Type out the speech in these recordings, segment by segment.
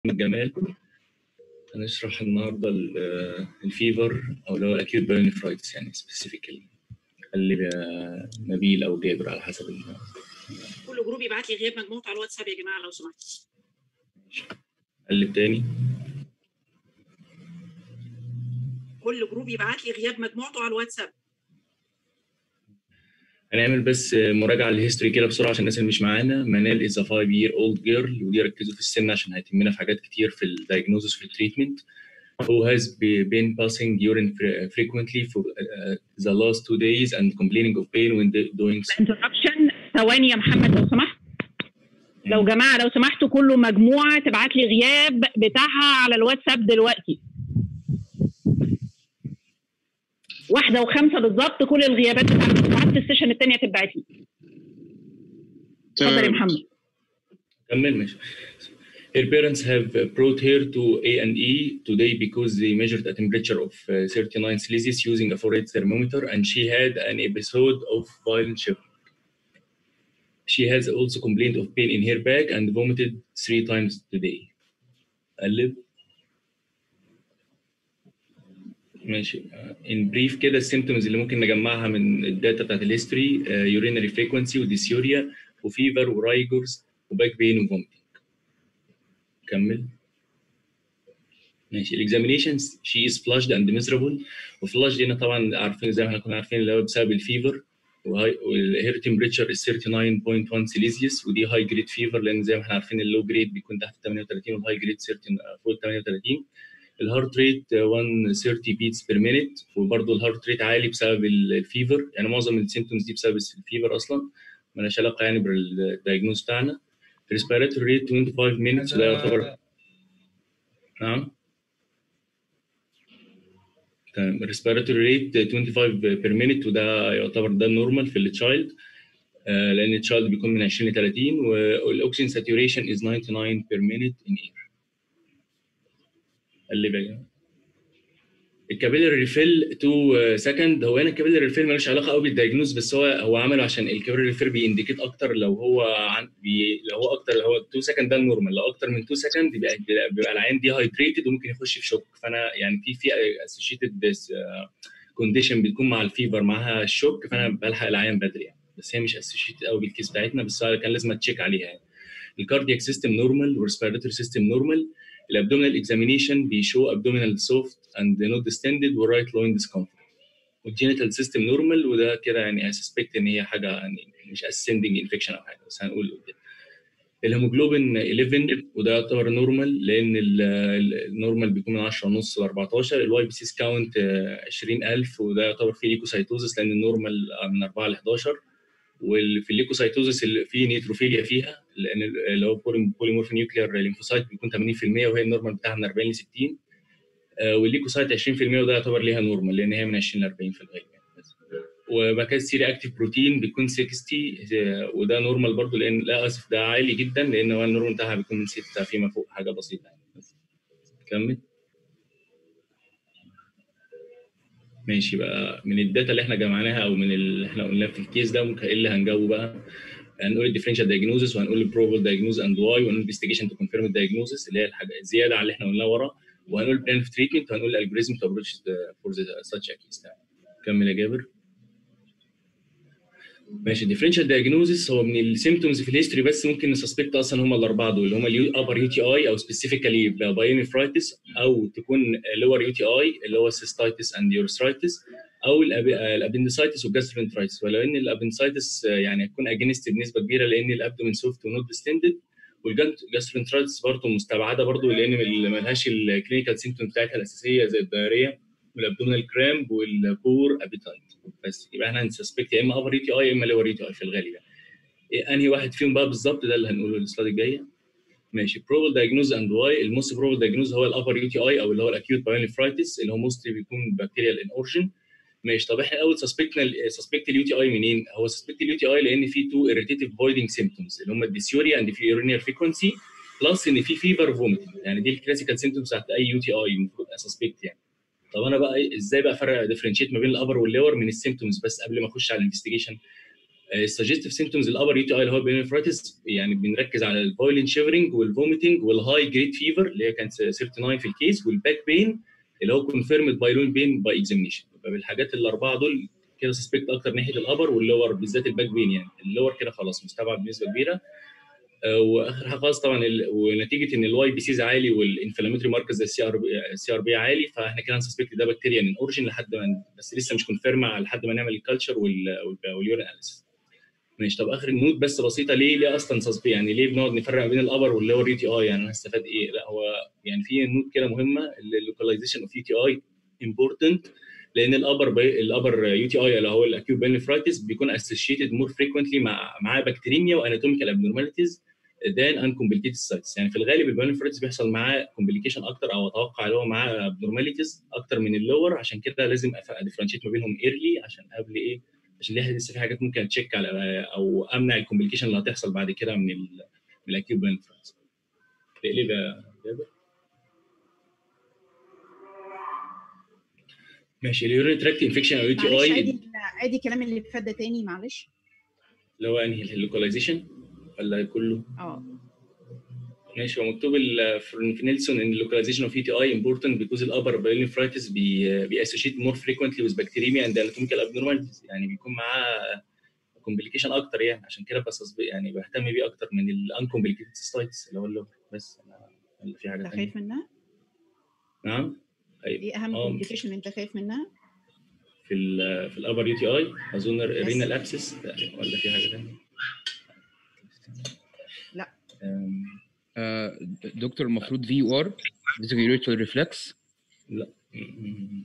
جمال هنشرح النهارده الفيفر او اللي هو الاكيوت بايونيفرايتس يعني سبيسيفيكالي خلي نبيل او جابر على حسب ال- كل جروب يبعت لي غياب مجموعته على الواتساب يا جماعه لو سمحتوا قلب تاني كل جروب يبعت لي غياب مجموعته على الواتساب هنعمل بس مراجعه للهيستوري كده بسرعه عشان الناس اللي مش معانا منال از 5 year old girl ودي ركزوا في السن عشان هيتمنا في حاجات كتير في الدايجنوزس في التريتمنت who has be- been passing urine fre- frequently for uh, the last two days and complaining of pain when do- doing so. انتربشن ثواني يا محمد لو سمحت لو جماعه لو سمحتوا كله مجموعه تبعت لي غياب بتاعها على الواتساب دلوقتي واحدة وخمسة بالظبط كل الغيابات بتاعت مجموعات السيشن الثانية تتبعت لي اتفضل يا تمام محمد كمل ماشي. Her parents have brought her to A&E today because they measured a temperature of uh, 39 Celsius using a forehead thermometer and she had an episode of violent shivering. She has also complained of pain in her back and vomited three times today. قلب ماشي ان بريف كده السيمتومز اللي ممكن نجمعها من الداتا بتاعت الهيستوري يورينري فريكونسي وديسيوريا وفيفر ورايجورز وباك بين وفومتنج كمل ماشي الاكزامينيشن شي از فلاشد اند ميزرابل وفلاش هنا طبعا عارفين زي ما احنا كنا عارفين اللي هو بسبب الفيفر والهير تمبريتشر از 39.1 سيليزيوس ودي هاي جريد فيفر لان زي ما احنا عارفين اللو جريد بيكون تحت 38 والهاي جريد فوق 38 الهارت ريت 130 بيتس بير مينيت وبرضه الهارت ريت عالي بسبب ال- الفيفر يعني معظم السيمتومز دي بسبب الفيفر اصلا مالهاش علاقه يعني بالدايجنوز بتاعنا ريسبيراتوري ريت 25 مينتس ده يعتبر نعم تمام ريسبيراتوري ريت 25 بير مينيت وده يعتبر ده النورمال في التشايلد آه، لان التشايلد بيكون من 20 ل 30 والاكسجين ساتوريشن از 99 بير مينيت ان اير اللي بقى الكابيلاري ريفيل 2 سكند هو هنا الكابيلاري ريفيل ملوش علاقه قوي بالدايجنوز بس هو هو عمله عشان الكابيلاري ريفيل بينديكيت اكتر لو هو عن بي لو هو اكتر هو 2 سكند ده النورمال لو اكتر من 2 سكند يبقى بيبقى العيان دي هايدريتد وممكن يخش في شوك فانا يعني في في اسوشيتد كونديشن بتكون مع الفيفر معاها الشوك فانا بلحق العيان بدري يعني بس هي مش اسوشيتد قوي بالكيس بتاعتنا بس هو كان لازم اتشيك عليها يعني الكاردياك سيستم نورمال والريسبيراتوري سيستم نورمال الابدومينال اكزامينيشن بيشو ابدومينال سوفت اند نوت ديستندد ورايت لوين ديسكمفورت والجينيتال سيستم نورمال وده كده يعني اي سسبكت ان هي حاجه يعني مش اسندنج انفكشن او حاجه بس هنقول قدام الهيموجلوبين 11 وده يعتبر نورمال لان ال- ال- النورمال بيكون من 10 ونص ل 14 الواي بي سي كاونت 20000 وده يعتبر فيه ليكوسايتوزس لان النورمال من 4 ل 11 وفي الليكوسايتوزس اللي فيه نيتروفيليا فيها لان ال- اللي هو بوليمورف نيوكلير ليمفوسايت بيكون 80% وهي النورمال بتاعها من 40 ل 60 آه، والليكوسايت 20% وده يعتبر ليها نورمال لان هي من 20 ل 40 في الغالب يعني بس. وبعد كده السيري اكتيف بروتين بيكون 60 آه، وده نورمال برضو لان لا اسف ده عالي جدا لان هو النورمال بتاعها بيكون من 6 فيما فوق حاجه بسيطه يعني بس. كمل ماشي بقى من الداتا اللي احنا جمعناها او من اللي احنا قلناه في الكيس ده ممكن ايه اللي هنجاوبه بقى هنقول الديفرنشال دايجنوزس وهنقول البروبل دايجنوز اند واي وهنقول انفستيجيشن تو كونفيرم الدايجنوزس اللي هي الحاجه الزياده على اللي احنا قلناه ورا وهنقول بلان اوف تريتمنت وهنقول الالجوريزم تو ابروتش فور ساتش كيس كمل يا جابر ماشي الديفرنشال دايجنوزس هو من السيمتومز في الهيستوري بس ممكن نسسبكت اصلا هم الاربعه دول اللي هم الابر يو تي اي او سبيسيفيكالي بايونيفرايتس او تكون لور يو تي اي اللي هو سيستايتس اند يورسترايتس او الابندسايتس والجاسترونترايتس ولو ان الابندسايتس يعني هتكون اجينست بنسبه كبيره لان الابدومين سوفت ونوت ديستندد والجاسترونترايتس برضه مستبعده برضه لان ما لهاش الكلينيكال سيمتوم بتاعتها الاساسيه زي الدايريه والابدومينال كرامب والبور ابيتايت بس يبقى احنا هنسسبكت يا اما ابر يو تي اي يا اما لور يو تي اي في الغالب يعني إيه انهي واحد فيهم بقى بالظبط ده اللي هنقوله السلايد الجايه ماشي بروبل دايجنوز اند واي الموست بروبل دايجنوز هو الابر يو تي اي او اللي هو الاكيوت بايونيفرايتس اللي هو موستلي بيكون بكتيريال ان اورجن ماشي طب احنا الاول سسبكتنا سسبكت اليو تي اي منين؟ هو سسبكت اليو تي اي لان في تو irritative voiding symptoms اللي هم الديسيوريا اند في urinary frequency بلس ان في فيفر فوميتنج يعني دي الكلاسيكال سيمتومز بتاعت اي يو تي اي المفروض اسسبكت يعني طب انا بقى إيه- ازاي بقى افرق ديفرنشيت ما بين الابر واللور من السيمتومز بس قبل ما اخش على الانفستيجيشن السجستيف سيمتومز الابر يو تي اي اللي هو بينفرايتس يعني بنركز على البويلين شيفرنج والفوميتنج والهاي جريد فيفر اللي هي كانت 39 في الكيس والباك بين اللي هو كونفيرمد باي لون بين باي اكزامينشن يبقى بالحاجات الاربعه دول كده سسبكت اكتر ناحيه الابر واللور بالذات الباك بين يعني اللور كده خلاص مستبعد بنسبه كبيره آه، واخر حاجه خالص طبعا ال- ونتيجه ان الواي بي سيز عالي والانفلاماتوري ماركرز زي السي ار السي ار بي عالي فاحنا كده هنسسبكت ده بكتيريا من اوريجن لحد ما بس لسه مش كونفيرم لحد ما نعمل الكالتشر واليورين اناليسيس ماشي طب اخر النوت بس بسيطه ليه ليه اصلا سسبي يعني ليه بنقعد نفرق بين الابر واللور يو تي اي يعني انا هستفاد ايه؟ لا هو يعني في نوت كده مهمه اللوكاليزيشن اوف يو تي اي امبورتنت لان الابر بي... الابر يو تي اي اللي هو الاكيو بينفرايتس بيكون اسوشيتد مور فريكوينتلي مع مع بكتيريميا واناتوميكال ابنورماليتيز ذان ان كومبليكيتد سايتس يعني في الغالب البينفرايتس بيحصل معاه كومبليكيشن اكتر او اتوقع اللي هو معاه ابنورماليتيز اكتر من اللور عشان كده لازم اديفرنشيت ما بينهم ايرلي عشان قبل ايه عشان ليه لسه في حاجات ممكن تشيك على او امنع الكومبليكيشن اللي هتحصل بعد كده من ال من الاكيو بينفرايتس تقلب يا جابر ماشي اليورين تراكت انفكشن او يو تي معلش اي عادي عادي الكلام اللي فات ده تاني معلش اللي هو انهي اللوكاليزيشن ولا كله؟ اه ماشي هو مكتوب ال- في في نيلسون ان اللوكاليزيشن اوف تي اي important because الابر بايلينفرايتس بي بيأسوشيت مور frequently with bacteremia and anatomical abnormalities يعني بيكون معاه كومبليكيشن اكتر يعني عشان كده بس يعني بهتم بيه اكتر من الانكومبليكيتد ستايتس اللي هو اللور بس أنا ولا في حاجه انت ثانيه خايف منها؟ نعم ايوه ايه اهم آه. كومبليكيشن انت خايف منها؟ في ال في الابر يو تي اي اظن رينال ابسس ولا في حاجه ثانيه لا. أم، آه، دكتور المفروض في يو ار فيزيكال ريفلكس م- م-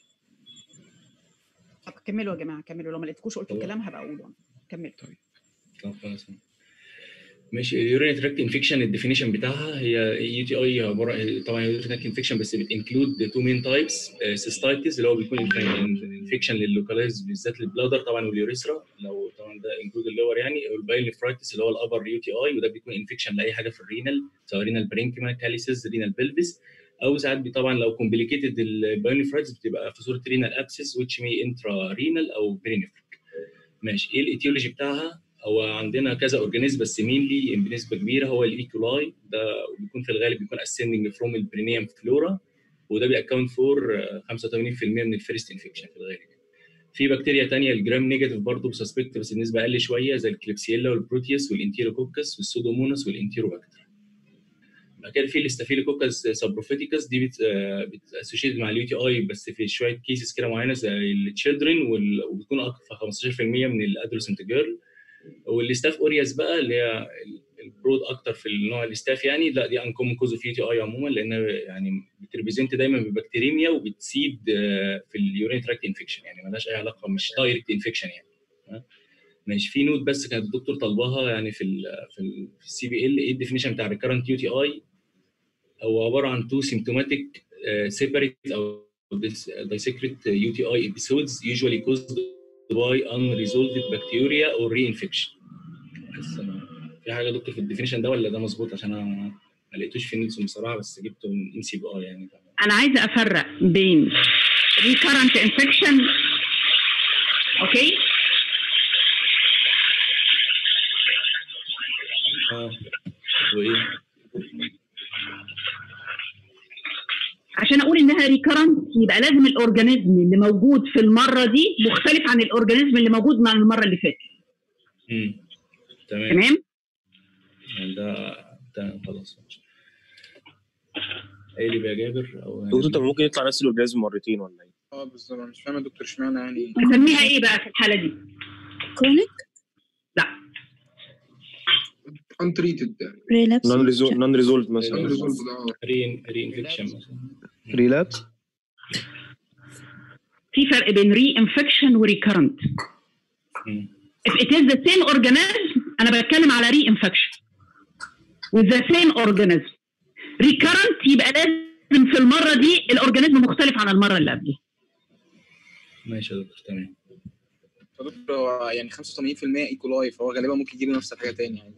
طب كملوا يا جماعه كملوا لو ما لقيتكوش قلتوا هو- الكلام هبقى اقوله كملوا طب خلاص ماشي اليورين تراكت انفكشن الديفينيشن بتاعها هي يو تي اي عباره طبعا يورين تراكت انفكشن بس بتنكلود تو مين تايبس سيستايتس اللي هو بيكون انفكشن لللوكالايز بالذات للبلادر طبعا واليوريثرا لو طبعا ده انكلود اللور يعني والبايلنفرايتس اللي هو الابر يو تي اي وده بيكون انفكشن لاي حاجه في الرينال سواء رينال برينكما كاليسيس رينال بلفيس او ساعات بي- طبعا لو كومبليكيتد البايلنفرايتس بتبقى في صوره رينال ابسس which may انترا رينال او برينفريك ماشي ايه الايتيولوجي بتاعها هو عندنا كذا اورجانيزم بس مينلي بنسبه كبيره هو الايكولاي ده بيكون في الغالب بيكون اسندنج فروم البرينيوم فلورا وده بيأكونت فور 85% من الفيرست انفكشن في الغالب في بكتيريا تانية الجرام نيجاتيف برضه بسسبكت بس النسبه اقل شويه زي الكليبسيلا والبروتيوس والانتيروكوكس والسودوموناس والانتيروباكتر بعد كده في الاستافيلوكوكس سابروفيتيكس دي بتاسوشيت مع اليو تي اي بس في شويه كيسز كده معينه زي التشيلدرن وبتكون اكتر 15% من الادولسنت جيرل والستاف اورياس بقى اللي هي البرود اكتر في النوع الاستاف يعني لا دي انكومن كوز اوف يو تي اي عموما لان يعني بتريبريزنت دايما ببكتيريميا وبتسيد آه، في اليورين تراكت انفكشن يعني مالهاش اي علاقه مش دايركت انفكشن يعني ها؟ ماشي في نوت بس كانت الدكتور طالباها يعني في ال في ال في السي بي ال ايه الديفينيشن بتاع ريكارنت يو تي اي هو عباره عن تو سيمتوماتيك سيبريت او دايسكريت يو تي اي ابيسودز usually caused by unresolved bacteria or reinfection بس أنا- في حاجه دكتور في الديفينيشن ده ولا ده مظبوط عشان انا ما لقيتوش في نيلسون بصراحه بس جبته من ام سي بي ار يعني انا عايزه افرق بين recurrent infection اوكي اه وايه عشان اقول انها ريكرنت يبقى لازم الاورجانيزم اللي موجود في المره دي مختلف عن الاورجانيزم اللي موجود مع المره اللي فاتت امم تمام تمام يعني ده تمام خلاص ماشي ايه اللي بقى جابر او دكتور طب ممكن يطلع نفس الاورجازم مرتين ولا ايه؟ اه بالظبط انا مش فاهم يا دكتور اشمعنى يعني نسميها ايه بقى في الحاله دي كرونيك لا انتريتد يعني ريلابس نون ريزولد مثلا unresolved، اه ري ري انفكشن مثلا ريلابس في فرق بين ري انفكشن وريكرنت مم. if it is the same organism انا بتكلم على ري انفكشن with the same organism recurrent يبقى لازم في المره دي الاورجانيزم مختلف عن المره اللي قبلها ماشي يا دكتور تمام يا دكتور هو يعني 85% ايكولاي فهو غالبا ممكن يجيله نفس الحاجه تاني يعني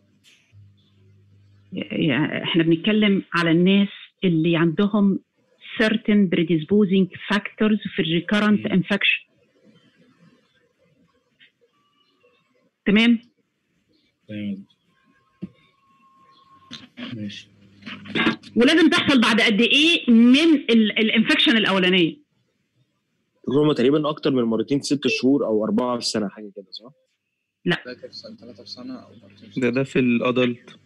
يعني احنا بنتكلم على الناس اللي عندهم certain predisposing factors في الريكرنت مم. infection تمام تمام ماشي ولازم تحصل بعد قد ايه من الانفكشن الاولانيه هم تقريبا اكتر من مرتين في ست شهور او اربعه في السنه حاجه كده صح؟ ثلاثة في سنة ثلاثة في سنة أو مرتين في ده ده في الادلت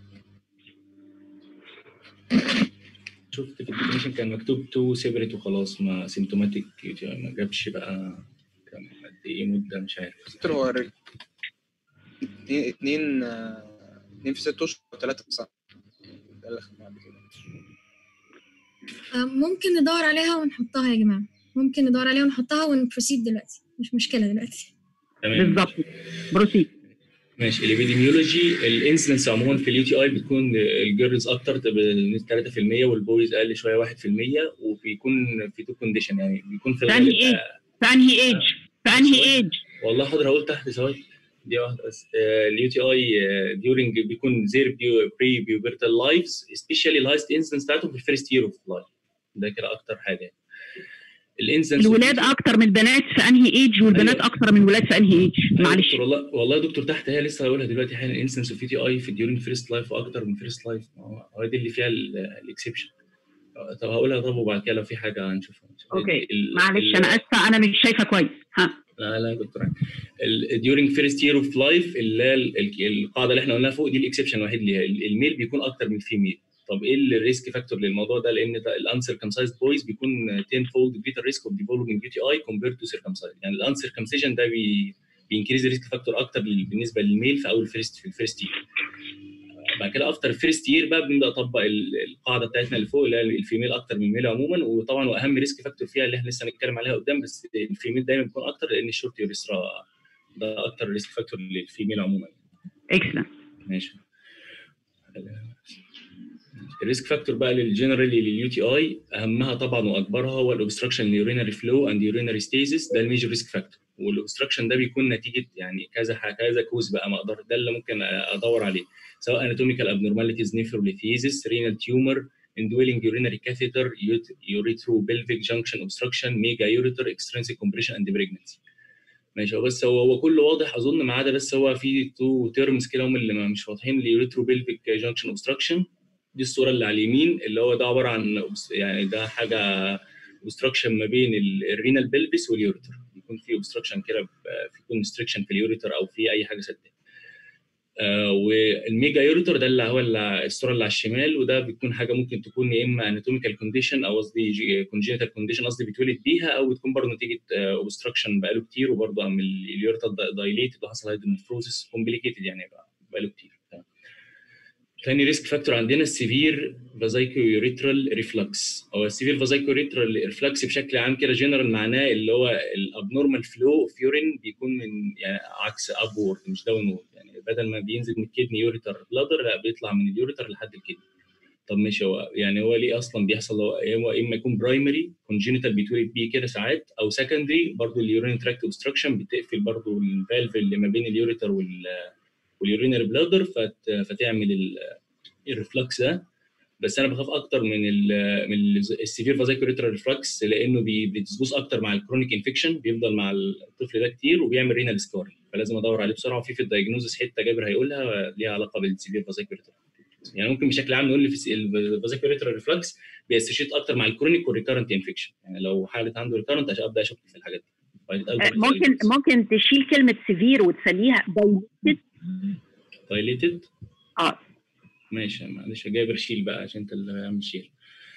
شفت في الديفينيشن كان مكتوب تو سيبريت وخلاص ما سيمتوماتيك ما جابش بقى كان قد ايه مده مش عارف دكتور هو الري- اتنين اتنين آه، اتنين في ست اشهر وثلاثة في سنة ده اللي خدناه قبل كده آه، ممكن ندور عليها ونحطها يا جماعة ممكن ندور عليها ونحطها ونبروسيد دلوقتي مش مشكلة دلوقتي تمام بالظبط بروسيد ماشي الابيديميولوجي الانسيدنس عموما في اليو تي اي بتكون الجيرلز اكتر تبقى 3% والبويز اقل شويه 1% وبيكون في تو كونديشن يعني بيكون في في انهي الغالب ايج في انهي ايج في انهي ايج والله حاضر هقول تحت ثواني دي واحده بس اليو تي اي ديورنج بيكون زير بري بيوبرتال لايفز سبيشالي الهايست انسنس بتاعتهم في الفيرست يير اوف لايف ده كده اكتر حاجه الانسنس الولاد اكتر من البنات في انهي ايج والبنات أيوة. اكتر من الولاد في انهي ايج معلش دكتور والله والله يا دكتور تحت هي لسه هقولها دلوقتي حالا الانسنس اوف تي اي في ديورنج فيرست لايف واكتر من فيرست لايف هو دي اللي فيها الاكسبشن طب هقولها طب وبعد كده لو في حاجه هنشوفها اوكي ال- معلش ال- انا اسفه انا مش شايفه كويس ها لا لا يا دكتور during first year of life اللي هي ال- ال- القاعده اللي احنا قلناها فوق دي الاكسبشن الوحيد ليها ال- الميل بيكون اكتر من الفيميل طب ايه الريسك فاكتور للموضوع ده لان الانسركمسايزد بويز بيكون 10 فولد greater risk of developing UTI compared to circumcised يعني الانسركمسيشن ده بي بينكريز الريسك فاكتور اكتر لل- بالنسبه للميل في اول فيرست في الفيرست يير بعد كده افتر فيرست يير بقى بنبدا نطبق ال- القاعده بتاعتنا اللي فوق اللي هي الفيميل اكتر من الميل عموما وطبعا واهم ريسك فاكتور فيها اللي احنا لسه هنتكلم عليها قدام بس الفيميل دايما بيكون اكتر لان الشورت يوريثرا ده اكتر ريسك فاكتور للفيميل عموما اكسلنت ماشي الريسك فاكتور بقى للجنرالي لليو تي اي اهمها طبعا واكبرها هو الاوبستراكشن اليورينري فلو اند يورينري ستيزيس ده الميجر ريسك فاكتور والاوبستراكشن ده بيكون نتيجه يعني كذا ح- كذا كوز بقى ما اقدر ده اللي ممكن ادور عليه سواء اناتوميكال ابنورماليتيز نيفروليثيزيس رينال تيومر indwelling urinary catheter ut- uretero-pelvic junction obstruction mega ureter extrinsic compression and pregnancy ماشي هو بس هو هو كله واضح اظن ما عدا بس هو في تو تيرمز كده هم اللي ما- مش واضحين اليوريترو بيلفيك جانكشن اوبستراكشن دي الصوره اللي على اليمين اللي هو ده عباره عن obst- يعني ده حاجه اوبستراكشن ما بين الرينال بيلفيس واليوريتر يكون في اوبستراكشن كده ب- في كونستريكشن في اليوريتر او في اي حاجه سدت آه والميجا يوريتر ده اللي هو اللي الصوره اللي على الشمال وده بيكون حاجه ممكن تكون يا اما اناتوميكال كونديشن او قصدي كونجينيتال كونديشن قصدي بيتولد بيها او بتكون برضه نتيجه اوبستراكشن بقاله كتير وبرضه عم اليوريتر دايليتد وحصل هيدروفروزس كومبليكيتد يعني بقى بقاله كتير تاني ريسك فاكتور عندنا السيفير فازايكو يوريترال ريفلكس هو السيفير فازايكو يوريترال ريفلكس بشكل عام كده جنرال معناه اللي هو الابنورمال فلو اوف يورين بيكون من يعني عكس ابورد مش داون وورد يعني بدل ما بينزل من الكدني يوريتر بلادر لا بيطلع من اليوريتر لحد الكدني طب ماشي هو يعني هو ليه اصلا بيحصل هو هو اما يكون برايمري كونجينيتال بيتولد بيه كده ساعات او سكندري برضه اليورين تراكت اوبستراكشن بتقفل برضه الفالف اللي ما بين اليوريتر وال واليورينري بلادر فت... فتعمل ال- الريفلكس ده بس انا بخاف اكتر من ال من السيفير فازايكوليترال ريفلكس لانه بي- بيتسبوس اكتر مع الكرونيك انفكشن بيفضل مع الطفل ده كتير وبيعمل رينال سكاري فلازم ادور عليه بسرعه وفي في الدايجنوزس حته جابر هيقولها ليها علاقه بالسيفير فازايكوليترال يعني ممكن بشكل عام نقول في الفازايكوليترال ريفلكس بيأسوشيت اكتر مع الكرونيك والريكارنت انفكشن يعني لو حاله عنده ريكارنت ابدا اشك في الحاجات دي آه، ممكن ممكن تشيل كلمه سيفير وتسميها dilated. دايليتد اه ماشي معلش يا جابر شيل بقى عشان انت اللي عامل شيل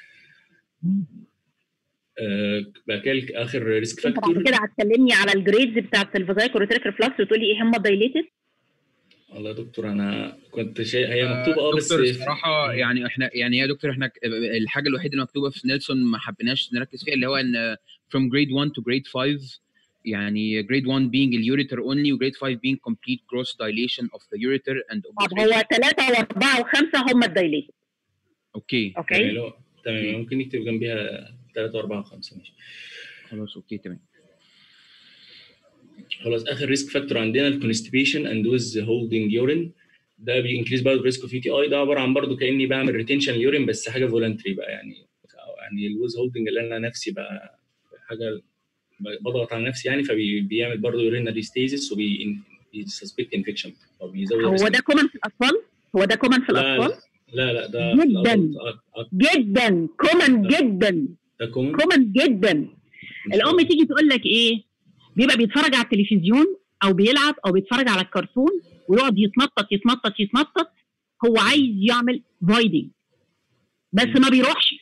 آه بقى كده اخر ريسك انت بعد فاكتور كده هتكلمني على الجريدز بتاعت الفازايكوليتريك ريفلكس وتقولي ايه هم دايليتد والله يا دكتور انا كنت شيء هي مكتوبه اه بس دكتور الصراحه يعني احنا يعني يا دكتور احنا ك- الحاجه الوحيده اللي مكتوبه في نيلسون ما حبيناش نركز فيها اللي هو ان from grade 1 to grade 5 يعني grade 1 being اليوريتر only و grade 5 being complete gross dilation of the ureter and طب هو ثلاثة وأربعة وخمسة هم الدايليتد اوكي يعني أوكي لو تمام ممكن نكتب جنبيها 3 و4 و5 ماشي خلاص اوكي تمام خلاص اخر ريسك فاكتور عندنا الكونستيبيشن اند ويز هولدنج يورين ده بينكريز بقى الريسك اوف يو تي اي ده عباره عن برضو كاني بعمل ريتنشن اليورين بس حاجه فولنتري بقى يعني يعني الويز هولدنج اللي انا نفسي بقى حاجه بضغط على نفسي يعني فبيعمل برضه يورينري ستيزس وبي بيسسبكت انفكشن او بيزود هو الريسك. ده كومن في الاطفال هو ده كومن في لا الاطفال لا لا ده جداً. في الأدلت أك- أك- جدا كومن لا. جدا ده كومن كومن جدا مش الام عارف. تيجي تقول لك ايه بيبقى بيتفرج على التلفزيون او بيلعب او بيتفرج على الكرتون ويقعد يتنطط يتنطط يتنطط هو عايز يعمل فايدنج بس ما بيروحش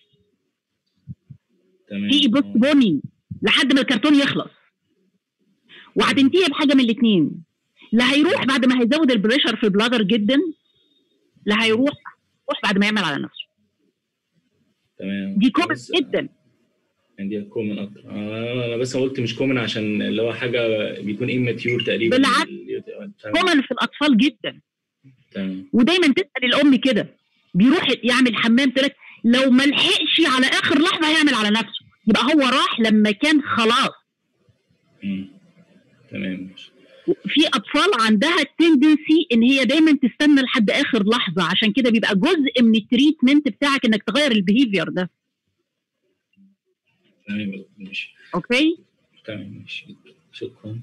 تمام في بوست آه. بونينج لحد ما الكرتون يخلص وهتنتهي بحاجه من الاثنين لا هيروح بعد ما هيزود البريشر في البلادر جدا لا هيروح يروح بعد ما يعمل على نفسه تمام دي كومن بس- جدا يعني دي كومن اكتر آه، انا بس قلت مش كومن عشان اللي هو حاجه بيكون اماتيور تقريبا بالعكس. ال- تمام كومن في الاطفال جدا تمام ودايما تسال الام كده بيروح يعمل حمام تقول لك لو ما لحقش على اخر لحظه هيعمل على نفسه يبقى هو راح لما كان خلاص مم. تمام ماشي في اطفال عندها التندنسي ان هي دايما تستنى لحد اخر لحظه عشان كده بيبقى جزء من التريتمنت بتاعك انك تغير البيهيفير ده تمام ماشي اوكي تمام ماشي شكرا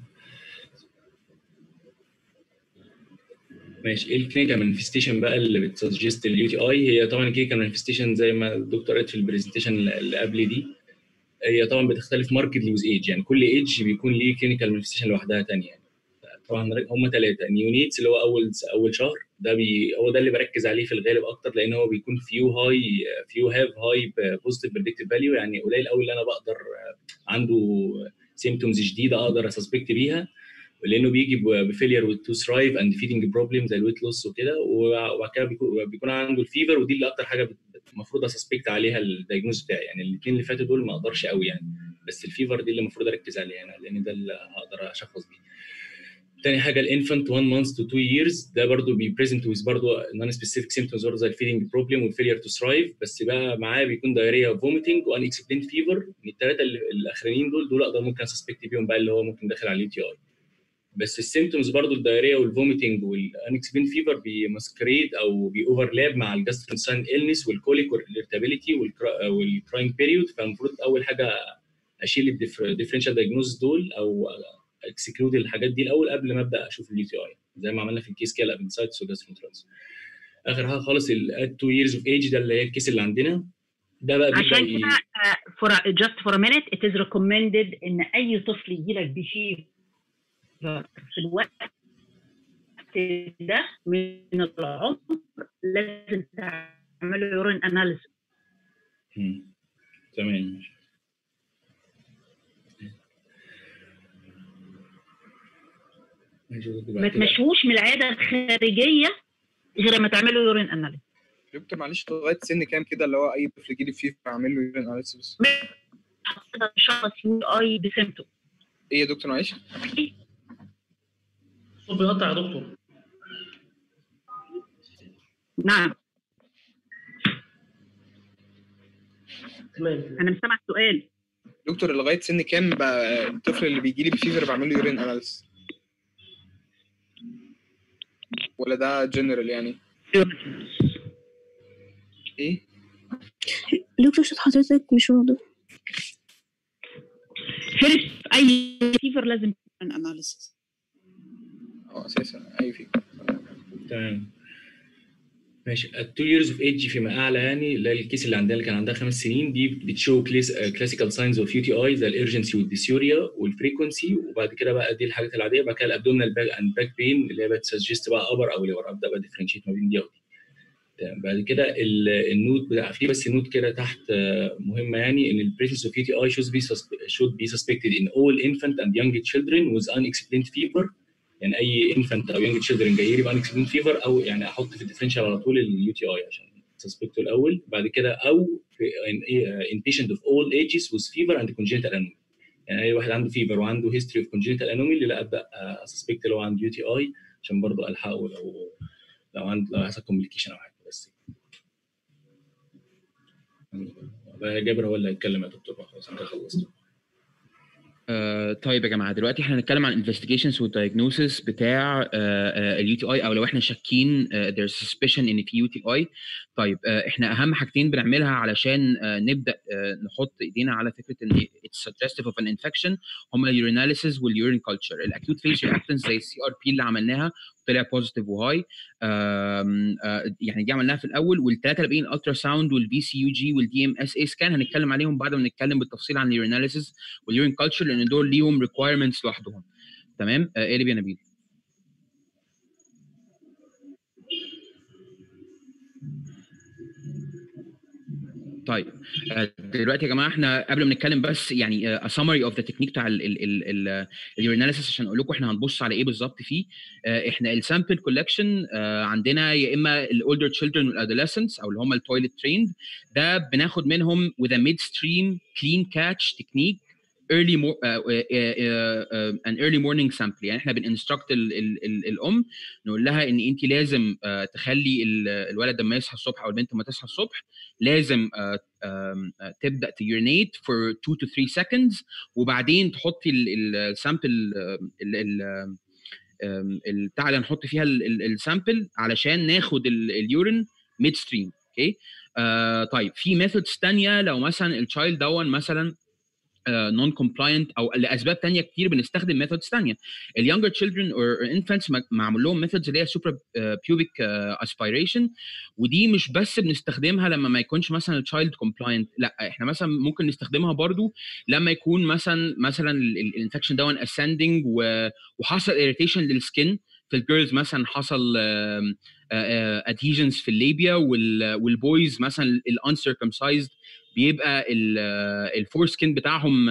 ماشي ايه الكلينيكال مانيفستيشن بقى اللي بتسجست اليو تي اي هي طبعا الكلينيكال مانيفستيشن زي ما الدكتور قالت في البرزنتيشن اللي قبل دي هي طبعا بتختلف ماركتلي ويز ايج يعني كل ايج بيكون ليه كلينيكال مانيفستيشن لوحدها ثانيه يعني طبعا هم ثلاثه نيونيتس اللي هو اول اول شهر ده بي هو ده اللي بركز عليه في الغالب اكتر لان هو بيكون فيو هاي فيو هاف هاي بوزيتيف بريدكتيف فاليو يعني قليل قوي اللي انا بقدر عنده سيمتومز جديده اقدر اسسبكت بيها لانه بيجي بفيلير تو ثرايف اند فيدنج بروبلم زي الويت لوس وكده وبعد كده بيكون, بيكون عنده الفيفر ودي اللي اكتر حاجه المفروض اسسبكت عليها الدايجنوز بتاعي يعني الاثنين اللي فاتوا دول ما اقدرش قوي يعني بس الفيفر دي اللي المفروض اركز عليها يعني لان ده اللي هقدر اشخص بيه تاني حاجه الانفانت 1 مانث تو 2 years ده برضو بيبريزنت ويز برضو نون سبيسيفيك سيمتومز برضه زي الفيدنج بروبلم والفيلير تو ثرايف بس بقى معاه بيكون دايريا فوميتنج وان اكسبليند فيفر من الثلاثه الاخرانيين دول دول اقدر ممكن اسسبكت بيهم بقى اللي هو ممكن داخل على اليو تي اي بس السيمتومز برضو الدايريا والفوميتنج والان اكسبليند فيفر بيمسكريد او بيوفرلاب مع الجاسترنساين النس والكوليك والارتابيليتي والكراينج بيريود فالمفروض اول حاجه اشيل الديفرنشال دايجنوز دول او اكسكلود الحاجات دي الاول قبل ما ابدا اشوف اليو تي اي زي ما عملنا في الكيس كده الابنسايتس وجاسترونترانس اخر حاجه خالص ال 2 years اوف ايج ده اللي هي الكيس اللي عندنا ده بقى بيبدا عشان كده فور just for a minute it is recommended ان اي طفل يجي لك بشيء في الوقت ده من العمر لازم تعمل له يورين اناليسيس تمام ما تمشوش من العياده الخارجيه غير ما تعملوا يورين اناليسيس دكتور معلش لغايه سن كام كده اللي هو اي طفل يجي لي فيه اعمل له يورين اناليسيس شخص يو اي بسيمتوم ايه يا دكتور معلش الصوت بيقطع يا دكتور نعم تمام انا مش سامع السؤال دكتور لغايه سن كام بقى الطفل اللي بيجي لي بفيفر بعمل له يورين اناليسيس ولا ده جنرال يعني ايه دكتور صوت حضرتك مش واضح فيرست اي فيفر لازم اناليسيس اه اساسا اي فيفر تمام ماشي ال 2 years of age فيما اعلى يعني اللي هي الكيس اللي عندنا اللي كان عندها خمس سنين دي بتشو كلاسيكال ساينز اوف يو تي اي زي الارجنسي والديسيوريا والفريكونسي وبعد كده بقى دي الحاجات العاديه بعد كده الابدومينال باك اند باك بين اللي هي بتسجست بقى ابر او لور ابدا بقى ديفرنشيت ما بين دي ودي تمام بعد كده النوت بتاع في بس نوت كده تحت مهمه يعني ان البريسنس اوف يو تي اي should be should be suspected in all infant and young children with unexplained fever يعني اي انفانت او يونج تشيلدرن جاي لي بان اكسبلين فيفر او يعني احط في الديفرنشال على طول اليو تي اي عشان سسبكته الاول بعد كده او في ان بيشنت اوف اول ايجز وذ فيفر اند كونجنتال انومي يعني اي واحد عنده فيفر وعنده هيستوري اوف كونجنتال انومي لا ابدا اسسبكت لو عنده يو تي اي عشان برضه الحقه لو لو عنده لو حصل كومبليكيشن او حاجه بس جابر هو اللي هيتكلم يا دكتور خلاص انا خلصت آه طيب يا جماعه دلوقتي احنا هنتكلم عن انفستيجيشنز والدايجنوسيس بتاع اليو تي اي او لو احنا شاكين there's suspicion ان في يو تي اي طيب آه احنا اهم حاجتين بنعملها علشان آه نبدا نحط ايدينا على فكره ان اتس suggestive of an infection هم اليوريناليسيس واليورين كلتشر الاكيوت فيز رياكتنس زي السي ار بي اللي عملناها طلع بوزيتيف وهاي يعني دي عملناها في الاول والثلاثه اللي باقيين الالترا ساوند والبي سي يو جي والدي ام اس اي سكان هنتكلم عليهم بعد ما نتكلم بالتفصيل عن اليوريناليسيس واليورين كلتشر لان دول ليهم ريكوايرمنتس لوحدهم تمام آه، اقلب يا نبيل طيب آه، دلوقتي يا جماعه احنا قبل ما نتكلم بس يعني a summary of the technique بتاع اليوريناليسيس عشان اقول لكم احنا هنبص على ايه بالظبط فيه آه، احنا السامبل كولكشن عندنا يا اما الاولدر تشيلدرن والادolescents او اللي هم التويلت تريند ده بناخد منهم with a midstream clean catch technique early mo- uh, uh, uh, uh, an early morning sample يعني احنا بنinstruct ال ال ال الام نقول لها ان انت لازم uh, تخلي ال- الولد لما يصحى الصبح او البنت لما تصحى الصبح لازم uh, um, uh, تبدا تيورينيت for 2 to 3 seconds وبعدين تحطي السامبل البتاع اللي هنحط فيها السامبل علشان ناخد ال- اليورين ميد ستريم اوكي آه طيب في ميثودز تانية لو مثلا التشايلد دون مثلا نون كومبلاينت او لاسباب تانية كتير بنستخدم ميثودز تانية اليونجر تشيلدرن اور انفانتس معمول لهم ميثودز اللي هي سوبر بيوبيك اسبيريشن ودي مش بس بنستخدمها لما ما يكونش مثلا التشايلد كومبلاينت لا احنا مثلا ممكن نستخدمها برضو لما يكون مثلا مثلا الانفكشن دون اسcending وحصل irritation للسكن في الجيرلز مثلا حصل ادهيجنز في الليبيا والبويز مثلا الانسركمسايزد بيبقى الفور سكين بتاعهم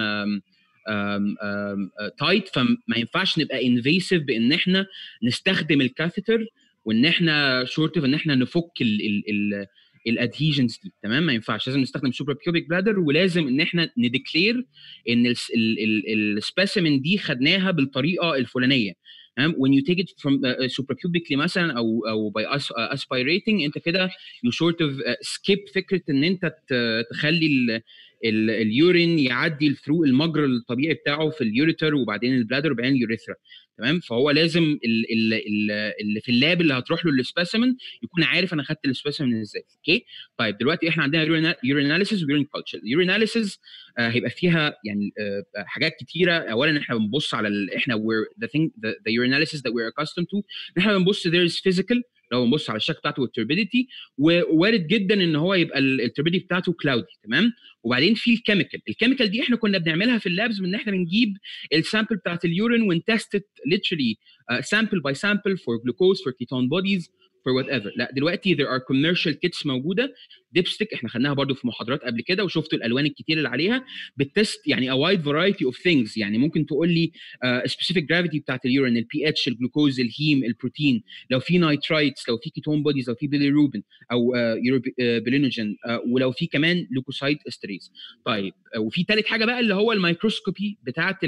تايت فما ينفعش نبقى انفيسيف بان احنا نستخدم الكاثيتر وان احنا شورت ان احنا نفك الادهيجنز دي تمام ما ينفعش لازم نستخدم سوبر بيوبيك بلادر ولازم ان احنا نديكلير ان السبيسيمن دي خدناها بالطريقه الفلانيه تمام when you take it from uh, suprapubically مثلا او او by as, uh, aspirating انت كده you sort of uh, skip فكره ان انت ت- تخلي ال ال اليورين يعدي ثرو المجرى الطبيعي بتاعه في اليوريتر وبعدين البلادر وبعدين اليوريثرا تمام فهو لازم ال- ال- ال- اللي في اللاب اللي هتروح له السبيسيمن يكون عارف انا خدت السبيسيمن ازاي اوكي طيب دلوقتي احنا عندنا يوريناليسيس ويورين كلتشر اليوريناليسيس هيبقى فيها يعني آه، حاجات كتيره اولا احنا بنبص على ال... احنا we're the thing the, the urinalysis that we're accustomed to إن احنا بنبص there is physical لو بنبص على الشكل بتاعته والتربيديتي ووارد جدا ان هو يبقى التربيديتي بتاعته كلاودي تمام وبعدين في الكيميكال الكيميكال دي احنا كنا بنعملها في اللابز ان احنا بنجيب السامبل بتاعت اليورين ونتست literally uh, sample by sample for glucose for ketone bodies for whatever لا دلوقتي there are commercial kits موجوده ديبستيك احنا خدناها برضو في محاضرات قبل كده وشفتوا الالوان الكتير اللي عليها بتست يعني a wide variety of things يعني ممكن تقول لي uh, specific gravity بتاعت اليورين البي اتش الجلوكوز الهيم البروتين لو في نايترايتس لو في كيتون بوديز لو في بيليروبين او يوروبيلينوجين uh, ولو في كمان لوكوسايت استريز طيب uh, وفي ثالث حاجه بقى اللي هو الميكروسكوبي بتاعت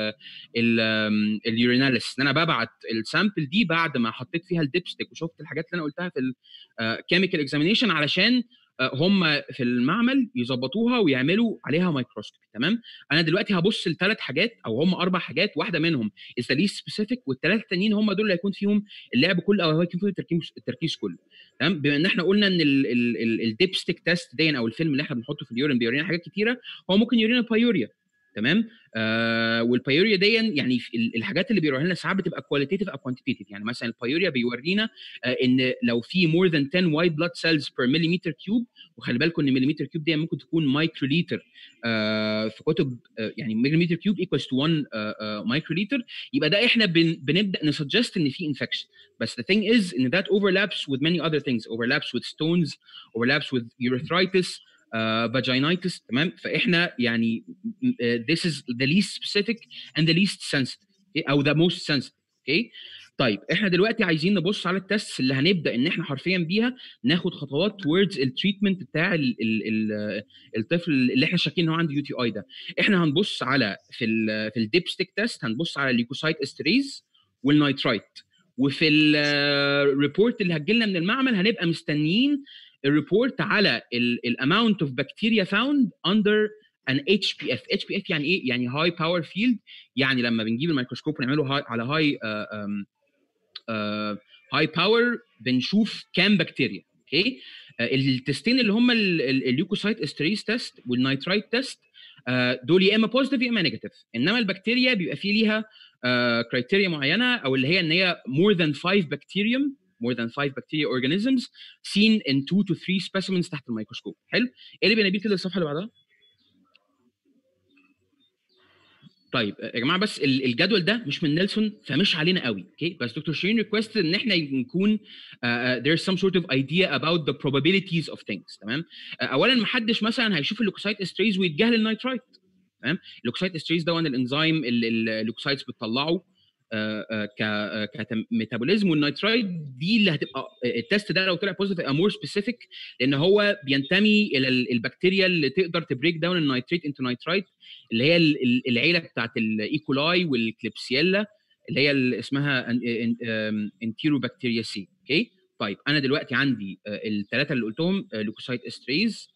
اليوريناليس ان انا ببعت السامبل دي بعد ما حطيت فيها الديبستيك وشفت الحاجات اللي انا قلتها في الكيميكال اكزامينيشن علشان هم في المعمل يظبطوها ويعملوا عليها مايكروسكوبي تمام انا دلوقتي هبص لثلاث حاجات او هم اربع حاجات واحده منهم از ليست سبيسيفيك والثلاثه التانيين هم دول اللي هيكون فيهم اللعب كله او هيكون فيهم التركيز التركيز كله تمام بما ان احنا قلنا ان الديبستيك تيست دي او الفيلم اللي احنا بنحطه في اليورين بيورينا حاجات كتيره هو ممكن يورينا بايوريا تمام آه والبايوريا دي يعني الحاجات اللي بيوريها لنا ساعات بتبقى كواليتيف او كوانتيتيف يعني مثلا البايوريا بيورينا آه ان لو في مور ذان 10 وايت بلاد سيلز بير مليمتر كيوب وخلي بالكم ان مليمتر كيوب دي ممكن تكون مايكرو لتر آه في كتب آه يعني مليمتر كيوب ايكوالز تو 1 مايكرو لتر يبقى ده احنا بن بنبدا نسجست ان في انفكشن بس the thing is ان that overlaps with many other things overlaps with stones overlaps with urethritis فاجينايتس uh, تمام فاحنا يعني uh, this is the least specific and the least sensitive okay? او the most sensitive اوكي okay? طيب احنا دلوقتي عايزين نبص على التست اللي هنبدا ان احنا حرفيا بيها ناخد خطوات towards التريتمنت بتاع ال ال ال الطفل اللي احنا شاكين ان هو عنده يو تي اي ده احنا هنبص على في ال في الديبستيك تيست هنبص على الليكوسايت استريز والنايترايت وفي الريبورت اللي هتجي لنا من المعمل هنبقى مستنيين الريبورت على الاماونت اوف بكتيريا فاوند اندر ان اتش بي اف اتش بي اف يعني ايه يعني هاي باور فيلد يعني لما بنجيب الميكروسكوب ونعمله هاي على هاي هاي باور بنشوف كام بكتيريا اوكي التستين اللي هم الليوكوسايت استريس تيست والنيترايت تيست آه، دول يا اما بوزيتيف يا اما نيجاتيف انما البكتيريا بيبقى فيه ليها كرايتيريا معينه او اللي هي ان هي more than 5 bacterium more than 5 bacteria organisms seen in 2 to 3 specimens تحت الميكروسكوب حلو اقلب يا نبيل كده الصفحه اللي بعدها طيب يا جماعه بس ال- الجدول ده مش من نيلسون فمش علينا قوي اوكي بس دكتور شيرين ريكوست ان احنا نكون uh, uh, there's some sort of idea about the probabilities of things تمام uh, اولا ما حدش مثلا هيشوف اللوكوسايت استريز ويتجاهل النيترايت تمام اللوكوسايت استريز ده الانزيم اللي اللوكوسايتس بتطلعه آه، آه، ك آه، كميتابوليزم والنيترايت دي اللي هتبقى التست ده لو طلع بوزيتيف هيبقى مور سبيسيفيك لان هو بينتمي الى ال- البكتيريا اللي تقدر تبريك داون النيتريت انتو نيترايت اللي هي ال- ال- العيله بتاعت الايكولاي والكليبسيلا اللي هي اللي اسمها انتيروبكتيرياسي اوكي طيب انا دلوقتي عندي الثلاثه اللي قلتهم لوكوسايت استريز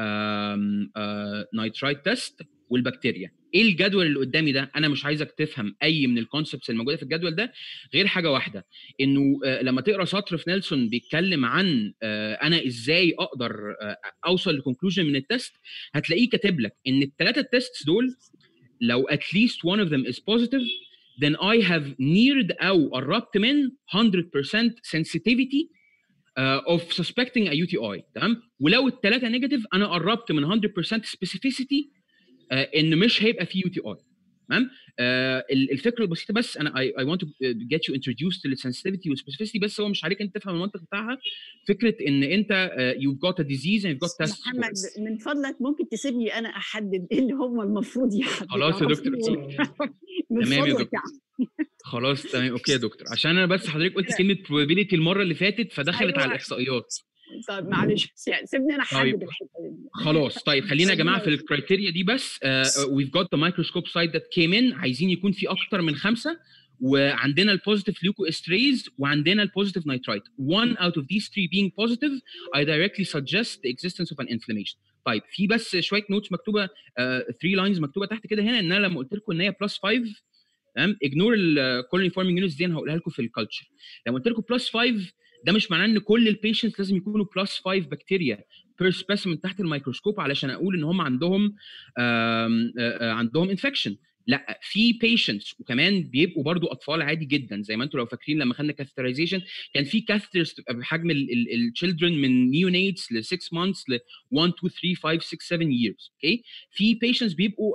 نيترايت تيست والبكتيريا ايه الجدول اللي قدامي ده انا مش عايزك تفهم اي من الكونسبتس الموجوده في الجدول ده غير حاجه واحده انه آه، لما تقرا سطر في نيلسون بيتكلم عن آه، انا ازاي اقدر آه، اوصل لكونكلوجن من التست هتلاقيه كاتب لك ان الثلاثه تيستس دول لو at least one of them is positive then I have neared او قربت من 100% sensitivity uh, of suspecting a UTI تمام ولو الثلاثه نيجاتيف انا قربت من 100% specificity uh, ان مش هيبقى في UTI تمام آه ال- الفكره البسيطه بس انا I, I want to get you introduced to the sensitivity والspecificity بس هو مش عليك انت تفهم المنطق بتاعها فكره ان انت uh, you've got a disease and you've got tests for محمد it. من فضلك ممكن تسيبني انا احدد ايه اللي هم المفروض يحددوا خلاص يا دكتور. من تمام يا فضلك دكتور. يعني خلاص تمام اوكي يا دكتور عشان انا بس حضرتك قلت كلمه probability المره اللي فاتت فدخلت أيوة. على الاحصائيات طيب معلش يعني سيبني انا احدد طيب. الحته دي خلاص طيب خلينا يا جماعه في خلينا- الكرايتيريا دي بس ويف جوت ذا مايكروسكوب سايت ذات كيم ان عايزين يكون في اكتر من خمسه وعندنا البوزيتيف ليوكو استريز وعندنا البوزيتيف نيترايت one out of these three being positive I directly suggest the existence of an inflammation طيب في بس شويه نوتس مكتوبه 3 لاينز مكتوبه تحت كده هنا ان انا لما قلت لكم ان هي بلس 5 تمام اجنور الكولوني فورمينج يونتس دي انا هقولها لكم في الكالتشر لما قلت لكم بلس 5 ده مش معناه ان كل البيشنتس لازم يكونوا بلس 5 بكتيريا بير سبيسيمن تحت الميكروسكوب علشان اقول ان هم عندهم آم، آه، آه، عندهم انفكشن لا في بيشنتس وكمان بيبقوا برضو اطفال عادي جدا زي ما انتم لو فاكرين لما خدنا كاثيترايزيشن كان في كاثيترز تبقى بحجم التشيلدرن من نيونيتس ل 6 مانثس ل 1 2 3 5 6 7 years اوكي في بيشنتس بيبقوا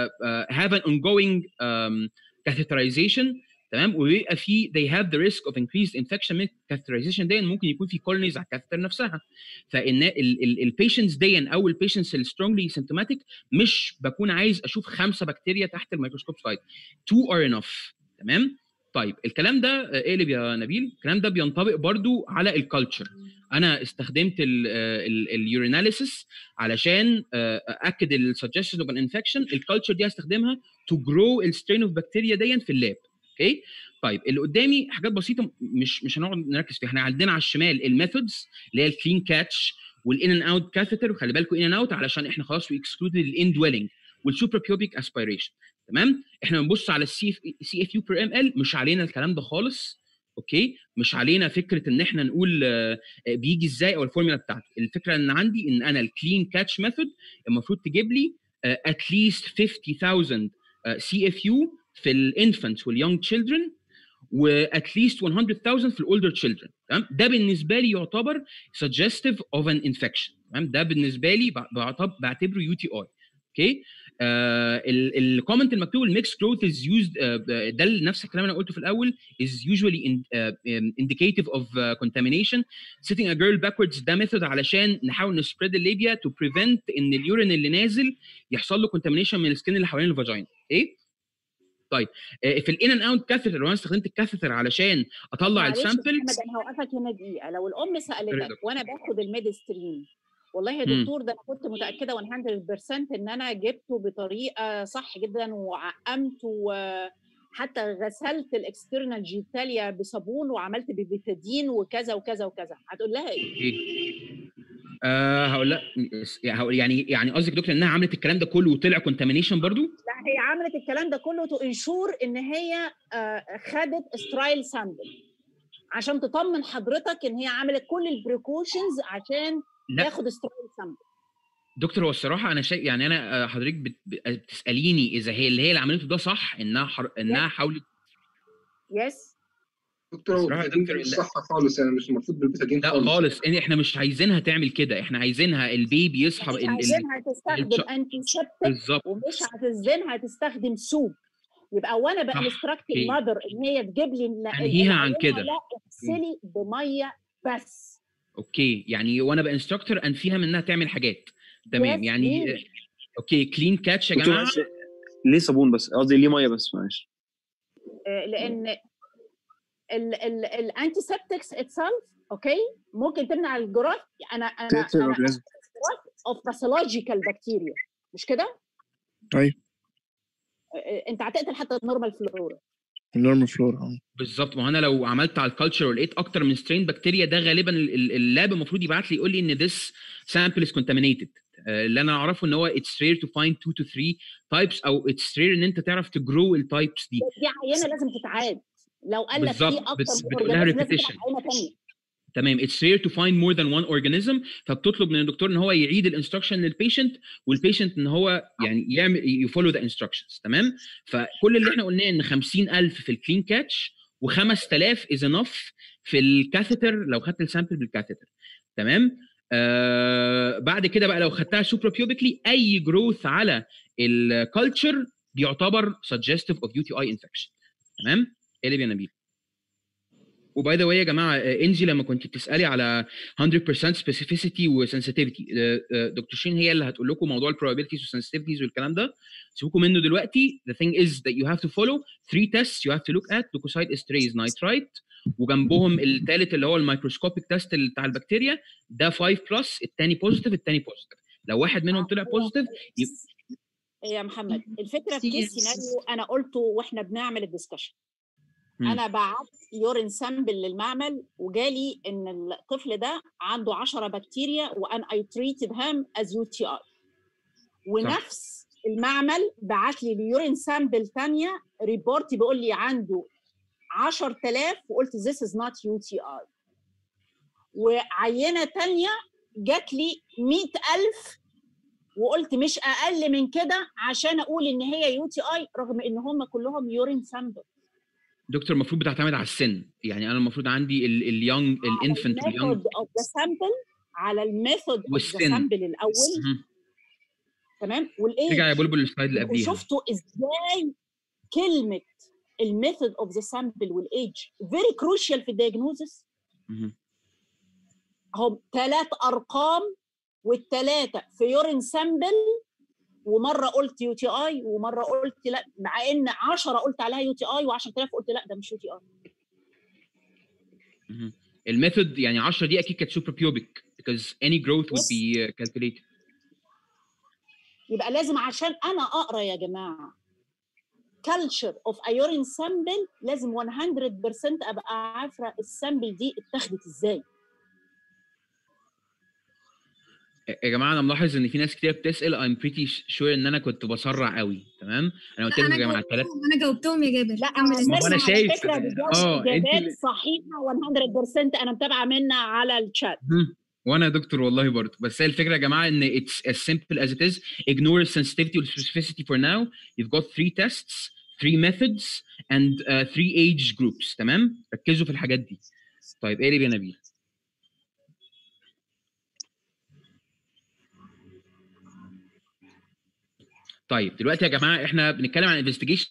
هاف ان ongoing um, catheterization تمام وبيبقى في they have the risk of increased infection من catheterization دي ممكن يكون في colonies على الكاثيتر نفسها فان البيشنتس دي او البيشنتس السترونجلي symptomatic مش بكون عايز اشوف خمسه بكتيريا تحت الميكروسكوب سايت two are enough تمام طيب الكلام ده آه، اقلب يا نبيل الكلام ده بينطبق برضو على الكالتشر انا استخدمت اليوريناليسيس علشان آه، اكد السجشن اوف ان انفكشن الكالتشر دي هستخدمها تو جرو السترين اوف بكتيريا دي في اللاب اوكي طيب اللي قدامي حاجات بسيطه مش مش هنقعد نركز فيها احنا عندنا على الشمال الميثودز اللي هي الكلين كاتش والان ان اوت كاثيتر وخلي بالكم ان ان اوت علشان احنا خلاص وي اكسكلودد الان دويلنج والسوبر بيوبيك اسبيريشن تمام احنا بنبص على السي سي اف يو بير ام ال مش علينا الكلام ده خالص اوكي مش علينا فكره ان احنا نقول آه، آه، بيجي ازاي او الفورمولا بتاعته الفكره ان عندي ان انا الكلين كاتش ميثود المفروض تجيب لي اتليست 50000 سي اف يو في الانفانتس واليونج تشيلدرن واتليست 100000 في الاولدر تشيلدرن تمام ده بالنسبه لي يعتبر suggestive of an infection تمام ده بالنسبه لي بع- بعتبر بعتبره يو تي اي اوكي الكومنت المكتوب الميكس جروث از يوزد ده نفس الكلام اللي انا قلته في الاول is usually in, uh, um, indicative of uh, contamination sitting a girl backwards ده ميثود علشان نحاول نسبريد الليبيا to prevent ان اليورين اللي نازل يحصل له contamination من السكين اللي حوالين الفاجينا ايه طيب آه، في الان اند اوت كاثيتر لو انا استخدمت الكاثيتر علشان اطلع معلش يا السامبل محمد انا هوقفك هنا دقيقه لو الام اتفضل يا سالتك دكتور. وانا باخد الميدسترين والله يا مم. دكتور ده انا كنت متاكده 100% ان انا جبته بطريقه صح جدا وعقمت وحتى غسلت الاكسترنال جيتاليا بصابون وعملت ببيتادين وكذا وكذا وكذا هتقول لها ايه؟ ايه آه هقول لا يعني هقول- يعني يعني قصدك دكتور انها عملت الكلام ده كله وطلع كونتامينيشن برضو لا هي عملت الكلام ده كله تو انشور ان هي آه، خدت سترايل سامبل عشان تطمن حضرتك ان هي عملت كل البريكوشنز عشان لا تاخد سترايل سامبل دكتور هو الصراحه انا شايف يعني انا آه، حضرتك بت- بت- بتساليني اذا هي اللي هي اللي عملته ده صح انها حر... انها حاولت يس دكتور هو بصراحة يا البتادين دكتور مش لا. صح خالص يعني مش المفروض بالبتادين لا خالص خالص إن احنا مش عايزينها تعمل كده احنا عايزينها البيبي يصحى مش ال... ال... عايزينها تستخدم الش- انتي سبتك بالظبط ومش عايزينها تستخدم سوب يبقى وانا صح، بانستراكت أوكي. المذر ان هي تجيب لي ال- أنهيها عن العينة، كده. لا اغسلي بميه بس اوكي يعني وانا بانستراكتور انفيها من انها تعمل حاجات تمام Yes, يعني please. اوكي كلين كاتش يا دكتور جماعه معلش، ليه صابون بس قصدي ليه ميه بس معلش آه، لان الانتي سبتكس اتسلف اوكي ممكن تمنع الجراث انا انا تقتل انا الأورجانيزم. اوف باثولوجيكال بكتيريا مش كده؟ أيوة. آه، انت هتقتل حتى النورمال فلورا النورمال فلورا اه بالظبط ما هو انا لو عملت على الكالتشر ولقيت اكتر من سترين بكتيريا ده غالبا ال- ال- اللاب المفروض يبعت لي يقول لي ان this sample is contaminated آه، اللي انا اعرفه ان هو it's rare to find 2 to 3 types او it's rare ان انت تعرف تجرو التايبس دي دي عينه لازم تتعاد لو قال لك في بالظبط، اكتر بت- من بتقول لها organism، لازم repetition. تبعت عينه ثانيه تمام it's rare to find more than one organism فبتطلب من الدكتور ان هو يعيد الانستراكشن للبيشنت والبيشنت ان هو يعني يعمل يفولو ذا انستراكشنز تمام فكل اللي احنا قلناه ان 50000 في الكلين كاتش و5000 از انف في الكاثيتر لو خدت السامبل بالكاثيتر تمام آه بعد كده بقى لو خدتها سوبرا بيوبيكلي اي جروث على الكالتشر بيعتبر suggestive of UTI infection تمام قلب يا نبيل وباي ذا واي يا جماعه آه، انجي لما كنت بتسالي على 100% specificity وsensitivity آه، آه، دكتور شين هي اللي هتقول لكم موضوع البروبابيلتيز والsensitivities والكلام ده سيبوكم منه دلوقتي the thing is that you have to follow three tests you have to look at leukocyte esterase nitrite وجنبهم الثالث اللي هو الميكروسكوبيك تيست بتاع البكتيريا ده 5 بلس الثاني بوزيتيف الثاني بوزيتيف لو واحد منهم طلع بوزيتيف يا محمد الفكره في كيس سيناريو انا قلته واحنا بنعمل الدسكشن مم. انا بعت يورين سامبل للمعمل وجالي ان الطفل ده عنده 10 بكتيريا وان اي تريتد هام از يو تي اي ونفس المعمل بعت لي اليورين سامبل ثانيه ريبورت بيقول لي عنده 10000 وقلت this is not UTI وعينه ثانيه جات لي 100000 وقلت مش اقل من كده عشان اقول ان هي يو تي اي رغم ان هم كلهم يورين سامبل دكتور المفروض بتعتمد على السن يعني انا المفروض عندي اليونج الانفنت اليونج الميثود اوف ذا سامبل على الميثود اوف ذا والسن. سامبل الاول تمام والايه رجع يا بلبل السلايد اللي قبليها وشفتوا ازاي كلمه الميثود اوف ذا سامبل والايج فيري كروشال في الدياجنوزس مهم. هم ثلاث ارقام والثلاثه في يورين سامبل ومره قلت يو تي اي ومره قلت لا مع ان 10 قلت عليها يو تي اي و10000 قلت لا ده مش يو تي اي مهم. الميثود يعني 10 دي اكيد كانت سوبر بيوبيك because any growth would be uh, calculated يبقى لازم عشان انا اقرا يا جماعه culture of a urine sample لازم 100% ابقى عارفه السامبل دي اتاخدت ازاي يا جماعه انا ملاحظ ان في ناس كتير بتسال I'm pretty sure ان انا كنت بسرع قوي تمام انا قلت لكم يا جماعه الثلاث انا جاوبتهم يا جابر لا كمل ما هو انت. أنا شايف- فكره بتجاوب آه، أنت اجابات اللي- صحيحه 100% انا متابعه منها على الشات مهم. وانا يا دكتور والله برضه بس هي الفكره يا جماعه ان it's as simple as it is ignore the sensitivity or specificity for now you've got three tests three methods and uh, three age groups تمام ركزوا في الحاجات دي طيب ايه يا نبيل طيب دلوقتي يا جماعه احنا بنتكلم عن investigation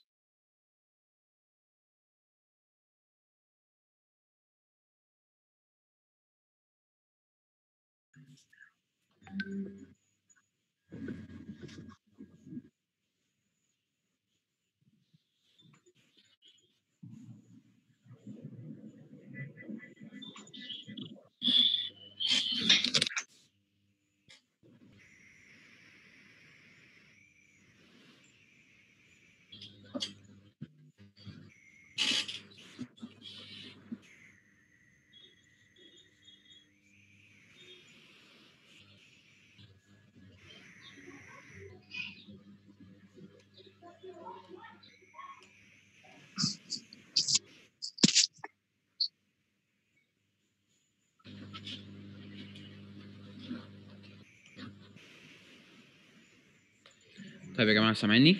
طيب يا جماعه سامعيني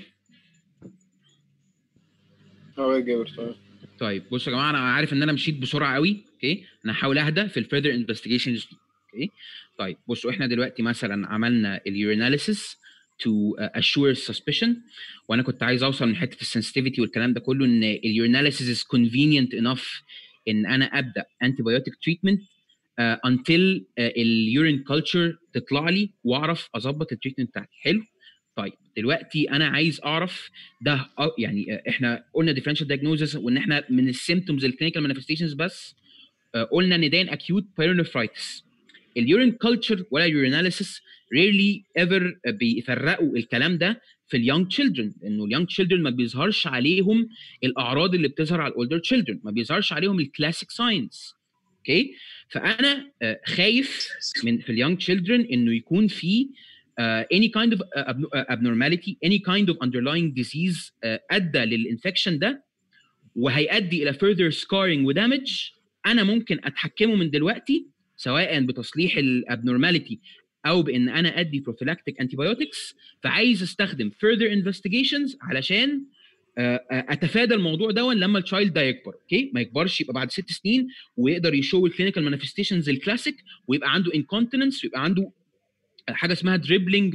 اه يا جابر طيب طيب بصوا يا جماعه انا عارف ان انا مشيت بسرعه قوي اوكي انا هحاول اهدى في الفيرذر انفستيجيشنز اوكي طيب بصوا احنا دلوقتي مثلا عملنا اليوريناليسيس to uh, assure suspicion وانا كنت عايز اوصل من حته السنسيتيفيتي والكلام ده كله ان اليوريناليسيس is convenient enough ان انا ابدا antibiotic treatment uh, until uh, اليورين كلتشر تطلع لي واعرف اظبط التريتمنت بتاعتي حلو طيب دلوقتي انا عايز اعرف ده أو- يعني آه، احنا قلنا differential diagnosis وان احنا من السيمتومز الكلينيكال مانيفستيشنز بس آه، قلنا ان ده acute pyelonephritis اليورين كلتشر ولا urinalysis rarely ever بيفرقوا الكلام ده في اليونج تشيلدرن لانه اليونج تشيلدرن ما بيظهرش عليهم الاعراض اللي بتظهر على الاولدر تشيلدرن ما بيظهرش عليهم الكلاسيك ساينز اوكي فانا آه، خايف من في اليونج تشيلدرن انه يكون في uh, any kind of uh, abno- uh, abnormality any kind of underlying disease uh, ادى للانفكشن ده وهيؤدي الى further scarring ودامج انا ممكن اتحكمه من دلوقتي سواء بتصليح الابنورماليتي او بان انا ادي prophylactic antibiotics فعايز استخدم further investigations علشان آه، آه، اتفادى الموضوع ده لما التشايلد ده يكبر اوكي ما يكبرش يبقى بعد ست سنين ويقدر يشو الكلينيكال مانيفستيشنز الكلاسيك ويبقى عنده انكونتيننس ويبقى عنده حاجه اسمها دريبلينج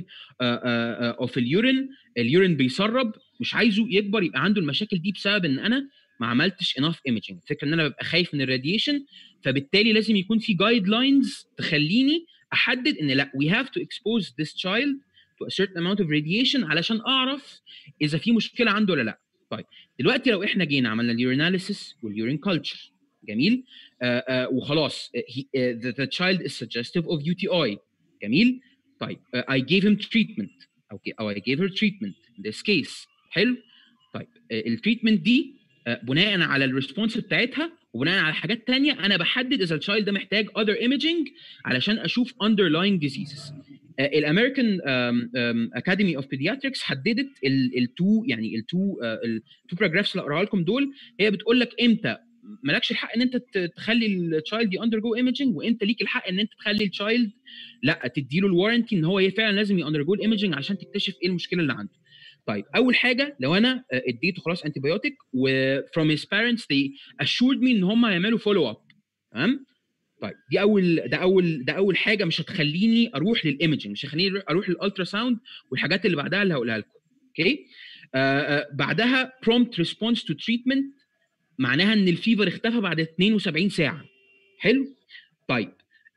اوف اليورين اليورين بيسرب مش عايزه يكبر يبقى عنده المشاكل دي بسبب ان انا ما عملتش انف ايمجنج الفكره ان انا ببقى خايف من الراديشن فبالتالي لازم يكون في جايد لاينز تخليني احدد ان لا we have to expose this child to a certain amount of radiation علشان اعرف اذا في مشكله عنده ولا لا طيب دلوقتي لو احنا جينا عملنا اليوريناليسيس واليورين كلتشر جميل آه آه وخلاص آه he, uh, the, the child is suggestive of UTI جميل طيب uh, I gave him treatment okay او I gave her treatment in this case حلو طيب uh, التريتمنت دي uh, بناء على الريسبونس بتاعتها وبناء على حاجات تانية انا بحدد اذا التشايلد ده محتاج other imaging علشان اشوف underlying diseases الامريكان اكاديمي اوف بيدياتريكس حددت التو يعني التو التو باراجرافز اللي اقراها لكم دول هي بتقول لك امتى مالكش الحق ان انت ت- تخلي التشايلد ياندر جو ايمجنج وامتى ليك الحق ان انت تخلي التشايلد لا تديله الوارنتي ان هو فعلا لازم ياندر جو الايمجنج عشان تكتشف ايه المشكله اللي عنده طيب اول حاجه لو انا آه، اديته خلاص انتي بايوتيك و from his parents they assured me ان هم هيعملوا فولو اب تمام طيب دي اول ده اول ده اول حاجه مش هتخليني اروح للايمجنج مش هتخليني اروح للالترا ساوند والحاجات اللي بعدها اللي هقولها لكم اوكي آه آه بعدها prompt response to treatment معناها ان الفيفر اختفى بعد 72 ساعه حلو طيب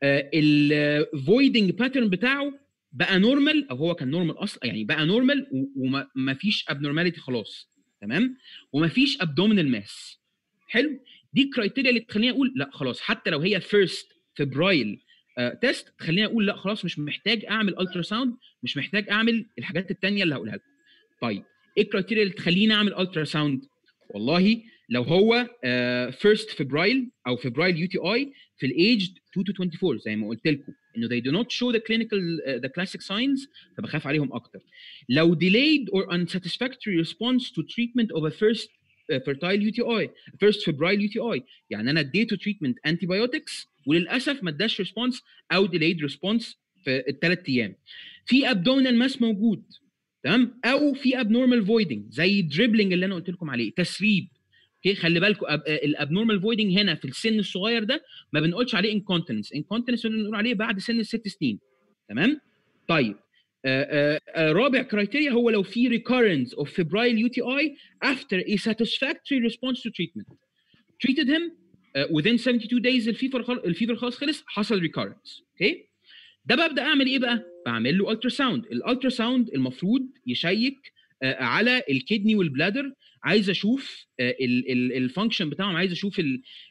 الفويدنج باترن بتاعه بقى نورمال او هو كان نورمال اصلا يعني بقى نورمال وما فيش ابنورماليتي خلاص تمام وما فيش ابدومينال ماس حلو دي الكرايتيريا اللي تخليني اقول لا خلاص حتى لو هي فيرست فبرايل تيست تخليني اقول لا خلاص مش محتاج اعمل الترا ساوند مش محتاج اعمل الحاجات التانية اللي هقولها لكم طيب ايه الكرايتيريا اللي تخليني اعمل الترا ساوند والله لو هو فيرست فبرايل او فبرايل يو تي اي في الايج 2 to 24 زي ما قلت لكم انه they do not show the clinical uh, the classic signs فبخاف عليهم اكتر لو delayed or unsatisfactory response to treatment of a first uh, fertile UTI first febrile UTI يعني انا اديته treatment antibiotics وللاسف ما اداش response او delayed response في الثلاث ايام في abdominal mass موجود تمام او في abnormal voiding زي الدريبلينج اللي انا قلت لكم عليه تسريب اوكي خلي بالكم الابنورمال فويدنج هنا في السن الصغير ده ما بنقولش عليه انكونتنس انكونتنس بنقول عليه بعد سن الست سنين تمام طيب آه آه آه رابع كرايتيريا هو لو في recurrence of febrile UTI after a satisfactory response to treatment treated him uh, within 72 days الفيفر خل... الفيفر خلاص خلص حصل recurrence اوكي ده ببدا اعمل ايه بقى بعمل له الترا ساوند الالترا ساوند المفروض يشيك على الكدني والبلادر عايز اشوف الفانكشن بتاعهم عايز اشوف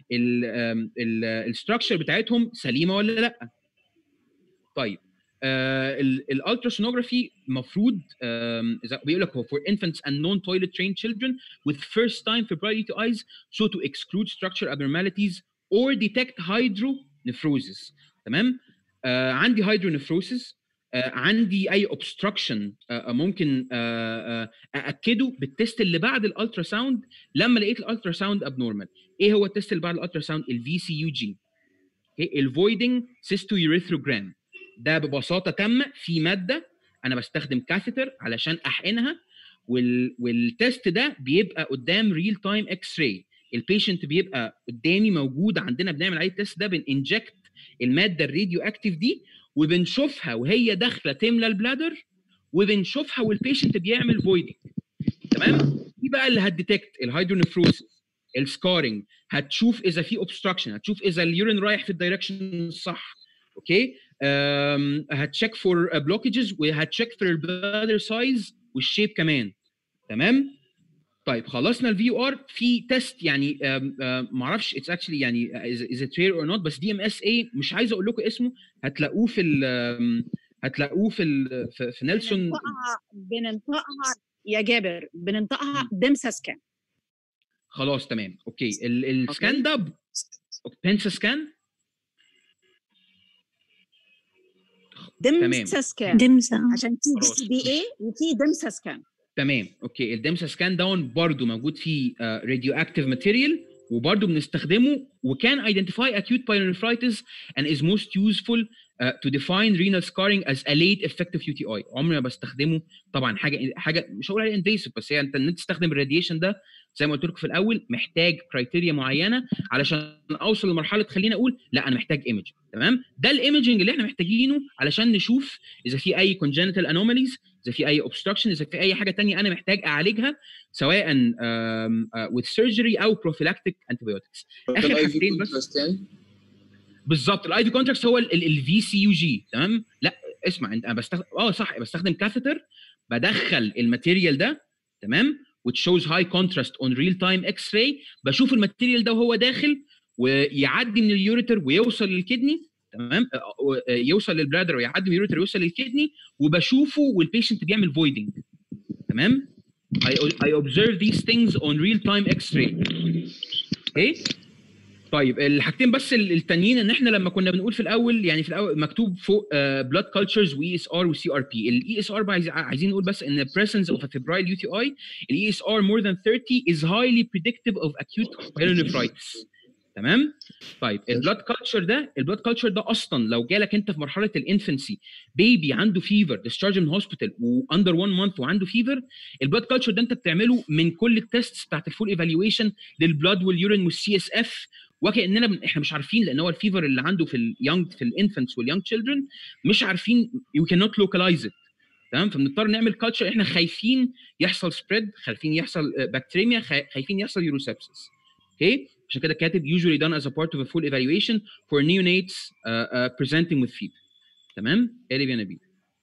الستراكشر بتاعتهم سليمه ولا لا طيب الالتراسونوجرافي المفروض بيقول لك هو for infants and non toilet trained children with first time febrile UTIs so to exclude structure abnormalities or detect hydronephrosis تمام آه عندي hydronephrosis آه عندي اي اوبستراكشن آه ممكن ااكده بالتست اللي بعد الالترا ساوند لما لقيت الالترا ساوند ابنورمال ايه هو التست اللي بعد الالترا ساوند الفي سي يو جي الفويدنج سيستو يوريثروجرام ده ببساطه تامه في ماده انا بستخدم كاثيتر علشان احقنها وال... والتست ده بيبقى قدام ريل تايم اكس راي البيشنت بيبقى قدامي موجود عندنا بنعمل عليه التست ده بننجكت الماده الراديو اكتيف دي وبنشوفها وهي داخله تملى البلادر وبنشوفها والبيشنت بيعمل فويدنج تمام دي بقى اللي هتديتكت الهيدرونفروسيس السكارنج هتشوف اذا في اوبستراكشن هتشوف اذا اليورين رايح في الدايركشن الصح اوكي أم، هتشيك فور بلوكجز وهتشيك فور البلادر سايز والشيب كمان تمام طيب خلصنا الفي ار في تيست يعني ما اعرفش اتس اكشلي يعني از ات رير اور نوت بس دي ام اس اي مش عايز اقول لكم اسمه هتلاقوه في ال آم، هتلاقوه في ال في, في نيلسون بننطقها بننطقها يا جابر بننطقها دمسا سكان خلاص تمام اوكي ال- السكان ده ب- بنسا سكان دمسا سكان دمسا عشان في خلاص. دي بي اي وفي دمسا سكان تمام اوكي الدمسا سكان داون برضو موجود فيه راديو اكتيف ماتيريال وبرضو بنستخدمه وكان identify acute pyelonephritis and is most useful uh, to define renal scarring as a late effective UTI عمري ما بستخدمه طبعا حاجه حاجه مش هقول عليها invasive بس هي انت ان انت تستخدم الراديشن ده زي ما قلت لكم في الاول محتاج كرايتيريا معينه علشان اوصل لمرحله خلينا اقول لا انا محتاج ايمج تمام ده الايمجنج اللي احنا محتاجينه علشان نشوف اذا في اي congenital anomalies اذا في اي obstruction اذا في اي حاجه تانية انا محتاج اعالجها سواء um, uh, with surgery او prophylactic antibiotics اخر حاجتين بس يعني بالظبط الاي في كونتراكت هو الفي سي يو جي تمام لا اسمع انت انا بستخدم اه صح بستخدم كاثيتر بدخل الماتيريال ده تمام which shows high contrast on real time x-ray بشوف الماتيريال ده وهو داخل ويعدي من اليوريتر ويوصل للكدني تمام آه، آه، يوصل للبلادر ويعدي من اليوريتر ويوصل للكدني وبشوفه والبيشنت بيعمل فويدنج تمام I, I observe these things on real time x-ray اوكي طيب الحاجتين بس ال- التانيين ان احنا لما كنا بنقول في الاول يعني في الاول مكتوب فوق بلاد كلتشرز واي اس ار وسي ار بي الاي اس ار عايزين نقول بس ان presence of a febrile UTI الاي اس ار more than 30 is highly predictive of acute pyelonephritis تمام طيب البلاد كلتشر ده البلاد كلتشر ده اصلا لو جالك انت في مرحله الانفنسي بيبي عنده فيفر ديسشارج من هوسبيتال واندر 1 مانث وعنده فيفر البلاد كلتشر ده انت بتعمله من كل التيستس بتاعت الفول ايفالويشن للبلاد واليورين والسي اس اف وكاننا بن... احنا مش عارفين لان هو الفيفر اللي عنده في اليونج في الانفنتس واليونج تشيلدرن مش عارفين يو كان نوت لوكلايز ات تمام فبنضطر نعمل كلتشر احنا خايفين يحصل سبريد خايفين يحصل بكتيريميا خايفين يحصل يوروسبسس اوكي عشان كده كاتب usually done as a part of a full evaluation for neonates uh, uh, presenting with fever تمام قالب يا نبيل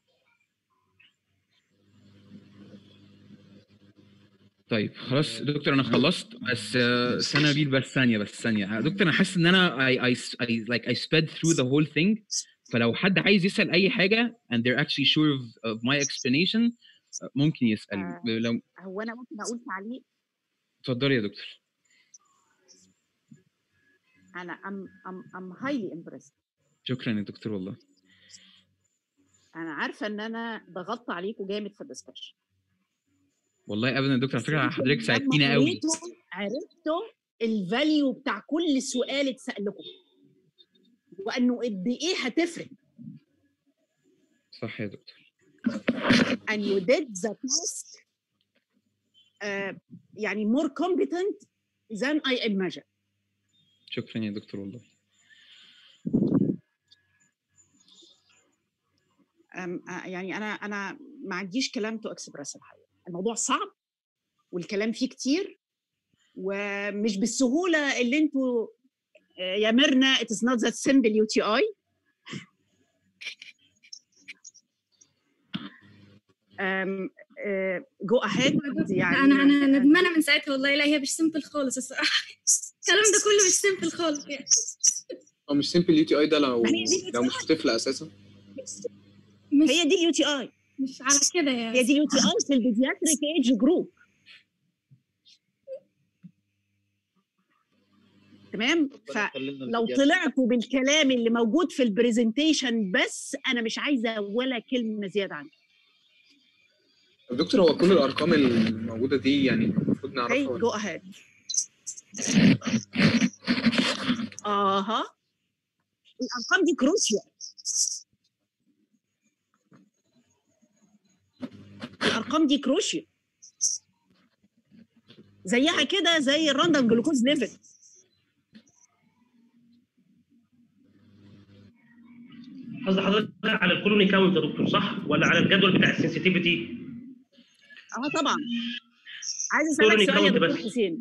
طيب خلاص دكتور انا خلصت بس آه، سنه نبيل بس ثانيه بس ثانيه دكتور انا حاسس ان انا I, I, I like I sped through the whole thing فلو حد عايز يسال اي حاجه and they're actually sure of, of my explanation آه، ممكن يسال آه. لو هو انا ممكن اقول تعليق اتفضلي يا دكتور انا ام ام ام هايلي امبرس شكرا يا دكتور والله انا عارفه ان انا ضغطت عليكم جامد في الدسكشن والله ابدا يا دكتور على فكره حضرتك ساعدتينا قوي عرفتوا عرفتوا الفاليو بتاع كل سؤال اتسال لكم وانه قد ايه هتفرق صح يا دكتور and you did the task uh, يعني more competent than I imagine شكرا يا دكتور والله أم- آه، يعني انا انا ما عنديش كلام تو اكسبرس الحقيقه الموضوع صعب والكلام فيه كتير ومش بالسهوله اللي انتوا آه، يا ميرنا it is not that simple UTI um, uh, go ahead يعني انا انا ندمانه من ساعتها والله لا هي مش سيمبل خالص الصراحه الكلام ده كله مش سيمبل خالص يعني هو مش سيمبل يو تي اي ده لو ما هي دي لو مش طفل اساسا مش هي دي اليو تي اي مش على كده يعني هي دي اليو تي اي في البيدياتريك ايج جروب تمام فلو طلعتوا بالكلام اللي موجود في البرزنتيشن بس انا مش عايزه ولا كلمه زياده عنه طب دكتور هو كل الارقام الموجوده دي يعني المفروض هي نعرفها جو ولا اهيد اها الارقام دي كروشيال الارقام دي كروشيال زيها كده زي الراندوم جلوكوز ليفل قصد حضرتك على الكولوني كاونت يا دكتور صح ولا على الجدول بتاع السنسيتيفيتي اه طبعا عايز اسالك كولوني سؤال يا كاونت دكتور بس. حسين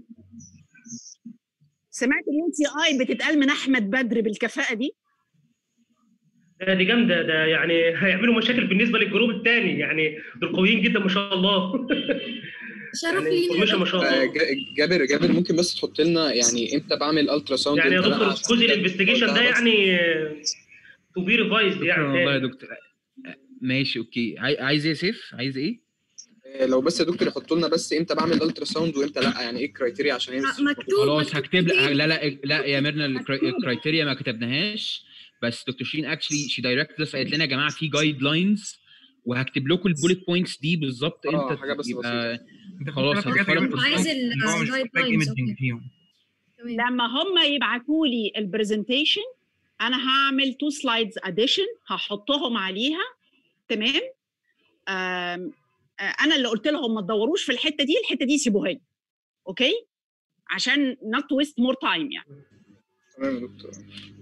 سمعت اليو تي اي بتتقال من احمد بدر بالكفاءه دي ده دي جامده ده يعني هيعملوا مشاكل بالنسبه للجروب الثاني يعني دول قويين جدا ما شاء الله شرف يعني لينا يا information ما شاء آه، الله جا- جابر جابر ممكن بس تحط لنا يعني امتى بعمل الترا ساوند يعني يا امتى لا دكتور عشان جزء ده- الانفستيجيشن ده بس. يعني تو بي ريفايزد يعني والله يا تاني. دكتور ماشي اوكي عاي- عايز ايه يا سيف عايز ايه آه، لو بس يا دكتور يحطوا لنا بس امتى بعمل الترا ساوند وامتى لا يعني ايه الكرايتيريا عشان هي مش مكتوب خلاص هكتب لك لا لا لا يا ميرنا الكرا- الكرايتيريا ما كتبناهاش بس دكتور شيرين اكشلي شي دايركت بس قالت لنا يا جماعه في جايد لاينز وهكتب لكم البوليت بوينتس دي بالظبط اه امتى حاجه بس يبقى بسيطه خلاص هنتفرج عايز الجايد لاينز فيهم لما هم يبعتوا لي البرزنتيشن انا هعمل تو سلايدز اديشن هحطهم عليها تمام آم، آه، انا اللي قلت لهم ما تدوروش في الحته دي الحته دي سيبوها لي اوكي عشان not to waste more time يعني تمام يا دكتور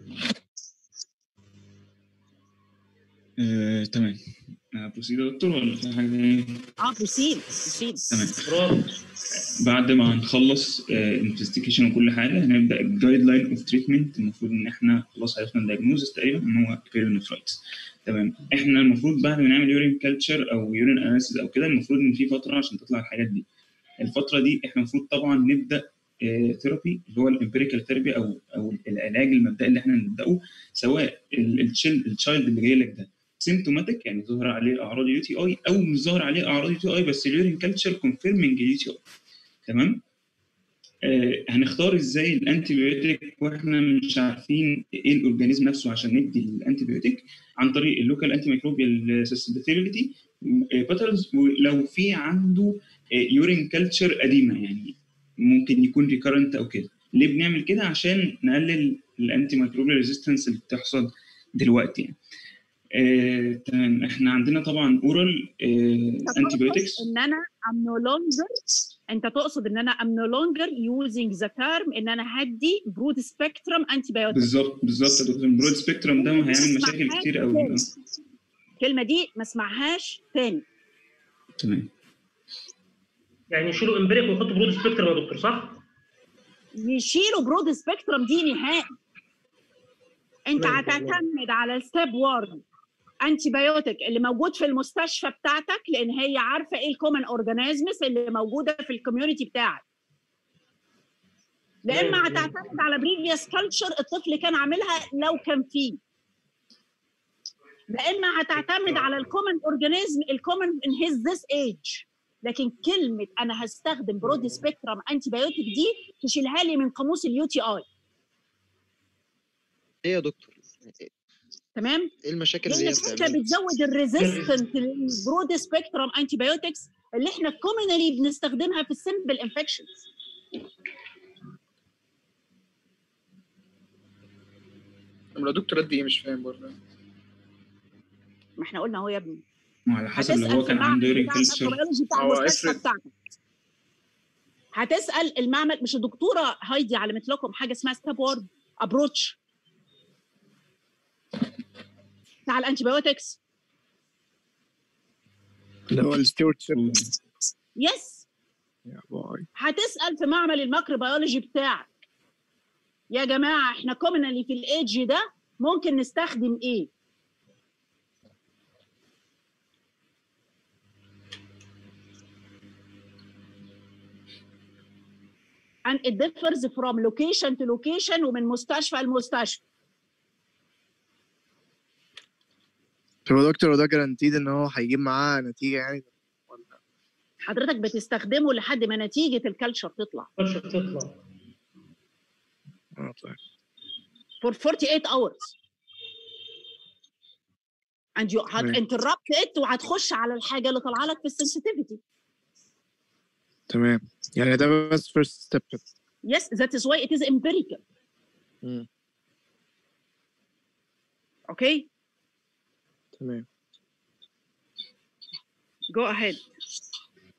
آه، تمام بروسيد يا دكتور ولا في حاجه تانية؟ اه بروسيد بروسيد تمام بعد ما هنخلص انفستيجيشن وكل حاجه هنبدا الجايد لاين اوف تريتمنت المفروض ان احنا خلاص عرفنا الدايجنوزس تقريبا ان هو بيرينفرايتس تمام احنا المفروض بعد ما نعمل يورين كلتشر او يورين اناليسيس او كده المفروض ان في فتره عشان تطلع الحاجات دي الفتره دي احنا المفروض طبعا نبدا ثيرابي اللي هو الامبيريكال ثيرابي او او العلاج المبدئي اللي احنا نبداه سواء التشايلد اللي جاي لك ده سيمتوماتيك يعني ظهر عليه اعراض يو تي اي او مش ظهر عليه اعراض يو تي اي بس اليورين كلتشر كونفيرمنج يو تي اي تمام آه هنختار ازاي الانتي بيوتيك واحنا مش عارفين ايه الاورجانيزم نفسه عشان ندي الانتي بيوتيك عن طريق اللوكال انتي ميكروبيال سسبتيبيليتي باترنز ولو في عنده يورين كلتشر قديمه يعني ممكن يكون ريكارنت او كده ليه بنعمل كده عشان نقلل الانتي ميكروبيال ريزيستنس اللي بتحصل دلوقتي يعني آه، تمام احنا عندنا طبعا اورال انتي بايوتكس ان انا I'm no longer انت تقصد ان انا I'm no longer using the term ان انا هدي برود سبيكترم انتي بايوتيك بالظبط بالظبط يا دكتور البرود سبيكترم ده هيعمل مشاكل كتير قوي آه، الكلمه دي ما اسمعهاش تاني تمام يعني يشيلوا امبريك ويحطوا برود سبيكترم يا دكتور صح؟ يشيلوا برود سبيكترم دي نهائي انت تمام، هتعتمد على الستيب 1 انتي بايوتيك اللي موجود في المستشفى بتاعتك لان هي عارفه ايه الكومن اورجانيزمز اللي موجوده في الكوميونتي بتاعك لا اما هتعتمد على بريفيوس كلتشر الطفل كان عاملها لو كان فيه لا اما هتعتمد على الكومن اورجانيزم الكومن ان هيز ذس ايج لكن كلمه انا هستخدم برود سبيكترم انتي بايوتيك دي تشيلها لي من قاموس اليو تي اي ايه يا دكتور تمام ايه المشاكل اللي هي لانك انت بتعملها بتزود الريزيستنت للبرود سبيكترم انتي بايوتكس اللي احنا كومنالي بنستخدمها في السمبل انفكشنز طب يا دكتور قد ايه مش فاهم برضه ما احنا قلنا اهو يا ابني وعلى حسب لو هتسال هو في كان عنده المعمل يورين بتاع كلتشر الميكروبيولوجي بتاع هو المستشفى افرض- بتاعتك هتسال المعمل مش الدكتوره هايدي علمت لكم حاجه اسمها ستاب ابروتش بتاع الانتي بايوتكس اللي هو الستيوردشيب يس يا باي هتسال في معمل الميكروبيولوجي بتاعك يا جماعه احنا كومنالي في الايدج ده ممكن نستخدم ايه and it differs from location to location ومن مستشفى لمستشفى طب يا دكتور هو ده جرانتيد ان هو هيجيب معاه نتيجه يعني حضرتك بتستخدمه لحد ما نتيجه الكالتشر تطلع الكالتشر تطلع اه طيب for 48 hours and you تمام. هتinterrupt it وهتخش على الحاجه اللي طالعه لك في السنسيتيفيتي تمام يعني ده بس فيرست ستيب كده yes that is why it is empirical مم. okay تمام go ahead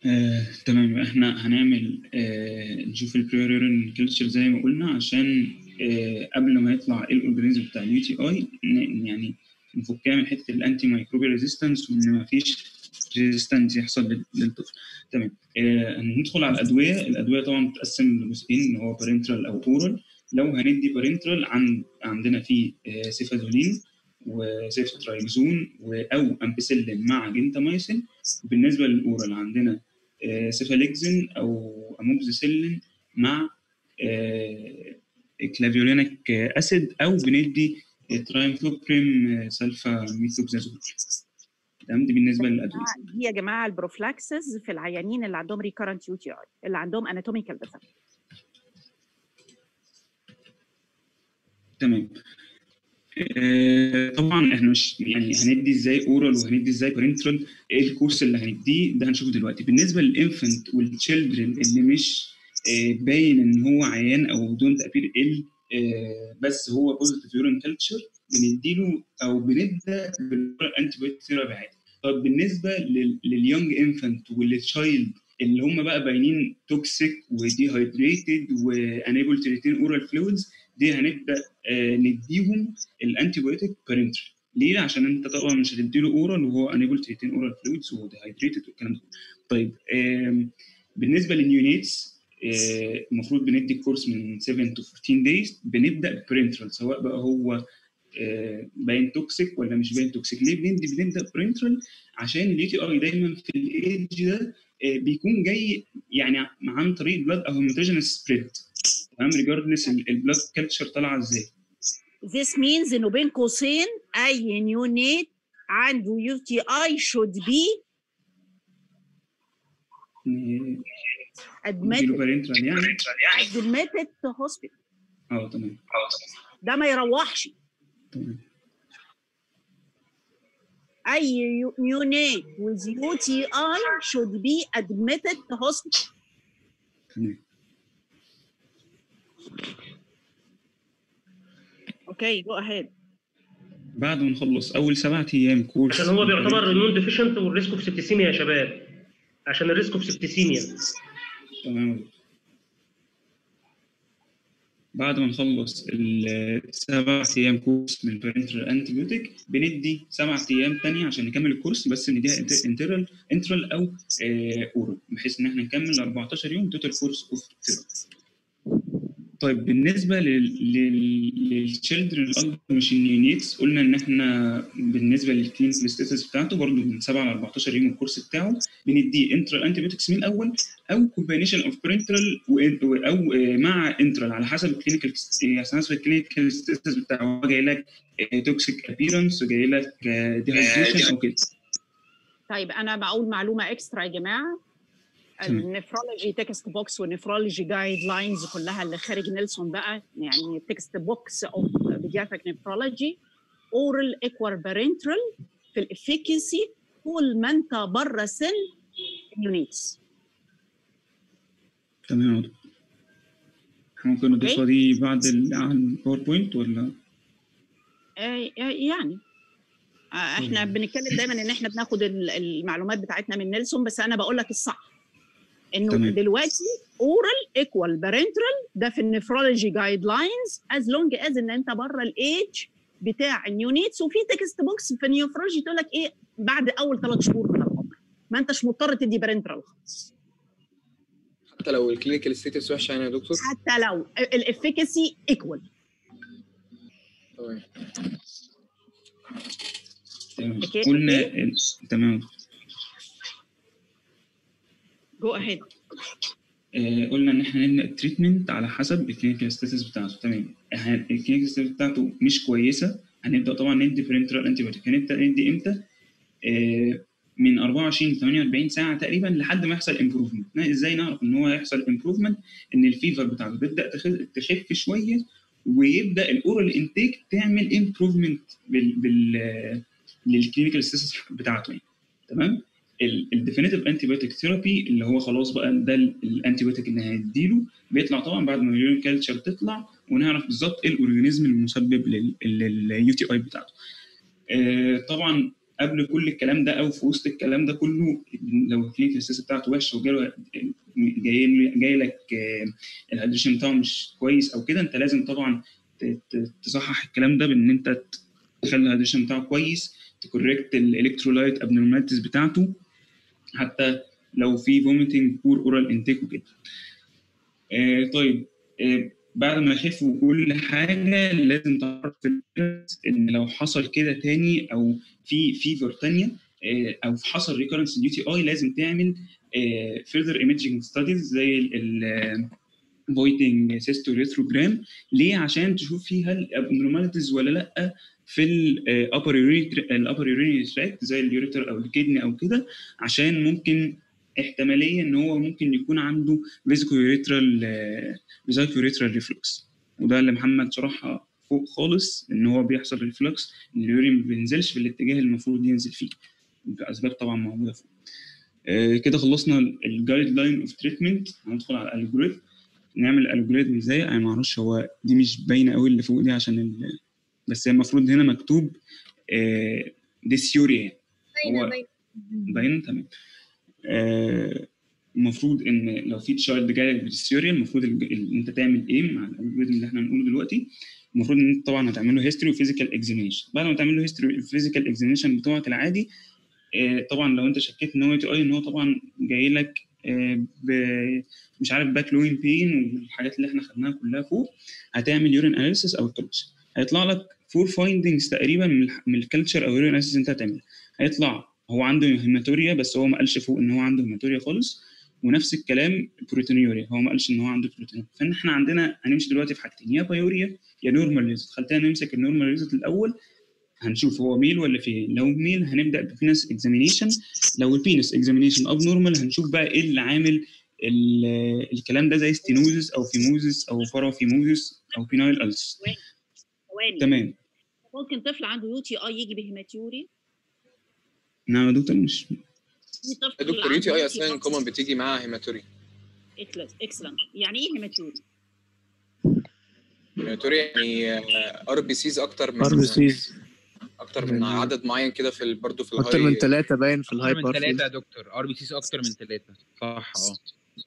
آه، تمام يبقى احنا هنعمل آه، نشوف البريورين كلتشر زي ما قلنا عشان آه، قبل ما يطلع الاورجانيزم بتاع اليو تي اي يعني نفكها من حته الانتي مايكروبيال ريزيستنس وان ما فيش ريزيستنس يحصل لل- للطفل تمام آه، هندخل على الادويه الادويه طبعا بتتقسم لجزئين اللي هو بارنترال او اورال لو هندي بارنترال عن عندنا في آه، سيفازولين وسيفترايزون و- او امبيسيلين مع جنتامايسين بالنسبه للاورال عندنا آه، سيفاليكزين او اموكسيسيلين مع آه، كلافيولينيك اسيد او بندي ترايمفلوبريم سلفا ميثوكسازول تمام دي بالنسبه للادويه دي يا جماعه البروفلاكسز في العيانين اللي عندهم ريكارنت يو تي اي اللي عندهم اناتوميكال ديفكت تمام آه، طبعا احنا مش يعني هندي ازاي اورال وهندي ازاي بارنترال ايه الكورس اللي هنديه ده هنشوفه دلوقتي بالنسبه للانفنت والتشيلدرن اللي مش آه، باين ان هو عيان او دونت ابير ال بس هو بوزيتيف يورين كلتشر بنديله او بنبدا بالانتي بايوتيك ثيرابي عادي طب بالنسبه لل- لليونج انفنت والتشايلد اللي هم بقى باينين توكسيك وديهايدريتد وانيبل تو ريتين اورال فلويدز دي هنبدا آه، نديهم الانتي بايوتيك بارنترال ليه؟ عشان انت طبعا مش هتديله اورال وهو انيبل تو ريتين اورال فلويدز وديهايدريتد والكلام ده طيب آم، بالنسبه للنيونيتس آه، المفروض بندي الكورس من 7 تو 14 دايز بنبدا بارنترال سواء بقى هو آه، باين توكسيك ولا مش باين توكسيك ليه بندي بنبدا برنترال عشان اليو تي اي دايما في الايدج ده آه، بيكون جاي يعني عن طريق البلاد او هيماتوجينس سبريد تمام ريجاردلس البلاد كلتشر طالعه ازاي This means انه بين قوسين اي نيونيت عنده يو تي اي should be نديله admitted بارنترال يعني admitted to hospital اه تمام ده ما يروحش تمام اي نيونيت with UTI should be admitted to hospital تمام اوكي جو اهيد بعد ما نخلص اول سبعة ايام كورس عشان هو بيعتبر اميون ديفيشنت والريسك اوف سبتيسيميا يا شباب عشان الريسك اوف سبتيسيميا تمام بعد ما نخلص السبع ايام كورس من بارنترال انتيبيوتيك بندي سبع ايام تانية عشان نكمل الكورس بس نديها انترال انترال او اورال بحيث ان احنا نكمل 14 يوم توتال كورس اوف ثيرابي طيب بالنسبه للتشيلدرن الاكبر مش النيونيتس قلنا ان احنا بالنسبه للكلينيكال ستاتس بتاعته برضه من 7 ل 14 يوم الكورس بتاعه بنديه انترال انتيبيوتكس من الاول او كومبينيشن اوف برنترال او آه، مع انترال على حسب الكلينيكال على حسب الكلينيكال ستاتس بتاعه هو جاي لك توكسيك ابيرنس وجاي لك ديهايدريشن او كده طيب انا بقول معلومه اكسترا يا جماعه تمام. النفرولوجي تكست بوكس والنفرولوجي جايد لاينز كلها اللي خارج نيلسون بقى يعني تكست بوكس اوف بيدياتريك نفرولوجي اورال ايكوال بارنترال في الافيكسي طول ما انت بره سن اليونيتس تمام يا دكتور. احنا ممكن نضيفها دي بعد ال- على الباوربوينت ولا آه، يعني آه، احنا بنتكلم دايما ان احنا بناخد ال- المعلومات بتاعتنا من نيلسون بس انا بقول لك الصح انه تمام. دلوقتي اورال ايكوال بارنترال ده في النفرولوجي جايد لاينز از لونج از ان انت بره الايج بتاع النيونيتس وفي تكست بوكس في النيوفرولوجي تقول لك ايه بعد اول ثلاث شهور من العمر ما انتش مضطر تدي بارنترال خالص حتى لو الكلينيكال ستيتس وحشه يعني يا دكتور حتى لو الافيكاسي ايكوال تمام تمام أوكي. قلنا ال- تمام جو اهيد آه، قلنا ان احنا نبدا التريتمنت على حسب الكلينيكال ستاتس بتاعته تمام إحنا الكلينيكال ستاتس بتاعته مش كويسه هنبدا طبعا ندي برنترال انتي بايوتيك هنبدا ندي امتى آه، من 24 ل 48 ساعه تقريبا لحد ما يحصل امبروفمنت ازاي نعرف ان هو هيحصل امبروفمنت ان الفيفر بتاعته تبدا تخ- تخف شويه ويبدا الاورال انتيك تعمل امبروفمنت بال بال للكلينيكال ستاتس بتاعته يعني تمام الديفينيتيف انتي بايوتيك ثيرابي اللي هو خلاص بقى ده الانتي بايوتيك اللي هنديله بيطلع طبعا بعد ما اليورين كالتشر تطلع ونعرف بالظبط ايه الاورجانيزم المسبب لليو تي اي بتاعته. آه، طبعا قبل كل الكلام ده او في وسط الكلام ده كله لو الكلينيكال ستيتس بتاعته وحشه وجاله جاي جاي لك الهيدريشن بتاعه مش كويس او كده انت لازم طبعا ت- ت- تصحح الكلام ده بان انت تخلي الهيدريشن بتاعه كويس تكوركت الالكترولايت ابنورماليتيز بتاعته حتى لو في فوميتنج بور اورال انتيك وكده آه طيب آه بعد ما يخف كل حاجه لازم تعرف ان لو حصل كده تاني او في فيفر تانيه آه او حصل ريكورنس ديو تي اي لازم تعمل فيرذر ايمجنج ستاديز زي ال فويتنج سيستوريثروجرام ليه عشان تشوف فيه هل abnormalities ولا لا في الابر الابر يورينري تراكت زي اليوريتر او الكدني او كده عشان ممكن احتماليه ان هو ممكن يكون عنده فيزيكو يوريترال فيزيكو يوريترال ريفلكس وده اللي محمد شرحها فوق خالص ان هو بيحصل ريفلكس ان اليورين ما بينزلش في الاتجاه اللي المفروض ينزل فيه باسباب طبعا موجوده فوق آه كده خلصنا الجايد لاين اوف تريتمنت هندخل على الالجوريثم نعمل الالجوريثم ازاي انا ما اعرفش هو دي مش باينه قوي اللي فوق دي عشان ال... بس هي المفروض هنا مكتوب آه ديسيوريا باينه هو باينه باين تمام آه، المفروض ان لو في تشايلد جاي لك بديسيوريا المفروض ال- ال- انت تعمل ايه مع الالجوريثم اللي احنا هنقوله دلوقتي المفروض ان انت طبعا هتعمل له هيستوري وفيزيكال اكزامينشن بعد ما تعمل له هيستوري وفيزيكال اكزامينشن بتوعك العادي آه، طبعا لو انت شكيت ان هو تي اي ان هو طبعا جاي لك آه، ب- مش عارف باك لوين بين والحاجات اللي احنا خدناها كلها فوق هتعمل يورين اناليسيس او الكلتشر هيطلع لك فور فايندنجز تقريبا من الح- من الكلتشر او يورين اناليسيس انت هتعملها هيطلع هو عنده هيماتوريا بس هو ما قالش فوق ان هو عنده هيماتوريا خالص ونفس الكلام بروتينيوريا هو ما قالش ان هو عنده بروتينيوريا فان احنا عندنا هنمشي دلوقتي في حاجتين يا بايوريا يا نورمال ريزلت خلينا نمسك النورمال ريزلت الاول هنشوف هو ميل ولا فيميل لو ميل هنبدا ببينس اكزامينيشن لو البينس اكزامينيشن اب نورمال هنشوف بقى ايه اللي عامل ال- الكلام ده زي ستينوزس او فيموزس او بارافيموزس او بينايل الس ثواني تمام ممكن طفل عنده يو تي اي يجي بهيماتيوري نعم يا دكتور مش في طفل يا دكتور عنده يو تي اي UTI اساسا كومن بتيجي معاها هيماتوري اكسلنت يعني ايه هيماتيوري؟ هيماتوري يعني ار بي سيز اكتر من ار بي سيز اكتر من عدد معين كده في ال- برضه في اكتر الهاي من ثلاثة باين في اكتر الهاي من بار ثلاثه يا دكتور ار بي سيز اكتر من ثلاثه صح اه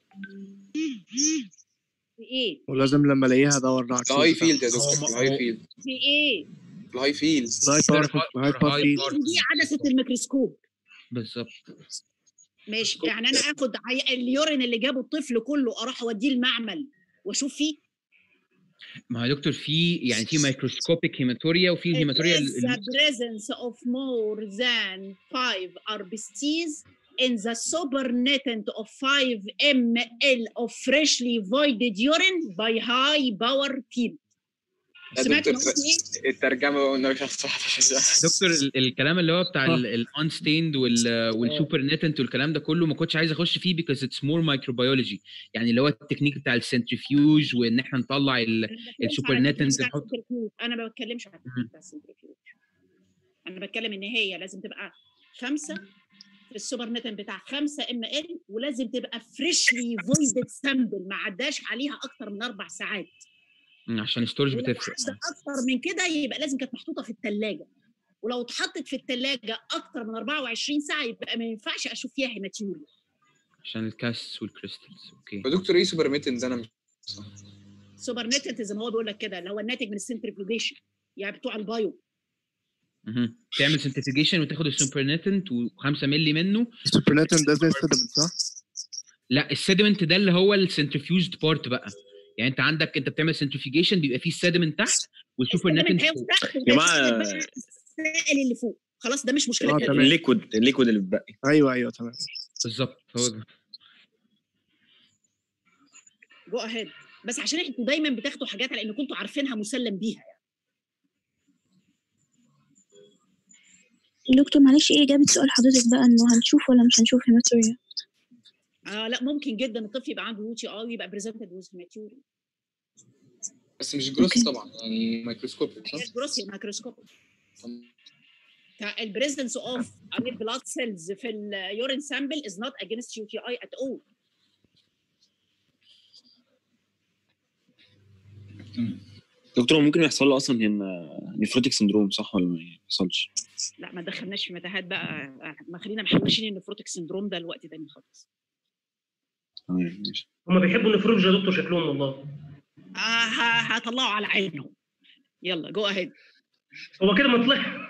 في ايه؟ ولازم لما الاقيها ادور على الهاي الكود فيلد يا بتاعها. دكتور في الهاي فيلد في ايه؟ في الهاي فيلد الهاي بار في الهاي بار فيلد دي عدسه الميكروسكوب بالظبط ماشي يعني انا اخد عي- اليورين اللي جابه الطفل كله اروح اوديه المعمل واشوف فيه ما هو يا دكتور في يعني في مايكروسكوبيك هيماتوريا وفي الهيماتوريا It ال- is the ال- presence of more than 5 RBCs in the supernatant of 5 ml of freshly voided urine by high power field. يا سمعت دكتور أنا قلت ايه؟ الترجمه بقى والنبي صح دكتور ال- الكلام اللي هو بتاع الانستيند والسوبر نتنت والكلام ده كله ما كنتش عايز اخش فيه because it's more microbiology يعني اللي هو التكنيك بتاع السنترفيوج وان احنا نطلع السوبر نتنت بتاع السنترفيوج. انا ما بتكلمش على التكنيك بتاع السنترفيوج انا بتكلم ان هي لازم تبقى خمسه في السوبر نتن بتاع 5 ام ال ولازم تبقى فريشلي فويدد سامبل ما عداش عليها اكتر من اربع ساعات عشان الستورج ولو بتفرق عدى اكتر من كده يبقى لازم كانت محطوطه في الثلاجه ولو اتحطت في الثلاجه اكتر من 24 ساعه يبقى ما ينفعش اشوف فيها هيماتيوريا عشان الكاس والكريستالز اوكي يا دكتور ايه سوبر ميتن ده انا مش سوبر نتن زي ما هو بيقول لك كده اللي هو الناتج من السنترفيوجيشن يعني بتوع البايو مهم. تعمل سنترفيجيشن وتاخد السوبر نتنت و5 مللي منه السوبر نتن ده زي السيدمنت صح؟ لا السيدمنت ده اللي هو السنترفيوجد بارت بقى يعني انت عندك انت بتعمل سنترفيجيشن بيبقى فيه السيدمنت تحت والسوبر نتنت هي فوق تحت يا جماعه السائل اللي فوق خلاص ده مش مشكله اه كده. تمام الليكويد الليكويد اللي بتبقي ايوه ايوه تمام بالظبط هو ده جو اهيد بس عشان انتوا دايما بتاخدوا حاجات على ان كنتوا عارفينها مسلم بيها يعني دكتور معلش ايه اجابة سؤال حضرتك بقى انه هنشوف ولا مش هنشوف هيماتوريا آه لا ممكن جدا الطفل يبقى عنده يو تي اي ويبقى بريزنتد ويز هيماتيوريا بس مش جروس طبعا يعني مايكروسكوب هي جروسي مايكروسكوب البريزنس اوف بلاد سيلز في اليورين سامبل از نوت اجينست يو تي اي ات اول دكتور هو ممكن يحصل له اصلا هنا نيفروتيك سندروم صح ولا ما يحصلش؟ لا ما دخلناش في متاهات بقى ما خلينا محوشين النفروتك سندروم ده الوقت تاني خالص تمام ماشي هم بيحبوا النفروج يا دكتور شكلهم والله آه ه- هطلعوا على عينهم يلا جو اهيد هو كده ما طلع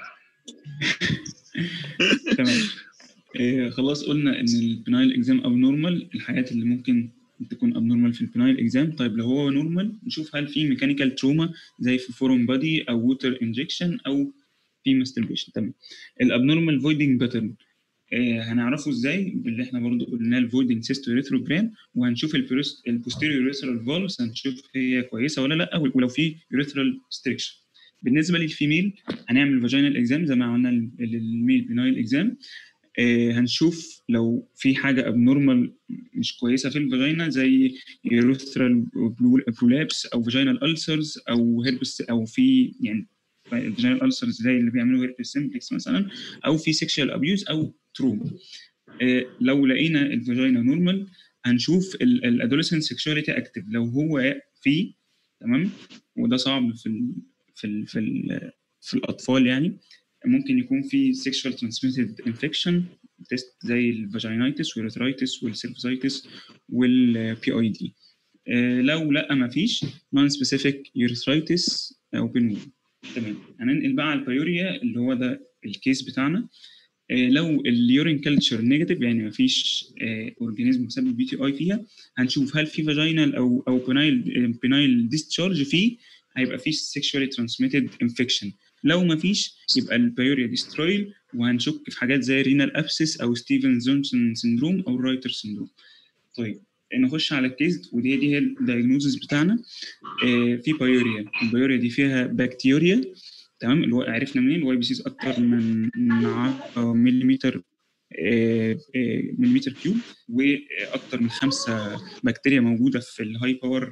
تمام إيه خلاص قلنا ان البنايل اكزام اب نورمال الحاجات اللي ممكن تكون اب نورمال في البنايل اكزام طيب لو هو نورمال نشوف هل في ميكانيكال تروما زي في فورم بادي او ووتر انجكشن او في ماستربيشن تمام الابنورمال فويدنج باترن هنعرفه ازاي باللي احنا برضو قلناه الفويدنج سيستو ريثروجرام وهنشوف البوستيريور يوريثرال فالس هنشوف هي كويسه ولا لا ولو في يوريثرال ستريكشن بالنسبه للفيميل هنعمل فاجينال اكزام زي ما عملنا لل- للميل بنايل اكزام آه، هنشوف لو في حاجه ابنورمال مش كويسه في الفاجينا زي يوريثرال برولابس او فاجينال ألسرز او هيربس او في يعني فاجينال ألسرز زي اللي بيعملوا هيربس سيمبلكس مثلا او في سيكشوال ابيوز او تروما آه، لو لقينا الفاجينا نورمال هنشوف الادوليسنت سيكشواليتي اكتف لو هو فيه تمام وده صعب في ال في ال في ال في الاطفال يعني ممكن يكون في sexual transmitted infection تيست زي الفاجينايتس والريترايتس والسيرفزايتس والبي اي دي لو لا ما فيش نون سبيسيفيك يوريثرايتس او بنوم تمام هننقل بقى على البيوريا اللي هو ده الكيس بتاعنا آه، لو اليورين كلتشر نيجاتيف يعني ما فيش اورجانيزم مسبب بي تي اي فيها هنشوف هل في فاجينال او او بينايل بينايل ديسشارج فيه هيبقى فيه سيكشوالي ترانسميتد انفكشن لو ما فيش يبقى البيوريا ديسترويل وهنشك في حاجات زي رينال ابسس او ستيفن جونسون سندروم او الرايتر سندروم طيب نخش على الكيس ودي دي هي الدايجنوزس بتاعنا آه، في بايوريا البايوريا دي فيها بكتيريا تمام اللي هو عرفنا منين الواي بي سيز اكتر من من 10 مليمتر آه، آه، مليمتر كيوب واكتر من خمسه بكتيريا موجوده في الهاي باور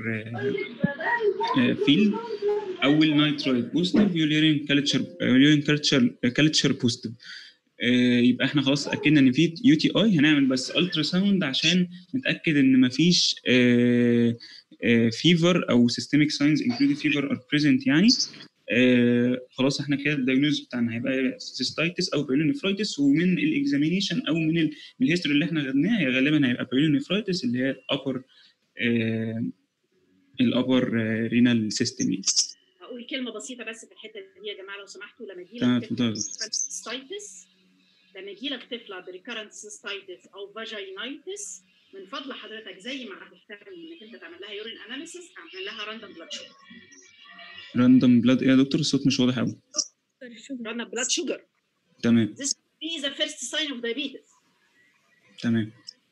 فيلد او النيترويد بوزيتيف يورين كالتشر يورين كالتشر كالتشر بوزيتيف يبقى احنا خلاص اتاكدنا ان في يو تي اي هنعمل بس الترا ساوند عشان نتاكد ان مفيش فيفر او سيستميك ساينز انكلودينج فيفر ار بريزنت يعني آه، خلاص احنا كده الدايجنوز بتاعنا هيبقى سيستايتس او بايلونيفرايتس ومن الاكزامينيشن او من ال- من الهيستوري اللي احنا خدناها هي غالبا هيبقى بايلونيفرايتس اللي هي الابر الابر رينال سيستم يعني هقول كلمه بسيطه بس في الحته دي يا جماعه لو سمحتوا لما يجي تمام، لك اتفضل. سيستايتس لما يجي لك طفله بريكارنت سيستايتس او فاجينايتس من فضل حضرتك زي ما هتهتم انك انت تعمل لها يورين اناليسيس اعمل لها راندوم بلاد شوجر راندوم بلاد ايه يا دكتور الصوت مش واضح قوي راندوم بلاد شوجر تمام This is the first sign of diabetes تمام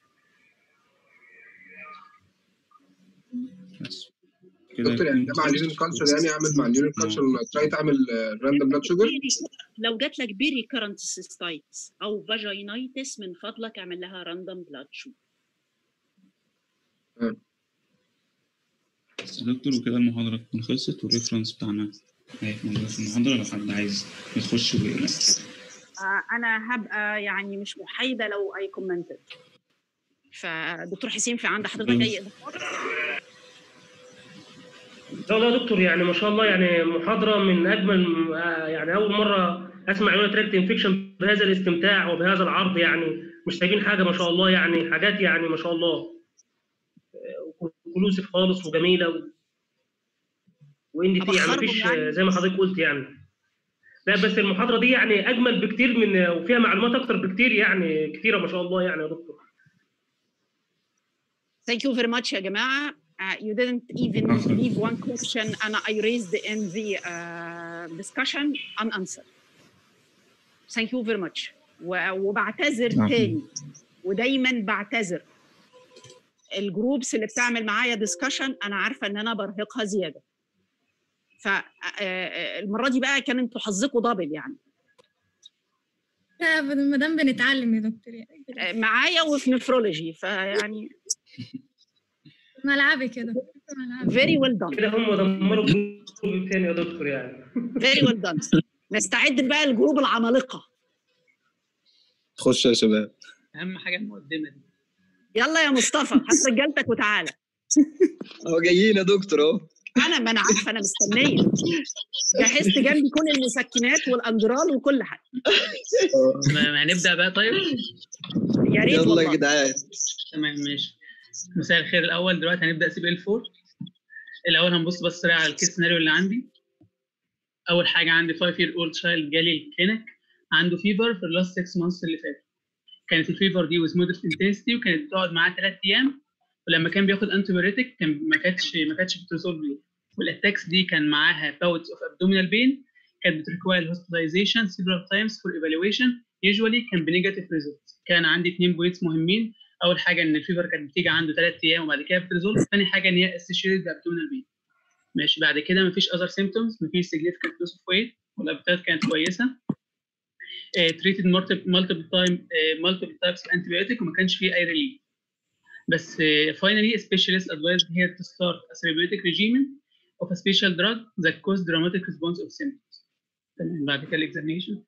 بس كده دكتور يعني ده مع اليورين كلتشر يعني اعمل مع اليورين كلتشر تراي تعمل راندوم بلاد شوجر لو جات لك بريكارنت سيستايتس او فاجينايتس من فضلك اعمل لها راندوم بلاد شوجر بس يا دكتور وكده المحاضرة تكون خلصت والريفرنس بتاعنا اهي موجودة في المحاضرة لو حد عايز يخش ويقرا آه، انا هبقى يعني مش محايده لو اي كومنتد فدكتور حسين في عند حضرتك اي اضافات لا لا يا دكتور يعني ما شاء الله يعني محاضرة من أجمل آه، يعني أول مرة أسمع يونت تراكت انفكشن بهذا الاستمتاع وبهذا العرض يعني مش سايبين حاجة ما شاء الله يعني حاجات يعني ما شاء الله كلوسيف خالص وجميلة و... وإن دي يعني أبخرهم مفيش يعني؟ آه، زي ما حضرتك قلت يعني لا بس المحاضرة دي يعني أجمل بكتير من وفيها معلومات أكتر بكتير يعني كتيرة ما شاء الله يعني يا دكتور Thank you very much يا جماعة. Uh, you didn't even leave one question and I raised in the uh, discussion unanswered. Thank you very much. و- وبعتذر نعم. تاني ودايما بعتذر. الجروبس اللي بتعمل معايا ديسكشن انا عارفه ان انا برهقها زياده. فالمره دي بقى كان انتوا حظكم دبل يعني لا ابدا ما دام بنتعلم يا دكتور يعني آه، معايا وفي نفرولوجي فيعني ملعبك يا دكتور ملعبك very well done كده هم دمروا الجروب الثاني يا دكتور يعني very well done نستعد بقى لجروب العمالقه خش يا شباب اهم حاجه المقدمه دي يلا يا مصطفى هات رجالتك وتعالى اهو جايين يا دكتور اهو انا ما انا عارفه انا مستنيه جهزت جنبي كل المسكنات والاندرال وكل حاجه ما ما هنبدا بقى طيب يا ريت يلا والله يا جدعان تمام ماشي مساء الخير الاول دلوقتي هنبدا سي بي ال 4 الاول هنبص بس سريع على الكيس سيناريو اللي عندي اول حاجه عندي 5 year old child جالي الكلينيك عنده فيفر في اللاست 6 مانثs اللي فاتوا كانت الفيفر دي with moderate intensity وكانت بتقعد معاه 3 ايام ولما كان بياخد انتيبيوتيك كان ما كانتش ما كانتش بتريزولف ليه والاتاكس دي كان معاها bouts of abdominal pain كانت بتريكواير hospitalization several times for evaluation usually كان بنيجاتيف ريزلت كان عندي اثنين بوينتس مهمين اول حاجه ان الفيفر كانت بتيجي عنده ثلاث ايام وبعد كده بتريزولف ثاني حاجه ان هي associated بابدومينال بين ماشي بعد كده مفيش other symptoms مفيش significant loss of weight والابتات كانت كويسه تريتد multiple time multiple types of antibiotic وما كانش فيه اي ريليف بس uh, finally a specialist advised here to start a therapeutic regimen of a special drug that cause dramatic response of symptoms تمام بعد كده الاكزامينشن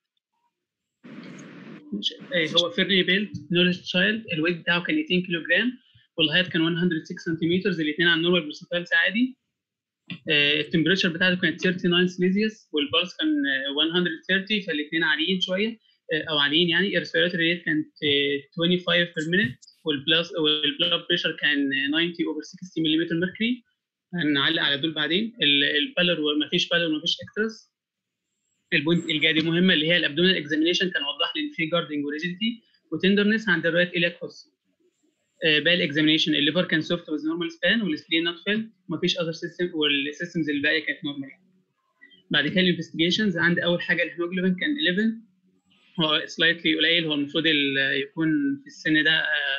هو فيرلي بيلد نولج تشايلد الويت بتاعه كان 18 كيلو جرام والهايت كان 106 سنتيمتر الاثنين على النورمال برسنتايلز عادي التمبريتشر بتاعته كانت 39 سليزيوس والبلس كان 130 فالاثنين عاليين شويه او عاليين يعني الريسبيراتوري ريت كانت 25 بير مينيت والبلس والبلاد بريشر كان 90 اوفر 60 ملم ميركوري هنعلق على دول بعدين البالر وما فيش بالر وما فيش اكترس البوينت الجايه مهمه اللي هي الابدومينال اكزامينيشن كان وضح لي ان في جاردنج وريجيديتي وتندرنس عند الرايت الياك فوس باقي الاكزامينيشن الليفر كان سوفت ويز نورمال سبان والسبلين نوت فيل ومفيش اذر سيستم والسيستمز الباقيه كانت نورمال بعد كده الانفستيجيشنز عندي اول حاجه الهيموجلوبين كان 11 هو سلايتلي قليل هو المفروض يكون في السن ده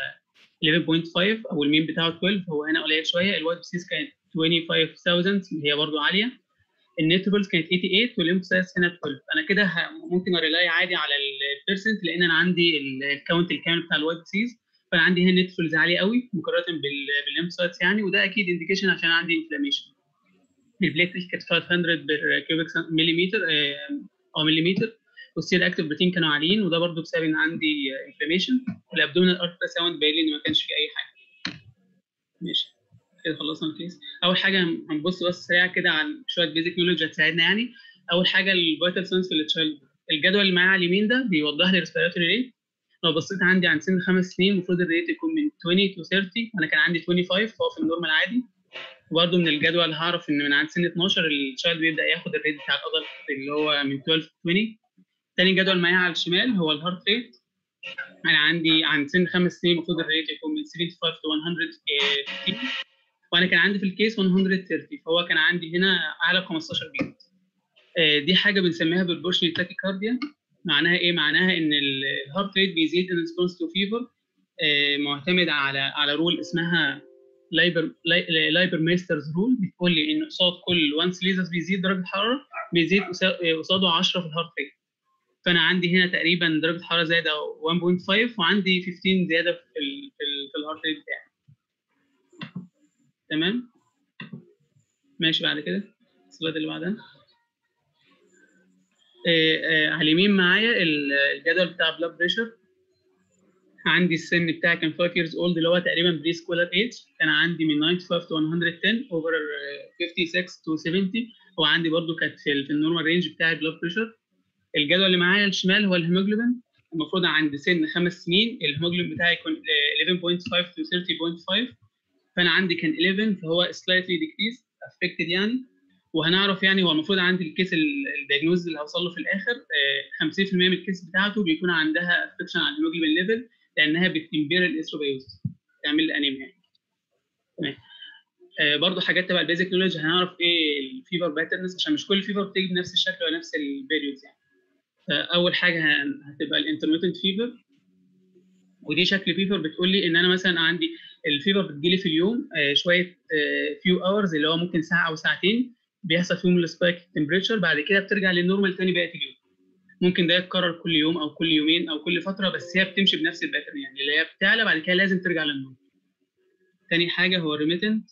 11.5 او المين بتاعه 12 هو هنا قليل شويه الوايت بسيس كانت 25000 اللي هي برضو عاليه النيتبلز كانت 88 والليمفوسايتس هنا 12 انا كده ممكن اريلاي عادي على البيرسنت لان انا عندي الكاونت الكامل بتاع الوايت بسيس فانا عندي هنا نيتفلز عاليه قوي مقارنه بالليمفوسايتس يعني وده اكيد انديكيشن عشان عندي انفلاميشن البليتلت كانت 500 بير كيوبيك مليمتر او مليمتر والسير اكتف بروتين كانوا عاليين وده برضو بسبب ان عندي انفلاميشن والابدومينال الترا ساوند باين لي ان ما كانش في اي حاجه ماشي كده خلصنا الكيس اول حاجه هنبص بس سريع كده على شويه بيزك نولج هتساعدنا يعني اول حاجه الفيتال سنس في التشايلد الجدول اللي معايا على اليمين ده بيوضح لي ريسبيراتوري ريت لو بصيت عندي عند سن خمس سنين المفروض الريت يكون من 20 تو 30 انا كان عندي 25 فهو في النورمال عادي وبرده من الجدول هعرف ان من عند سن 12 التشايلد بيبدا ياخد الريت بتاع الادلت اللي هو من 12 to 20 تاني جدول معايا على الشمال هو الهارت ريت انا عندي عند سن خمس سنين المفروض الريت يكون من 75 to 115 وانا كان عندي في الكيس 130 فهو كان عندي هنا اعلى ب 15 بيت دي حاجه بنسميها بالبورشن تاكيكارديا معناها ايه معناها ان الهارت ريت بيزيد ان ريسبونس تو فيفر معتمد على على رول اسمها لايبر لايبر ميسترز رول بتقول لي ان قصاد كل 1 سليزس بيزيد درجه حراره بيزيد قصاده 10 في الهارت ريت فانا عندي هنا تقريبا درجه حراره زايده 1.5 وعندي 15 زياده في ال في, ال في الهارت ريت بتاعي تمام ماشي بعد كده السلايد اللي بعدها على اليمين معايا الجدول بتاع بلاد بريشر عندي السن بتاعي كان 5 years old اللي هو تقريبا بري سكولار ايج كان عندي من 95 to 110 اوفر 56 to 70 وعندي برضو كانت في, في النورمال رينج بتاع البلاد بريشر الجدول اللي معايا الشمال هو الهيموجلوبين المفروض عند سن خمس سنين الهيموجلوبين بتاعي يكون 11.5 to 30.5 فانا عندي كان 11 فهو slightly decreased affected يعني وهنعرف يعني هو المفروض عندي الكيس الدياجنوز اللي هوصل له في الاخر 50% من الكيس بتاعته بيكون عندها افكشن على الهيموجلوبين ليفل لانها بتمبير الاستروبيوز تعمل انيميا تمام آه برضه حاجات تبع البيزك نولج هنعرف ايه الفيفر باترنز عشان مش كل فيفر بتيجي بنفس الشكل ولا نفس البيريودز يعني فاول حاجه هتبقى الانترميتنت فيفر ودي شكل فيفر بتقول لي ان انا مثلا عندي الفيفر بتجيلي في اليوم آه شويه فيو آه اورز اللي هو ممكن ساعه او ساعتين بيحصل فيهم السبايك تمبريتشر بعد كده بترجع للنورمال تاني بقيه اليوم ممكن ده يتكرر كل يوم او كل يومين او كل فتره بس هي بتمشي بنفس الباترن يعني اللي هي بتعلى بعد كده لازم ترجع للنورمال تاني حاجه هو الريميتنت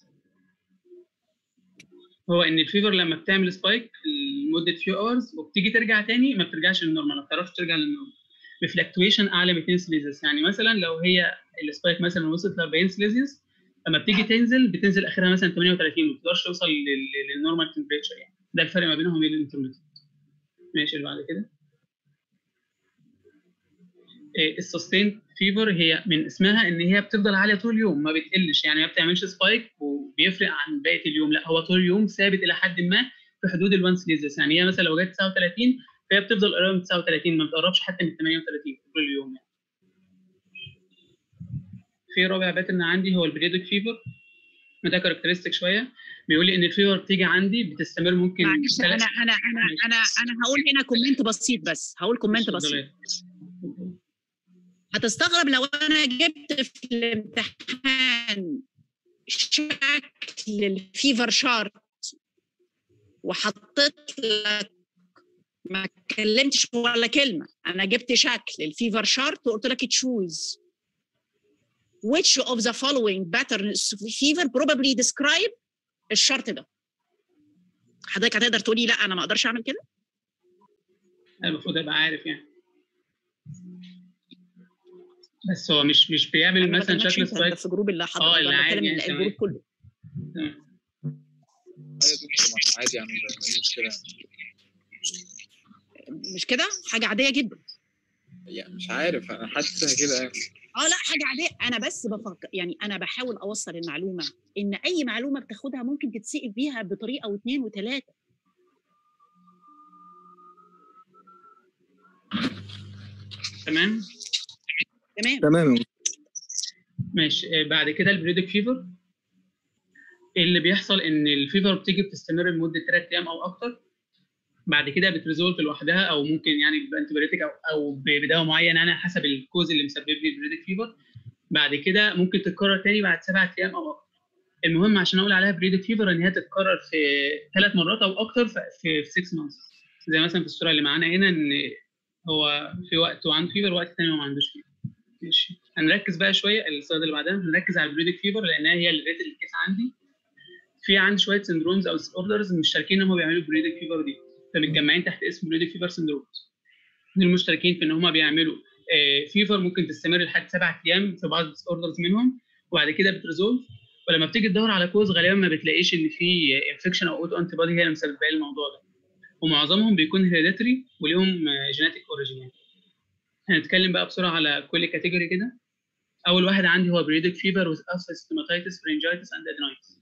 هو ان الفيفر لما بتعمل سبايك لمده فيو اورز وبتيجي ترجع تاني ما بترجعش للنورمال ما بتعرفش ترجع للنورمال بفلكتويشن اعلى من 2 سليزيوس يعني مثلا لو هي السبايك مثلا وصلت ل 40 سليزيوس لما بتيجي تنزل بتنزل اخرها مثلا 38 ما بتقدرش توصل لل- للنورمال تمبريتشر يعني ده الفرق ما بينهم وبين الانترميديت ماشي اللي بعد كده السستين فيفر هي من اسمها ان هي بتفضل عاليه طول اليوم ما بتقلش يعني ما بتعملش سبايك وبيفرق عن بقيه اليوم لا هو طول اليوم ثابت الى حد ما في حدود ال1 سليزيوس يعني هي مثلا لو جت 39 فهي بتفضل قريبه من 39 ما بتقربش حتى من 38 طول اليوم يعني في رابع باترن عندي هو البريدك فيفر وده كاركترستيك شويه بيقول لي ان الفيفر بتيجي عندي بتستمر ممكن معلش ثلاث- انا انا انا انا انا هقول هنا كومنت بسيط بس هقول كومنت بسيط هتستغرب لو انا جبت في الامتحان شكل الفيفر شارت وحطيت لك ما اتكلمتش ولا كلمه انا جبت شكل الفيفر شارت وقلت لك تشوز which of the following patterns of fever probably describe الشرط ده حضرتك هتقدر تقولي لا انا ما اقدرش اعمل كده المفروض ابقى عارف يعني بس هو مش مش بيعمل أنا ما مثلا بكلمكش شكل أنت، أنت سبايك في جروب اللي حضرتك اه اللي انا عادي بتكلم يعني الجروب تمام كله تمام. عادي يعني ايه المشكله مش كده حاجه عاديه جدا يعني مش عارف انا حاسسها كده يعني اه لا حاجه عاديه انا بس بفكر يعني انا بحاول اوصل المعلومه ان اي معلومه بتاخدها ممكن تتسال بيها بطريقه واثنين وثلاثه تمام تمام تمام ماشي آه، بعد كده البريدك فيفر اللي بيحصل ان الفيفر بتيجي بتستمر لمده 3 ايام او اكتر بعد كده بتريزولف لوحدها او ممكن يعني بانتيبيوتيك او او بدواء معين يعني حسب الكوز اللي مسبب لي البريدك فيفر بعد كده ممكن تتكرر تاني بعد سبعة ايام او اكتر المهم عشان اقول عليها بريدك فيفر ان هي تتكرر في ثلاث مرات او اكتر في في 6 مانثs زي مثلا في الصوره اللي معانا هنا ان هو في وقت وعنده فيفر وقت تاني هو ما عندوش فيفر ماشي هنركز بقى شويه السلايد اللي بعدها هنركز على البريدك فيفر لانها هي اللي ريت الكيس عندي في عندي شويه سندرومز او اوردرز مشتركين ان هم بيعملوا بريدك فيفر دي فمتجمعين تحت اسم بريدك فيفر سندرومز دول مشتركين في ان هم بيعملوا فيفر ممكن تستمر لحد سبع ايام في بعض الاوردرز منهم وبعد كده بتريزولف ولما بتيجي تدور على كوز غالبا ما بتلاقيش ان في انفكشن او اوتو انتي بادي هي اللي مسببه لي الموضوع ده ومعظمهم بيكون هيريديتري وليهم جينيتك اوريجين يعني هنتكلم بقى بسرعه على كل كاتيجوري كده اول واحد عندي هو بريدك فيفر وذ ستيماتيتس فرنجايتس اند ادينايتس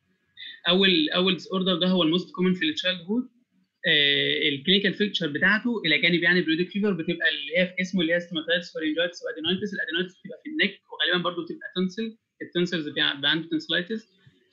اول اول ديس اوردر ده هو الموست كومن في التشايلد هود الكلينيكال فيكتشر بتاعته الى جانب يعني بريدك فيفر بتبقى اللي هي في اسمه اللي هي ستيماتيتس فرنجايتس وادينايتس الادينايتس بتبقى في النك وغالبا برضو بتبقى تنسل التنسلز بيبقى عنده تنسلايتس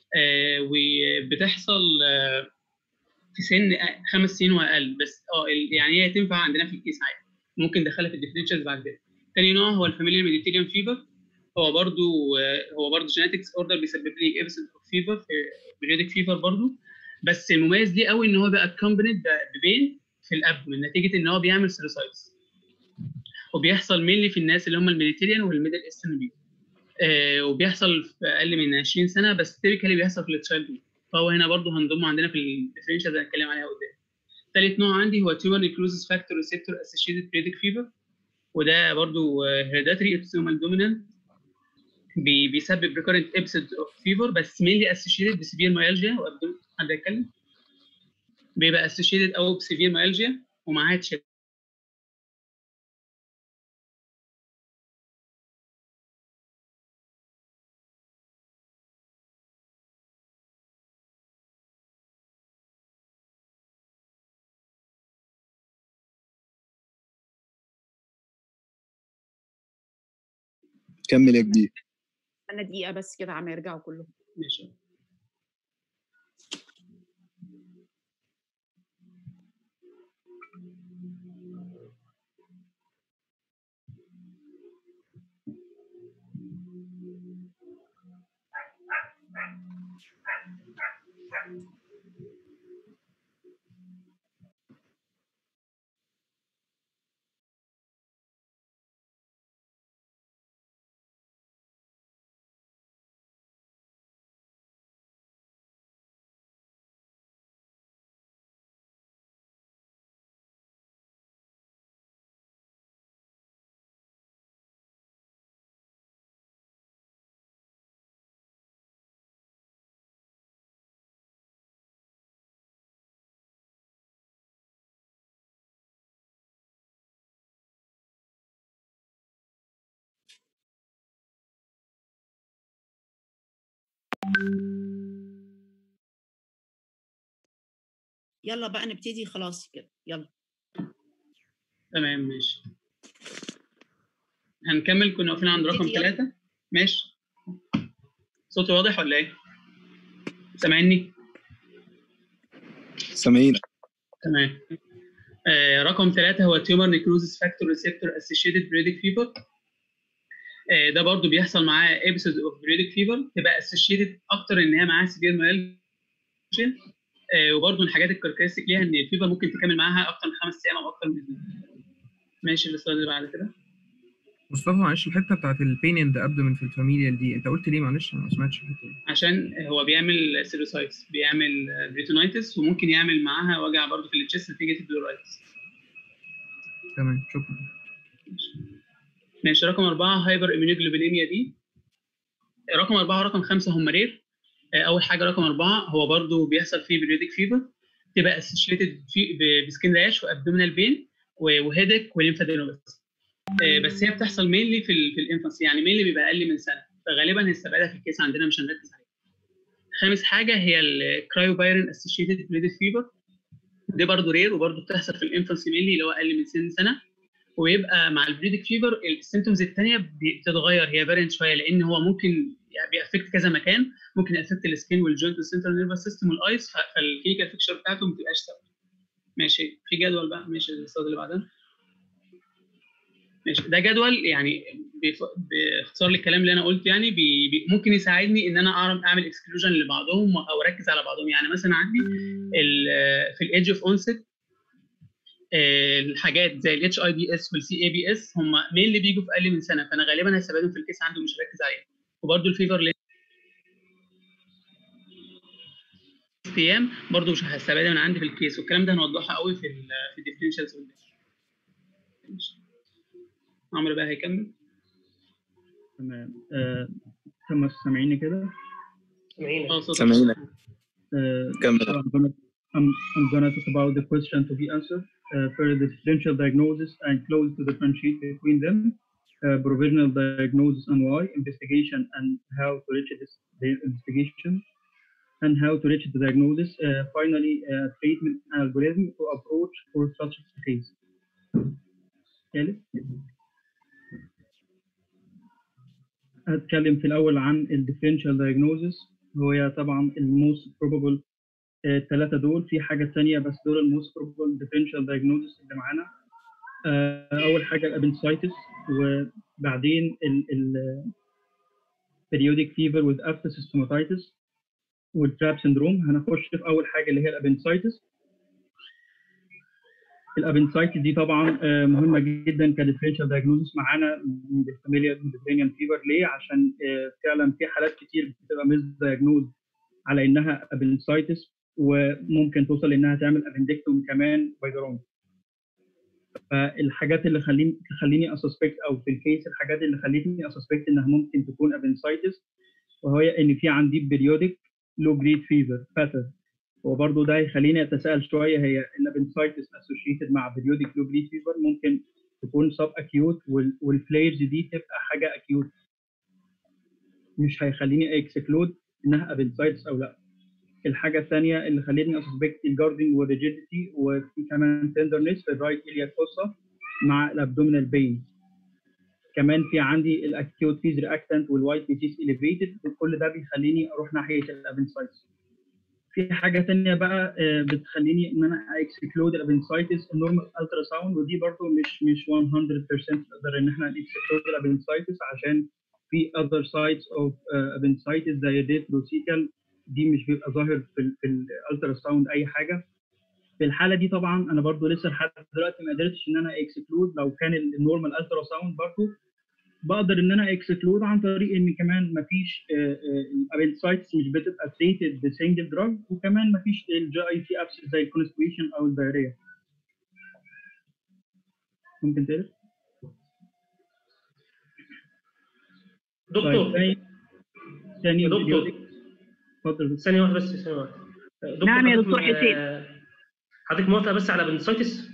وبتحصل آه في سن خمس سنين واقل بس اه يعني هي تنفع عندنا في الكيس عادي ممكن ندخلها في الديفرنشالز بعد كده تاني نوع هو الفاميليا ميديتيريان فيفر هو برضو هو برضو جينيتكس اوردر بيسبب لي ابسود اوف فيفر بريدك فيفر برضو بس المميز ليه قوي ان هو بقى اكومبانيد ببين في الابدومن نتيجه ان هو بيعمل سيروسايتس وبيحصل مينلي في الناس اللي هم الميديتيريان والميدل ايسترن بيبل آه وبيحصل في اقل من 20 سنه بس تيبيكالي بيحصل في التشايلد فهو هنا برضو هنضمه عندنا في الديفرنشال اللي هنتكلم عليها قدام ثالث نوع عندي هو تيومر نيكروزس فاكتور ريسبتور اسوشيتد بريدك فيفر وده برضو هيريداتري ابسومال دومينانت بيسبب ريكورنت ابسود اوف فيفر بس مينلي اسوشيتد بسيفير مايلجيا حد يتكلم بيبقى اسوشيتد او بسيفير مايلجيا ومعاه تشيل كمل يا كبير انا دقيقه بس كده عم يرجعوا كلهم ماشي يلا بقى نبتدي خلاص كده يلا تمام ماشي هنكمل كنا واقفين عند رقم نبتدي يلا. ثلاثة ماشي صوتي واضح ولا ايه؟ سامعني؟ سامعينك تمام آه رقم ثلاثة هو تيومر نيكروزيس فاكتور ريسبتور اسوشيتد بريدك فيفر آه ده برضو بيحصل معاه episodes اوف بريدك فيفر تبقى اسوشيتد اكتر ان هي معاها سيفير مايل آه وبرضو من الحاجات الكاركترستيك ليها ان الفيفر ممكن تكمل معاها اكتر من خمس ايام او اكتر من ماشي السؤال اللي بعد كده مصطفى معلش الحته بتاعت البين اند ابدومن في الفاميليال دي انت قلت ليه معلش انا ما سمعتش الحته دي عشان هو بيعمل سيروسايتس بيعمل بريتونايتس وممكن يعمل معاها وجع برضو في التشست نتيجه البلورايتس تمام شكرا ماشي رقم أربعة هايبر إيميونوجلوبينيميا دي رقم أربعة ورقم خمسة هم رير أول حاجة رقم أربعة هو برضو بيحصل فيه بريودك فيفر تبقى اسوشيتد بسكين راش وابدومينال بين وهيدك وليمفادينوباثي بس هي بتحصل مينلي في ال في الانفانسي يعني مينلي بيبقى اقل من سنه فغالبا هنستبعدها في الكيس عندنا مش هنركز عليها. خامس حاجه هي الكرايوبايرن اسوشيتد بريدك فيفر دي برضو رير وبرضو بتحصل في الانفانسي مينلي اللي هو اقل من سن سنه ويبقى مع البريدك فيفر السيمتومز الثانيه بتتغير هي فارينت شويه لان هو ممكن يعني بيأفكت كذا مكان ممكن يأفكت السكين والجوينت والسنترال نيرفس سيستم والايس فالكلينيكال فيكشر بتاعته ما بتبقاش ثابته. ماشي في جدول بقى ماشي السلايد اللي بعدها. ماشي ده جدول يعني باختصار للكلام اللي انا قلته يعني بي بي ممكن يساعدني ان انا اعرف اعمل اكسكلوجن لبعضهم او اركز على بعضهم يعني مثلا عندي في الايدج اوف اونست الحاجات زي الاتش اي بي اس والسي اي بي اس هم مين اللي بيجوا في اقل من سنه فانا غالبا هستبعدهم في الكيس عندي ومش هركز عليهم وبرده الفيفر ايام برضه مش هستبعدها من عندي في الكيس والكلام ده هنوضحه قوي في ال في الديفرنشالز عمرو بقى هيكمل تمام آه، تم سامعيني كده سامعينك سامعينك آه، كمل. so I'm gonna I'm, I'm gonna talk about the question to be answered uh, for the differential diagnosis and close to differentiate between them uh, provisional diagnosis and why investigation and how to reach this the investigation and how to reach the diagnosis uh, finally uh, treatment algorithm to approach for such a case ثالث هتكلم في الأول عن ال differential diagnosis هو طبعا الموست probable الثلاثة دول في حاجة تانية بس دول الموست probable differential diagnosis اللي معانا آه، أول حاجة الابنسايتس وبعدين ال ال periodic fever with after stomatitis والتراب syndrome هنخش في أول حاجة اللي هي الابنسايتس الابنسايتس دي طبعا آه، مهمه جدا كديفرنشال دايجنوزس معانا من الفاميليا ميديترينيان فيفر ليه؟ عشان آه، فعلا في حالات كتير بتبقى ميز دايجنوز على انها ابنسايتس وممكن توصل انها تعمل ابندكتوم كمان باي ذا رونج فالحاجات اللي خليني تخليني اسسبكت او في الكيس الحاجات اللي خلتني اسسبكت انها ممكن تكون ابنسايتس وهي ان في عندي بيريودك لو جريد فيفر باترن وبرضه ده يخليني اتساءل شويه هي الابنسايتس اسوشيتد مع بيريودك لو جريد فيفر ممكن تكون سب اكيوت والفليرز دي تبقى حاجه اكيوت مش هيخليني اكسكلود انها ابنسايتس او لا الحاجه الثانيه اللي خلتني اسسبكت الجاردنج والريجيديتي وفي كمان تندرنس في الرايت اليا كوسا مع الابدومينال بين كمان في عندي الاكيوت فيز رياكتنت والوايت ديزيز اليفيتد كل ده بيخليني اروح ناحيه الابنسايتس في حاجه ثانيه بقى آه، بتخليني ان انا اكسكلود الابنسايتس النورمال الترا ساوند ودي برضو مش مش 100% نقدر ان احنا نكسكلود الابنسايتس عشان في other sites of uh, appendicitis زي الريتروسيكال دي مش بيبقى ظاهر في ال في الالترا ساوند اي حاجه في الحاله دي طبعا انا برضو لسه لحد دلوقتي ما قدرتش ان انا اكسكلود لو كان النورمال الترا ساوند برضو بقدر ان انا اكسكلود عن طريق ان كمان ما فيش الابنسايتس مش بتبقى تريتد بسنجل دراج وكمان ما فيش الجي اي تي ابس زي الكونستيوشن او الدايريا ممكن تقرا دكتور ثاني ثاني يا دكتور اتفضل ثانية واحدة بس ثانية واحدة دكتور نعم يا حضرتك دكتور م- حسين. آه، حضرتك موافقة بس على appendicitis؟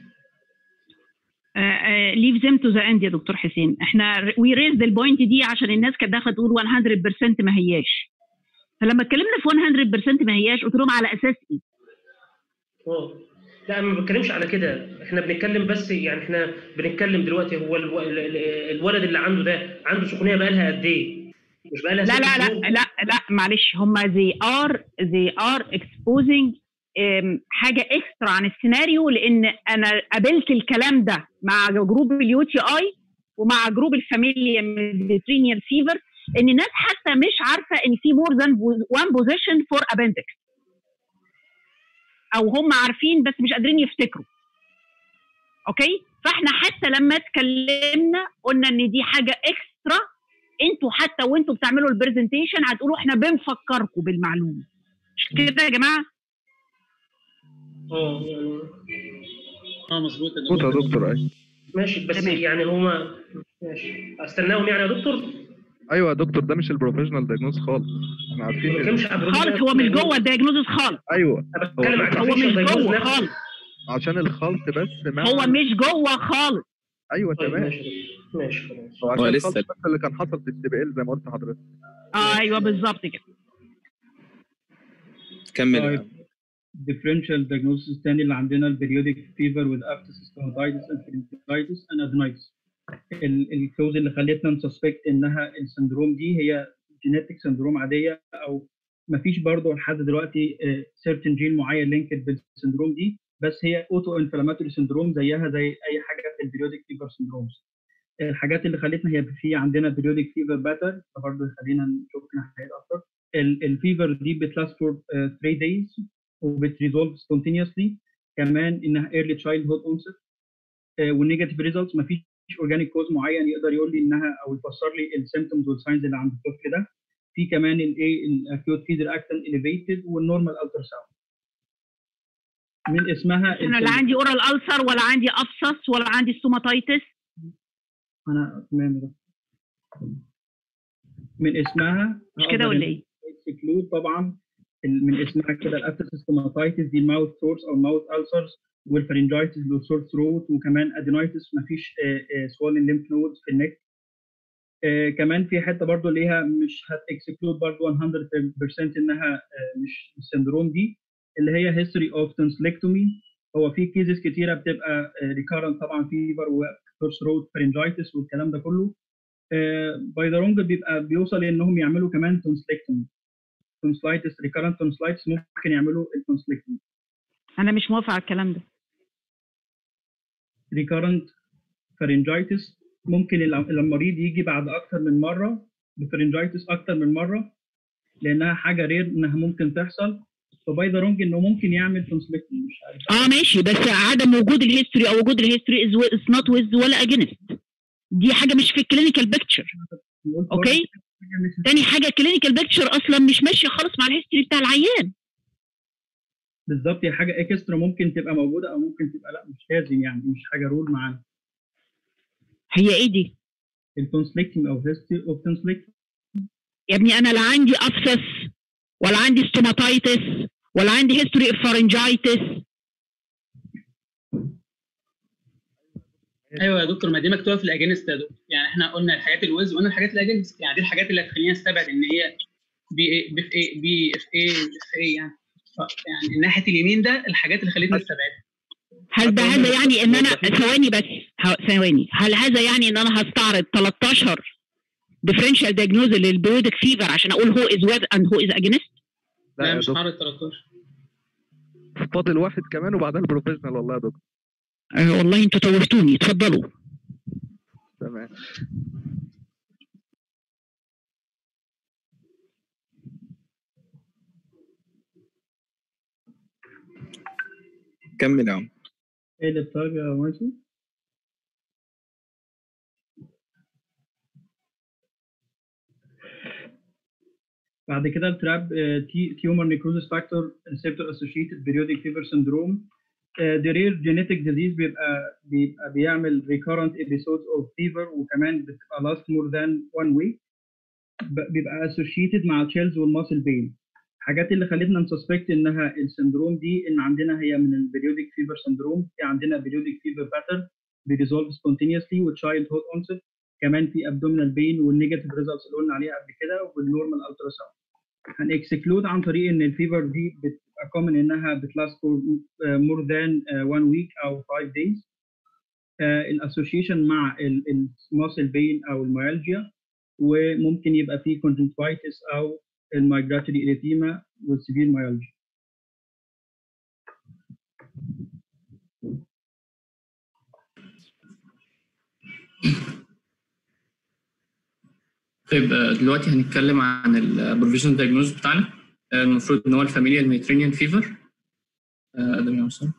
ليف ذيم تو ذا اند يا دكتور حسين احنا وي ريز البوينت دي عشان الناس كانت داخله تقول 100% ما هياش فلما اتكلمنا في 100% ما هياش قلت لهم على اساس ايه؟ اه لا أنا ما بتكلمش على كده احنا بنتكلم بس يعني احنا بنتكلم دلوقتي هو الو... ال- ال- الولد اللي عنده ده عنده سخونيه بقى لها قد ايه؟ مش بقى لها لا ست لا شهور؟ لا لا لا معلش هم they are they are exposing um, حاجه اكسترا عن السيناريو لان انا قابلت الكلام ده مع جروب اليو تي اي ومع جروب الفاميليا ميديترينيان فيفر ان الناس حتى مش عارفه ان في مور ذان وان بوزيشن فور ابندكس او هم عارفين بس مش قادرين يفتكروا اوكي فاحنا حتى لما اتكلمنا قلنا ان دي حاجه اكسترا انتوا حتى وانتوا بتعملوا البرزنتيشن هتقولوا احنا بنفكركم بالمعلومه مش كده يا جماعه اه يعني اه مظبوط مظبوط يا دكتور ايوه ماشي بس يعني هما ماشي استناهم يعني يا دكتور ايوه يا دكتور ده مش البروفيشنال دايجنوز خالص احنا عارفين ما بتكلمش على خالص هو مش جوه الدايجنوزس خالص ايوه بتكلم على هو مش الديفينيشن جوه diagnosis خالص عشان الخلط بس مع هو مش جوه خالص ايوه طيب تمام ماشي ماشي خلاص هو هو عشان لسه- الخلط بس اللي كان حصل في السي بي ال زي ما قلت لحضرتك اه ايوه بالظبط كده كمل طيب differential diagnosis الثاني اللي عندنا البريودك فيفر with after stomatitis and pharyngitis and adenitis الكوز اللي خلتنا نسسبكت انها السندروم دي هي جينيتك سندروم عاديه او ما فيش برضه لحد دلوقتي سيرتن جين معين لينكد بالسندروم دي بس هي اوتو انفلاماتوري سندروم زيها زي اي حاجه في البريودك فيفر سندرومز الحاجات اللي خلتنا هي في عندنا بريودك فيفر باتر فبرضه خلينا نشوف حاجات اكتر الفيفر دي بتلاست فور 3 دايز وبتريزولف سبونتينيوسلي كمان انها ايرلي تشايلد هود اونست والنيجاتيف ريزلتس ما فيش اورجانيك كوز معين يقدر يقول لي انها او يفسر لي السيمتومز والساينز اللي عند الطفل ده في كمان الايه الاكيوت فيزر اكتن اليفيتد والنورمال التر ساوند من اسمها انا لا عندي اورال السر ولا عندي ابسس ولا عندي ستوماتيتس انا تمام ده من اسمها مش كده ولا ايه؟ اكسكلود طبعا ال- من اسمها كده الابتسستوماتيتس دي الماوث سورس او الماوث السرز والفرنجايتس والسور ثروت وكمان ادينايتس مفيش سوالن ليمف نودز في النك آه، كمان في حته برضو ليها مش هتكسكلود برضو 100% انها آه، مش السندروم دي اللي هي هيستوري اوف تونسلكتومي هو في كيسز كتيره بتبقى ريكارنت طبعا فيفر وسور ثروت فرنجايتس والكلام ده كله باي ذا رونج بيبقى بيوصل انهم يعملوا كمان تونسلكتومي تونسلايتس ريكارنت تونسلايتس ممكن يعملوا التونسلكتومي انا مش موافقه على الكلام ده ريكارنت فارنجايتس ممكن الع- المريض يجي بعد اكتر من مره بفرنجايتس اكتر من مره لانها حاجه رير انها ممكن تحصل فباي ذا رونج انه ممكن يعمل تونسلكتومي مش عارف اه ماشي بس عدم وجود الهيستوري او وجود الهيستوري از نوت ويز ولا اجينست دي حاجه مش في الكلينيكال بيكتشر اوكي تاني حاجه الكلينيكال بيكتشر اصلا مش ماشيه خالص مع الهيستوري بتاع العيان بالظبط هي حاجه اكسترا ممكن تبقى موجوده او ممكن تبقى لا مش لازم يعني مش حاجه رول معانا هي ايه دي؟ التونسلكتومي او هيستوري اوف تونسلكتومي يا ابني انا لا عندي ابسس ولا عندي ستوماتيتس ولا عندي هيستوري اوف فارنجايتس ايوه يا دكتور ما دي مكتوبه في الاجنست يا دكتور يعني احنا قلنا الحاجات الويز وقلنا الحاجات الاجنست يعني دي الحاجات اللي هتخلينا نستبعد ان هي بي اي بي في اي بي في اي في اي يعني ف- يعني ناحيه اليمين ده الحاجات اللي خلتنا نستبعدها هل ده هذا يعني ان انا ثواني بس ه- ثواني هل هذا يعني ان انا هستعرض 13 differential diagnosis للبيودك فيفر عشان اقول هو از ويز اند هو از اجينست لا لا يا مش دكتور هعرض 13 فاضل واحد كمان وبعدها البروفيشنال والله يا دكتور آه والله انتوا توهتوني اتفضلوا تمام كمل يا عم ايه اللي بتاعك يا ماشي بعد كده التراب تيومر نيكروزس فاكتور ريسبتور اسوشيتد بيريودك فيفر سندروم ده رير جينيتك ديزيز بيبقى بيبقى بيعمل ريكورنت episodes اوف فيفر وكمان بتبقى لاست مور ذان 1 ويك بيبقى اسوشيتد مع تشيلز والماسل بين الحاجات اللي خلتنا نسسبكت انها السندروم دي ان عندنا هي من البريودك فيفر سندروم في عندنا بريودك فيفر باترن بيريزولف سبونتينيوسلي وتشايلد هود اونست كمان في ابدومينال بين والنيجاتيف ريزلتس اللي قلنا عليها قبل كده والنورمال الترا ساوند هنكسكلود عن طريق ان الفيفر دي بتبقى common انها بتلاست for uh, more than uh, one week او five days الاسوشيشن مع الماسل بين او الميالجيا وممكن يبقى فيه conjunctivitis او المايجراتوري اريثيما والسيفير ميالجيا طيب آه، دلوقتي هنتكلم عن البروفيشنال دايجنوز بتاعنا آه، المفروض ان هو الفاميليال ميترينيان فيفر ادم يا مسلم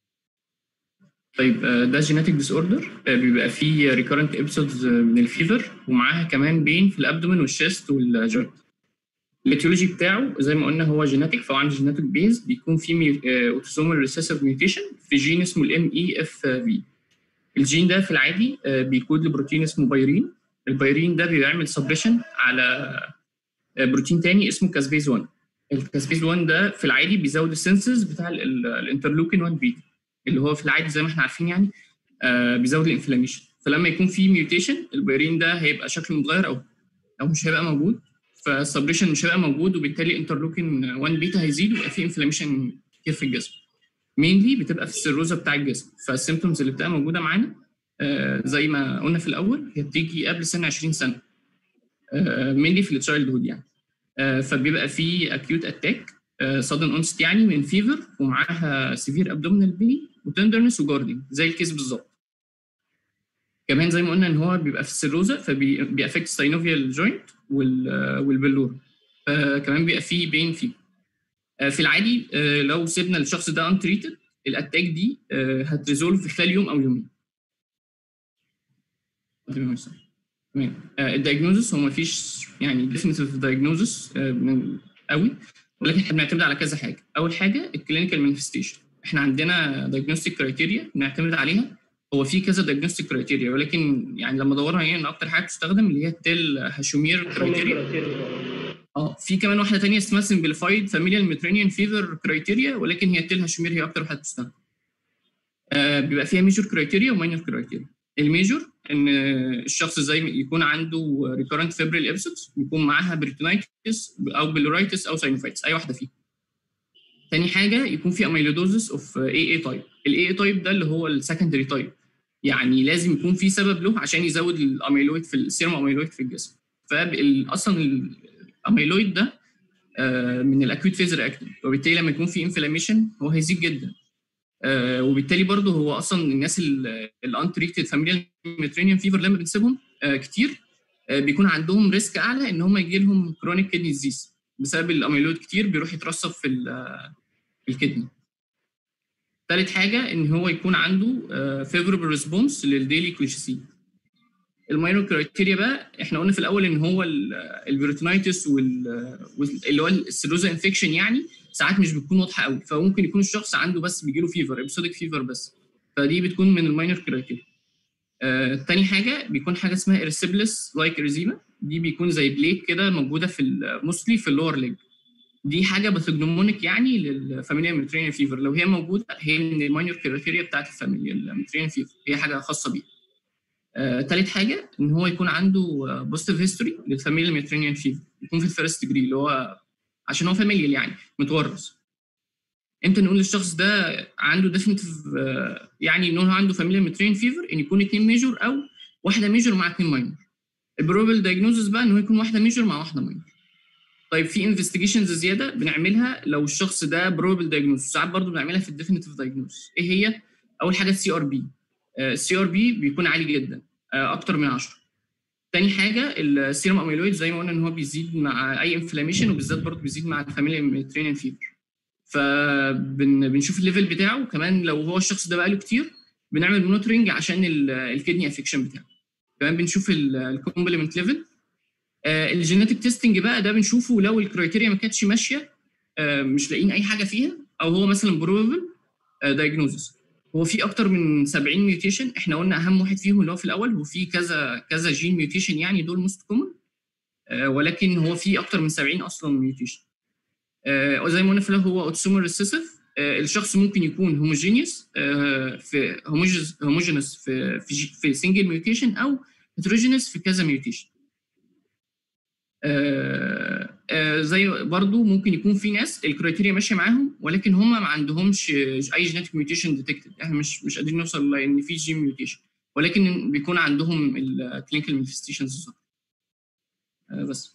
طيب آه، ده جينيتك ديس اوردر بيبقى فيه ريكورنت ابيسودز من الفيفر ومعاها كمان بين في الابدومين والشيست والجوينت الاتيولوجي بتاعه زي ما قلنا هو جينيتك فهو عنده جينيتك بيز بيكون فيه اوتوسومال ريسيسيف ميوتيشن في جين اسمه الام اي اف في الجين ده في العادي آه، بيكود لبروتين اسمه بايرين البايرين ده بيعمل سبريشن على آه، بروتين تاني اسمه كاسبيز 1 الكاسبيز 1 ده في العادي بيزود السنسز بتاع ال- ال- الانترلوكين 1 بيتا اللي هو في العادي زي ما احنا عارفين يعني آه، بيزود الانفلاميشن فلما يكون في ميوتيشن البايرين ده هيبقى شكله متغير او او مش هيبقى موجود فالسبريشن مش هيبقى موجود وبالتالي انترلوكين 1 بيتا هيزيد ويبقى في انفلاميشن كتير في الجسم مينلي بتبقى في السيروزا بتاع الجسم فالسيمتومز اللي بتبقى موجوده معانا آه، زي ما قلنا في الاول هي بتيجي قبل سن 20 سنه مينلي في التشايلد هود يعني آه، فبيبقى في اكيوت اتاك سادن اونست يعني من فيفر ومعاها سيفير ابدومينال بين وتندرنس وجاردنج زي الكيس بالظبط كمان زي ما قلنا ان هو بيبقى في السيروزا فبيأفكت الساينوفيال جوينت والبلور كمان بيبقى فيه بين فيه آه، في العادي آه، لو سيبنا الشخص ده انتريتد الاتاك دي آه، هتريزولف في خلال يوم او يومين تمام تمام الدايجنوزس هو ما فيش يعني ديفينيتيف دايجنوزس قوي ولكن احنا بنعتمد على كذا حاجه اول حاجه الكلينيكال مانيفستيشن احنا عندنا دايجنوستيك كرايتيريا بنعتمد عليها هو في كذا دايجنوستيك كرايتيريا ولكن يعني لما دورنا عليها ان اكتر حاجه بتستخدم اللي هي التيل هاشومير كرايتيريا اه في كمان واحده تانية اسمها سمبليفايد فاميليال ميترينيان فيفر كرايتيريا ولكن هي التيل هاشومير هي اكتر واحده بتستخدم آه بيبقى فيها ميجور كرايتيريا وماينور كرايتيريا الميجور ان الشخص زي ما يكون عنده ريكورنت فيبريل ابسودز يكون معاها بريتونايتس او بلورايتس او ساينوفايتس اي واحده فيهم تاني حاجه يكون في اميلودوزس اوف اي اي تايب الاي اي تايب ده اللي هو السكندري تايب يعني لازم يكون في سبب له عشان يزود الاميلويد في السيرم اميلويد في الجسم فاصلا الاميلويد ده آه، من الاكيوت فيز رياكتيف وبالتالي لما يكون في انفلاميشن هو هيزيد جدا آه، وبالتالي برضه هو اصلا الناس الانتريكتد فاميليال ميترينيان فيفر لما بنسيبهم آه، كتير آه، بيكون عندهم ريسك اعلى ان هم يجي لهم كرونيك كدني ديزيز بسبب الاميلويد كتير بيروح يترسب في ال- في الكدني ثالث حاجه ان هو يكون عنده فيفوربل ريسبونس للديلي كوليشيسين الماينور كرايتيريا بقى احنا قلنا في الاول ان هو البيروتونايتس اللي هو السيروزا انفكشن يعني ساعات مش بتكون واضحه قوي فممكن يكون الشخص عنده بس بيجيله فيفر ابسودك فيفر بس فدي بتكون من الماينور كرايتيريا آه، تاني حاجه بيكون حاجه اسمها ارسيبلس لايك اريزيما دي بيكون زي بليك كده موجوده في موستلي في اللور ليج دي حاجه باثوجنومونيك يعني للفاميليا ميترينيان فيفر لو هي موجوده هي من الماينور كرايتيريا بتاعت الفاميليا ميترينيان فيفر هي حاجه خاصه بيها آه، تالت حاجه ان هو يكون عنده بوزيتيف هيستوري للفاميليا ميترينيان فيفر يكون في الفيرست ديجري اللي هو عشان هو فاميليال يعني متورث امتى نقول للشخص ده عنده ديفينيتيف يعني ان هو عنده فاميليا ميترينيان فيفر ان يكون اثنين ميجور او واحده ميجور مع اثنين ماينور البروبل دايجنوزس بقى ان هو يكون واحده ميجور مع واحده ماينور طيب في انفستيجيشنز زياده بنعملها لو الشخص ده بروبل دايجنوز ساعات برضو بنعملها في الديفينيتيف دايجنوز ايه هي اول حاجه السي ار بي السي ار بي بيكون عالي جدا آه، اكتر من 10 تاني حاجه السيرم اميلويد زي ما قلنا ان هو بيزيد مع اي انفلاميشن وبالذات برضو بيزيد مع الفاميليا ميترينيان فيفر فبنشوف الليفل بتاعه كمان لو هو الشخص ده بقاله كتير بنعمل مونيتورنج عشان الكدني افكشن بتاعه كمان بنشوف الكومبلمنت ليفل الجينيتك تيستنج بقى ده بنشوفه لو الكرايتيريا ما كانتش ماشيه آه، مش لاقيين اي حاجه فيها او هو مثلا بروبل دايجنوزس هو في اكتر من 70 ميوتيشن احنا قلنا اهم واحد فيهم اللي هو في الاول هو في كذا كذا جين ميوتيشن يعني دول موست كومن ولكن هو في اكتر من 70 اصلا ميوتيشن زي ما قلنا في الاول هو اوتوسومال ريسيسيف الشخص ممكن يكون هوموجينيوس في هوموجينوس في في, في سنجل ميوتيشن او هيتروجينوس في كذا ميوتيشن آه، آه، زي برضو ممكن يكون في ناس الكرايتيريا ماشيه معاهم ولكن هم ما عندهمش اي جينيتك ميوتيشن ديتكتد احنا مش مش قادرين نوصل لان في جين ميوتيشن ولكن بيكون عندهم الكلينيكال مانيفستيشنز بس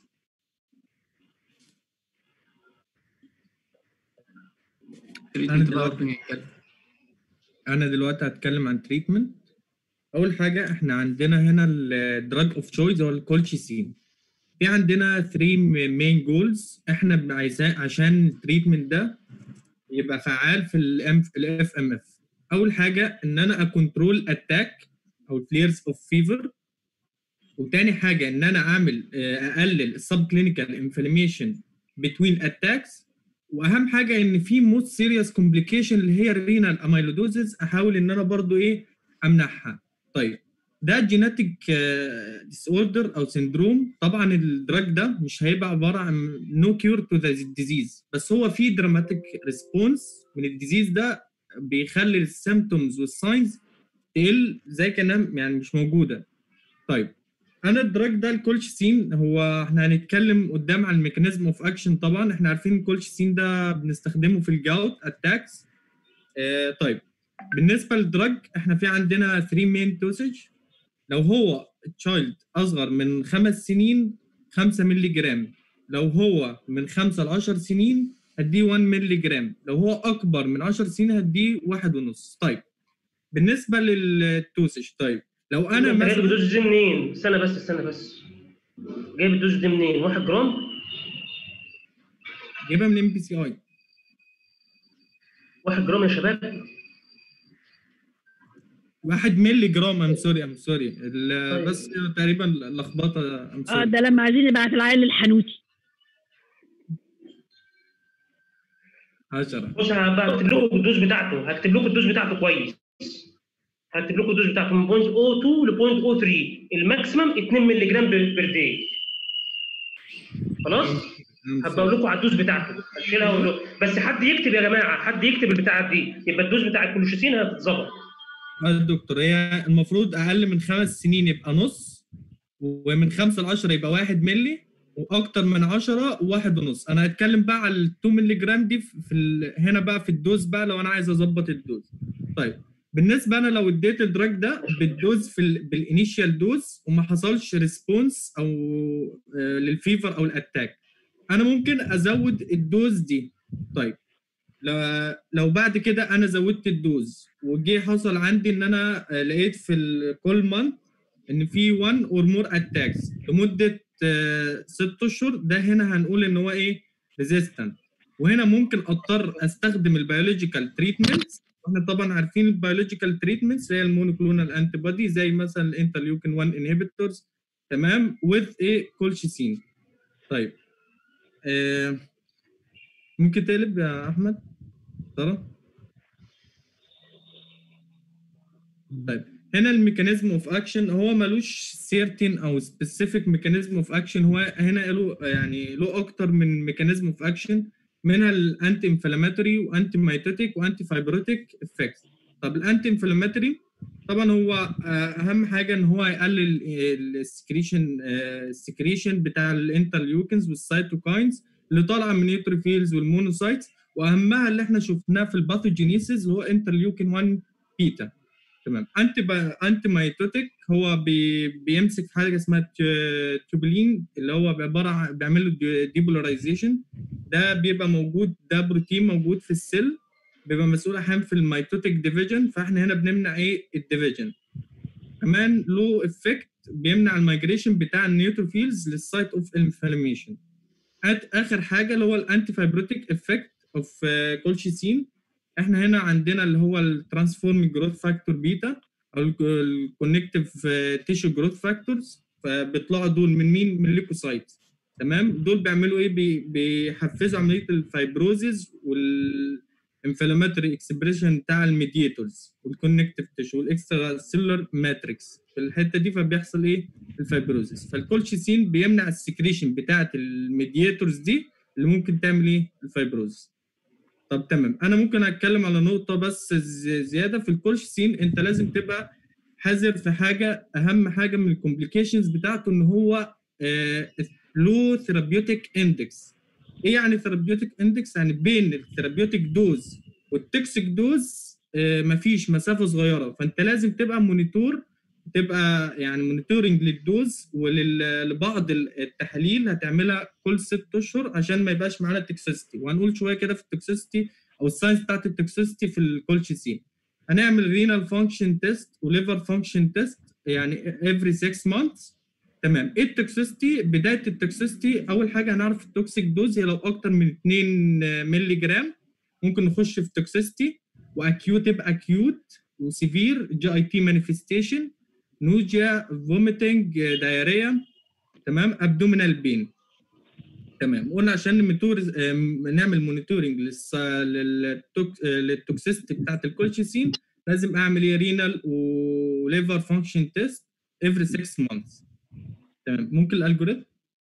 انا دلوقتي انا دلوقتي هتكلم عن تريتمنت اول حاجه احنا عندنا هنا الدراج اوف تشويس هو الكولشيسين في عندنا 3 مين جولز احنا عايزاه عشان التريتمنت ده يبقى فعال في الام الاف ام اف اول حاجه ان انا اكونترول اتاك او فليرز اوف فيفر وتاني حاجه ان انا اعمل آه، اقلل السب كلينيكال انفلاميشن بتوين اتاكس واهم حاجه ان في موست سيريس كومبليكيشن اللي هي الرينال اميلودوزز احاول ان انا برضو ايه امنعها طيب ده جيناتيك ديس اوردر او سندروم طبعا الدراج ده مش هيبقى عباره عن نو كيور تو ذا ديزيز بس هو في دراماتيك ريسبونس من الديزيز ده بيخلي السيمتومز والساينز تقل زي كانها يعني مش موجوده طيب انا الدراج ده الكولشيسين هو احنا هنتكلم قدام عن الميكانيزم اوف اكشن طبعا احنا عارفين الكولشيسين ده بنستخدمه في الجاوت اتاكس آه طيب بالنسبه للدراج احنا في عندنا 3 مين دوسج لو هو تشايلد اصغر من خمس سنين 5 مللي جرام لو هو من 5 ل 10 سنين هديه 1 مللي جرام لو هو اكبر من 10 سنين هديه واحد ونص طيب بالنسبه للدوسج طيب لو انا انت جايب مثلا الدوز دي منين؟ استنى بس استنى بس جايب الدوز دي منين؟ 1 جرام؟ جايبها من ام بي سي اي 1 جرام يا شباب واحد مللي جرام ام سوري ام سوري طيب. بس تقريبا لخبطه ام اه سوري ده لما عايزين نبعت العيال للحنوتي 10 بص هبقى هكتب لكم الدوز بتاعته هكتب لكم الدوز بتاعته كويس هكتب لكم الدوز بتاعته من 0.02 ل 0.03 الماكسيمم 2 مللي جرام بير داي خلاص هبقى اقول لكم على الدوز بتاعته هشيلها واقول لكم بس حد يكتب يا جماعه حد يكتب البتاعات دي يبقى الدوز بتاع الكلوشيسين هتتظبط اه دكتور هي المفروض اقل من خمس سنين يبقى نص ومن خمسة ل 10 يبقى واحد مللي واكتر من 10 واحد ونص انا هتكلم بقى على ال 2 مللي جرام دي في ال... هنا بقى في الدوز بقى لو انا عايز اظبط الدوز طيب بالنسبه انا لو اديت الدراج ده بالدوز في ال... بالانيشال دوز وما حصلش ريسبونس او آه، للفيفر او الاتاك انا ممكن ازود الدوز دي طيب لو لو بعد كده انا زودت الدوز وجي حصل عندي ان انا آه، لقيت في كل مانث ان في 1 اور مور اتاكس لمده 6 اشهر ده هنا هنقول ان هو ايه ريزيستنت وهنا ممكن اضطر استخدم البيولوجيكال تريتمنتس احنا طبعا عارفين البيولوجيكال تريتمنتس اللي هي المونوكلونال انتي بودي زي مثلا الانترليوكين 1 انهبيتورز تمام with ايه كولشيسين طيب آه ممكن تقلب يا احمد ترى طيب هنا الميكانيزم اوف اكشن هو ملوش سيرتين او سبيسيفيك ميكانيزم اوف اكشن هو هنا له يعني له اكتر من ميكانيزم اوف اكشن منها الانتي انفلاماتوري وانتي مايتوتيك وانتي فايبروتيك افكت طب الانتي انفلاماتوري طبعا هو آه، اهم حاجه ان هو يقلل السكريشن السكريشن بتاع الانترليوكنز والسيتوكاينز اللي طالعه من النيوتروفيلز والمونوسايتس واهمها اللي احنا شفناه في الباثوجينيسيس اللي هو انترليوكين 1 بيتا تمام انتي با... انتي مايتوتيك هو بي... بيمسك في حاجه اسمها ت- توبلين اللي هو عباره عن بيعمل له ديبولاريزيشن ده بيبقى موجود ده بروتين موجود في السيل بيبقى مسؤول احيانا في الميتوتيك ديفيجن فاحنا هنا بنمنع ايه الديفيجن كمان له افكت بيمنع المايجريشن بتاع النيوتروفيلز للسايت اوف انفلاميشن اخر حاجه اللي هو الانتي فايبروتيك افكت اوف كولشيسين احنا هنا عندنا اللي هو الترانسفورم جروث فاكتور بيتا او الكونكتيف تيشو جروث فاكتورز فبيطلعوا دول من مين؟ من الليكوسايت تمام دول بيعملوا ايه؟ بي- بيحفزوا عمليه الفايبروزيز والانفلاماتوري اكسبريشن بتاع الميدياتورز والكونكتيف تيشو والاكسترا سيلولر ماتريكس في الحته دي فبيحصل ايه؟ الفايبروزيس فالكولشيسين بيمنع السكريشن بتاعه الميدياتورز دي اللي ممكن تعمل ايه؟ الفايبروزيس طب تمام انا ممكن اتكلم على نقطه بس زي- زياده في الكولشيسين انت لازم تبقى حذر في حاجه اهم حاجه من الكومبليكيشنز بتاعته ان هو له ثيرابيوتيك اندكس ايه يعني ثيرابيوتيك اندكس يعني بين الثيرابيوتيك دوز والتوكسيك دوز آه، مفيش مسافه صغيره فانت لازم تبقى مونيتور تبقى يعني مونيتورنج للدوز ولبعض التحاليل هتعملها كل ست اشهر عشان ما يبقاش معانا توكسيستي وهنقول شويه كده في التوكسيستي او الساينس بتاعت التوكسيستي في الكولشيسين هنعمل رينال فانكشن تيست وليفر فانكشن تيست يعني افري 6 مانثس تمام ايه التوكسيستي بدايه التوكسيستي اول حاجه هنعرف التوكسيك دوز هي لو اكتر من 2 مللي جرام ممكن نخش في توكسيستي واكيوت يبقى اكيوت وسيفير جي اي تي مانيفستيشن نوجيا فوميتنج دايريا تمام ابدومينال بين تمام قلنا عشان نمتور آم، نعمل مونيتورنج للتوكسيستي بتاعت الكولشيسين لازم اعمل ايه رينال وليفر فانكشن تيست افري 6 مانثس تمام ممكن الالجوريثم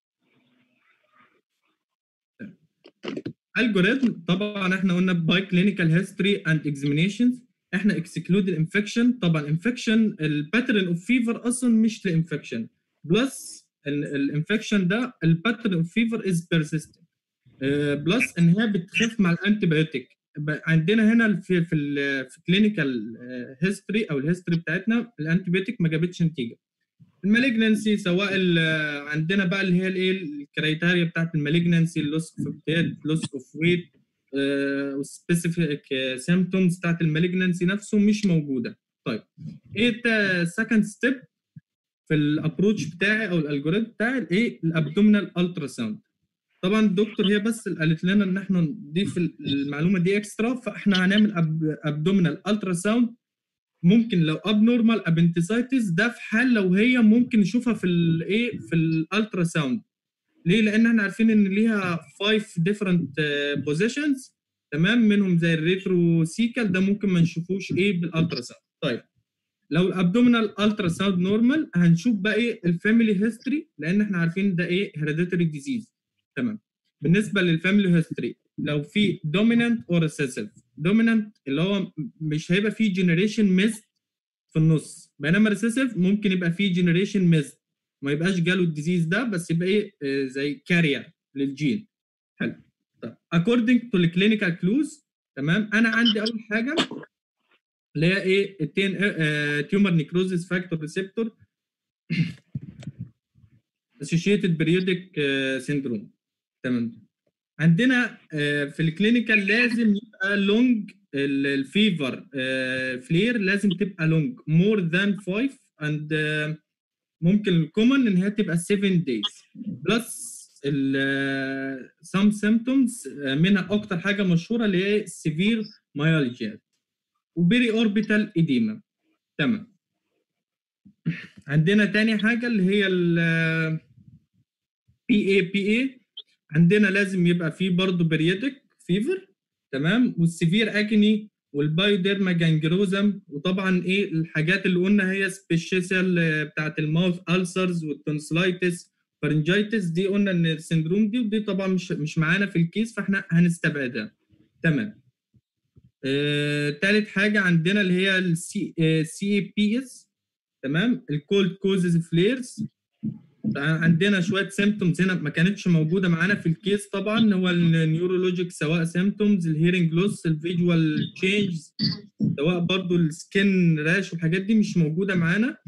الجوريثم طبعا احنا قلنا باي كلينيكال هيستوري اند اكزامينيشنز احنا اكسكلود الانفكشن طبعا انفكشن الباترن اوف فيفر اصلا مش لانفكشن بلس الانفكشن ده الباترن اوف فيفر از بيرسيستنت بلس ان هي بتخف مع الانتي بايوتيك عندنا هنا في في ال في كلينيكال هيستوري او الهيستوري بتاعتنا الانتي بايوتيك ما جابتش نتيجه المالجنسي سواء ال- عندنا بقى اللي هي الايه الكرايتيريا بتاعت المالجنسي اللوس اوف ديد لوس اوف ويت والسبيسيفيك سيمبتومز بتاعت المالجنسي نفسه مش موجوده طيب ايه السكند ستيب في الابروتش بتاعي او الالجوريثم بتاعي الايه الابدومينال الترا ساوند طبعا الدكتور هي بس اللي قالت لنا ان احنا نضيف المعلومه دي اكسترا فاحنا هنعمل ابدومينال الترا ساوند ممكن لو اب نورمال ابنتسايتس ده في حال لو هي ممكن نشوفها في الايه في الالترا ساوند ليه لان احنا عارفين ان ليها 5 ديفرنت بوزيشنز تمام منهم زي الريترو سيكال ده ممكن ما نشوفوش ايه بالالترا ساوند طيب لو الابدومينال الترا ساوند نورمال هنشوف بقى ايه الفاميلي هيستوري لان احنا عارفين ده ايه هيريديتري ديزيز تمام بالنسبه للفاميلي هيستوري لو في دومينانت اور ريسيسيف دومينانت اللي هو مش هيبقى فيه جنريشن ميست في النص بينما ريسيسيف ممكن يبقى فيه جنريشن ميست ما يبقاش جاله الديزيز ده بس يبقى ايه آه، زي كارير للجين حلو طيب according to the clinical clues تمام انا عندي اول حاجه اللي هي ايه التين تيومر نيكروزيس فاكتور ريسبتور associated periodic syndrome تمام عندنا آه، في الكلينيكال لازم يبقى لونج الفيفر فلير لازم تبقى لونج مور ذان 5 اند ممكن الكومن ان هي تبقى 7 دايز بلس سام سيمتومز منها اكتر حاجه مشهوره اللي هي سيفير مايالجيا وبيري اوربيتال ايديما تمام عندنا تاني حاجه اللي هي ال بي اي بي اي عندنا لازم يبقى فيه برضه برياتيك فيفر تمام والسيفير اكني والبايوديرما جانجروزم وطبعا ايه الحاجات اللي قلنا هي سبيشال بتاعت الماوث السرز والتونسلايتس فارنجايتس دي قلنا ان السندروم دي ودي طبعا مش مش معانا في الكيس فاحنا هنستبعدها تمام آه، تالت حاجه عندنا اللي هي السي سي بي اس تمام الكولد كوزز فليرز عندنا شويه سيمتومز هنا ما كانتش موجوده معانا في الكيس طبعا هو النيورولوجيك سواء سيمتومز الهيرنج لوس الفيجوال تشينجز سواء برضو السكين راش والحاجات دي مش موجوده معانا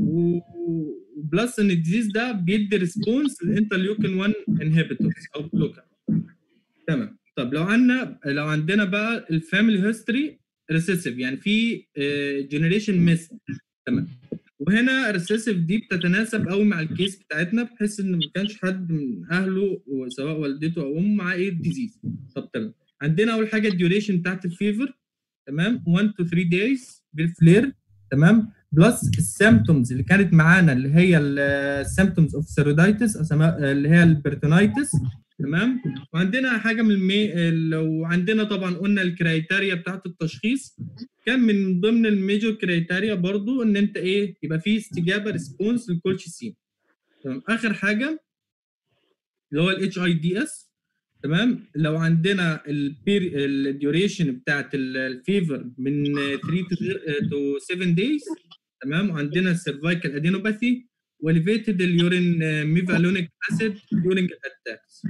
وبلس ان الديزيز ده بيدي ريسبونس للانترليوكين 1 انهبيتورز او بلوكر تمام طب لو عندنا لو عندنا بقى الفاميلي هيستوري ريسيسيف يعني في جنريشن ميس تمام وهنا الريسيسيف دي بتتناسب قوي مع الكيس بتاعتنا بحيث ان ما كانش حد من اهله سواء والدته او امه معاه ايه الديزيز طب تمام عندنا اول حاجه الديوريشن بتاعت الفيفر تمام 1 تو 3 دايز بالفلير تمام بلس السيمتومز اللي كانت معانا اللي هي السيمتومز اوف سيرودايتس اللي هي البرتونايتس تمام وعندنا حاجه من المي لو عندنا طبعا قلنا الكرايتيريا بتاعت التشخيص كان من ضمن الميجور كرايتيريا برضو ان انت ايه يبقى في استجابه ريسبونس للكولشيسين تمام اخر حاجه اللي هو الاتش اي دي اس تمام لو عندنا البير الديوريشن بتاعت الفيفر من 3 تو 7 دايز تمام وعندنا السيرفايكال ادينوباثي واليفيتد اليورين ميفالونيك اسيد during الاتاكس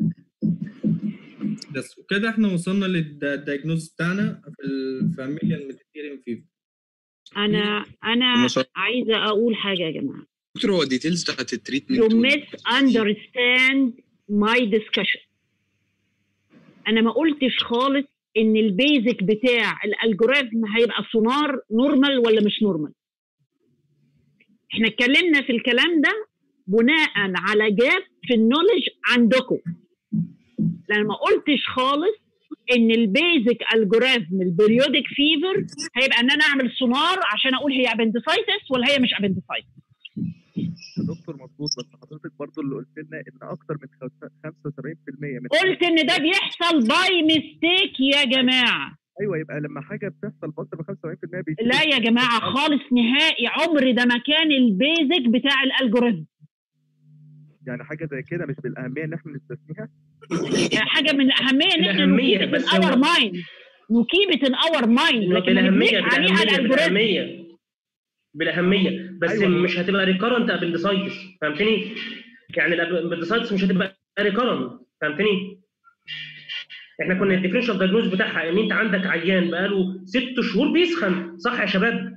بس وكده احنا وصلنا للدايجنوز بتاعنا في الفاميليال ميديتيريان فيفر انا انا ما شاء الله. عايزه اقول حاجه يا جماعه دكتور هو الديتيلز بتاعت التريتمنت you misunderstand my discussion انا ما قلتش خالص ان البيزك بتاع الالجوريثم هيبقى سونار نورمال ولا مش نورمال احنا اتكلمنا في الكلام ده بناء على جاب في النولج عندكم لان ما قلتش خالص ان البيزك الجوريثم البريودك فيفر هيبقى ان انا اعمل سونار عشان اقول هي ابندسايتس ولا هي مش ابندسايتس يا دكتور مظبوط بس حضرتك برضو اللي قلت لنا ان اكتر من خمسة- 75% من قلت ان ده بيحصل باي ميستيك يا جماعه ايوه يبقى لما حاجه بتحصل باكتر من 75% بيشيل لا يا جماعه خالص نهائي عمر ده ما كان البيزك بتاع الالجوريثم يعني حاجه زي كده مش بالاهميه ان احنا نستثنيها حاجه من الاهميه ان احنا الأهمية، نكيب بس ان اور هو- مايند نكيب ان اور مايند لكن ما بالاهميه نبنيش عليها بالاهميه الالجوريثم بالاهميه بالاهميه بس أيوة. أيوة. مش هتبقى ريكارنت ابندسايتس فهمتني؟ يعني الابندسايتس مش هتبقى ريكارنت فهمتني؟ احنا كنا الديفرنشال دايجنوز بتاعها ان انت عندك عيان بقاله ست شهور بيسخن صح يا شباب؟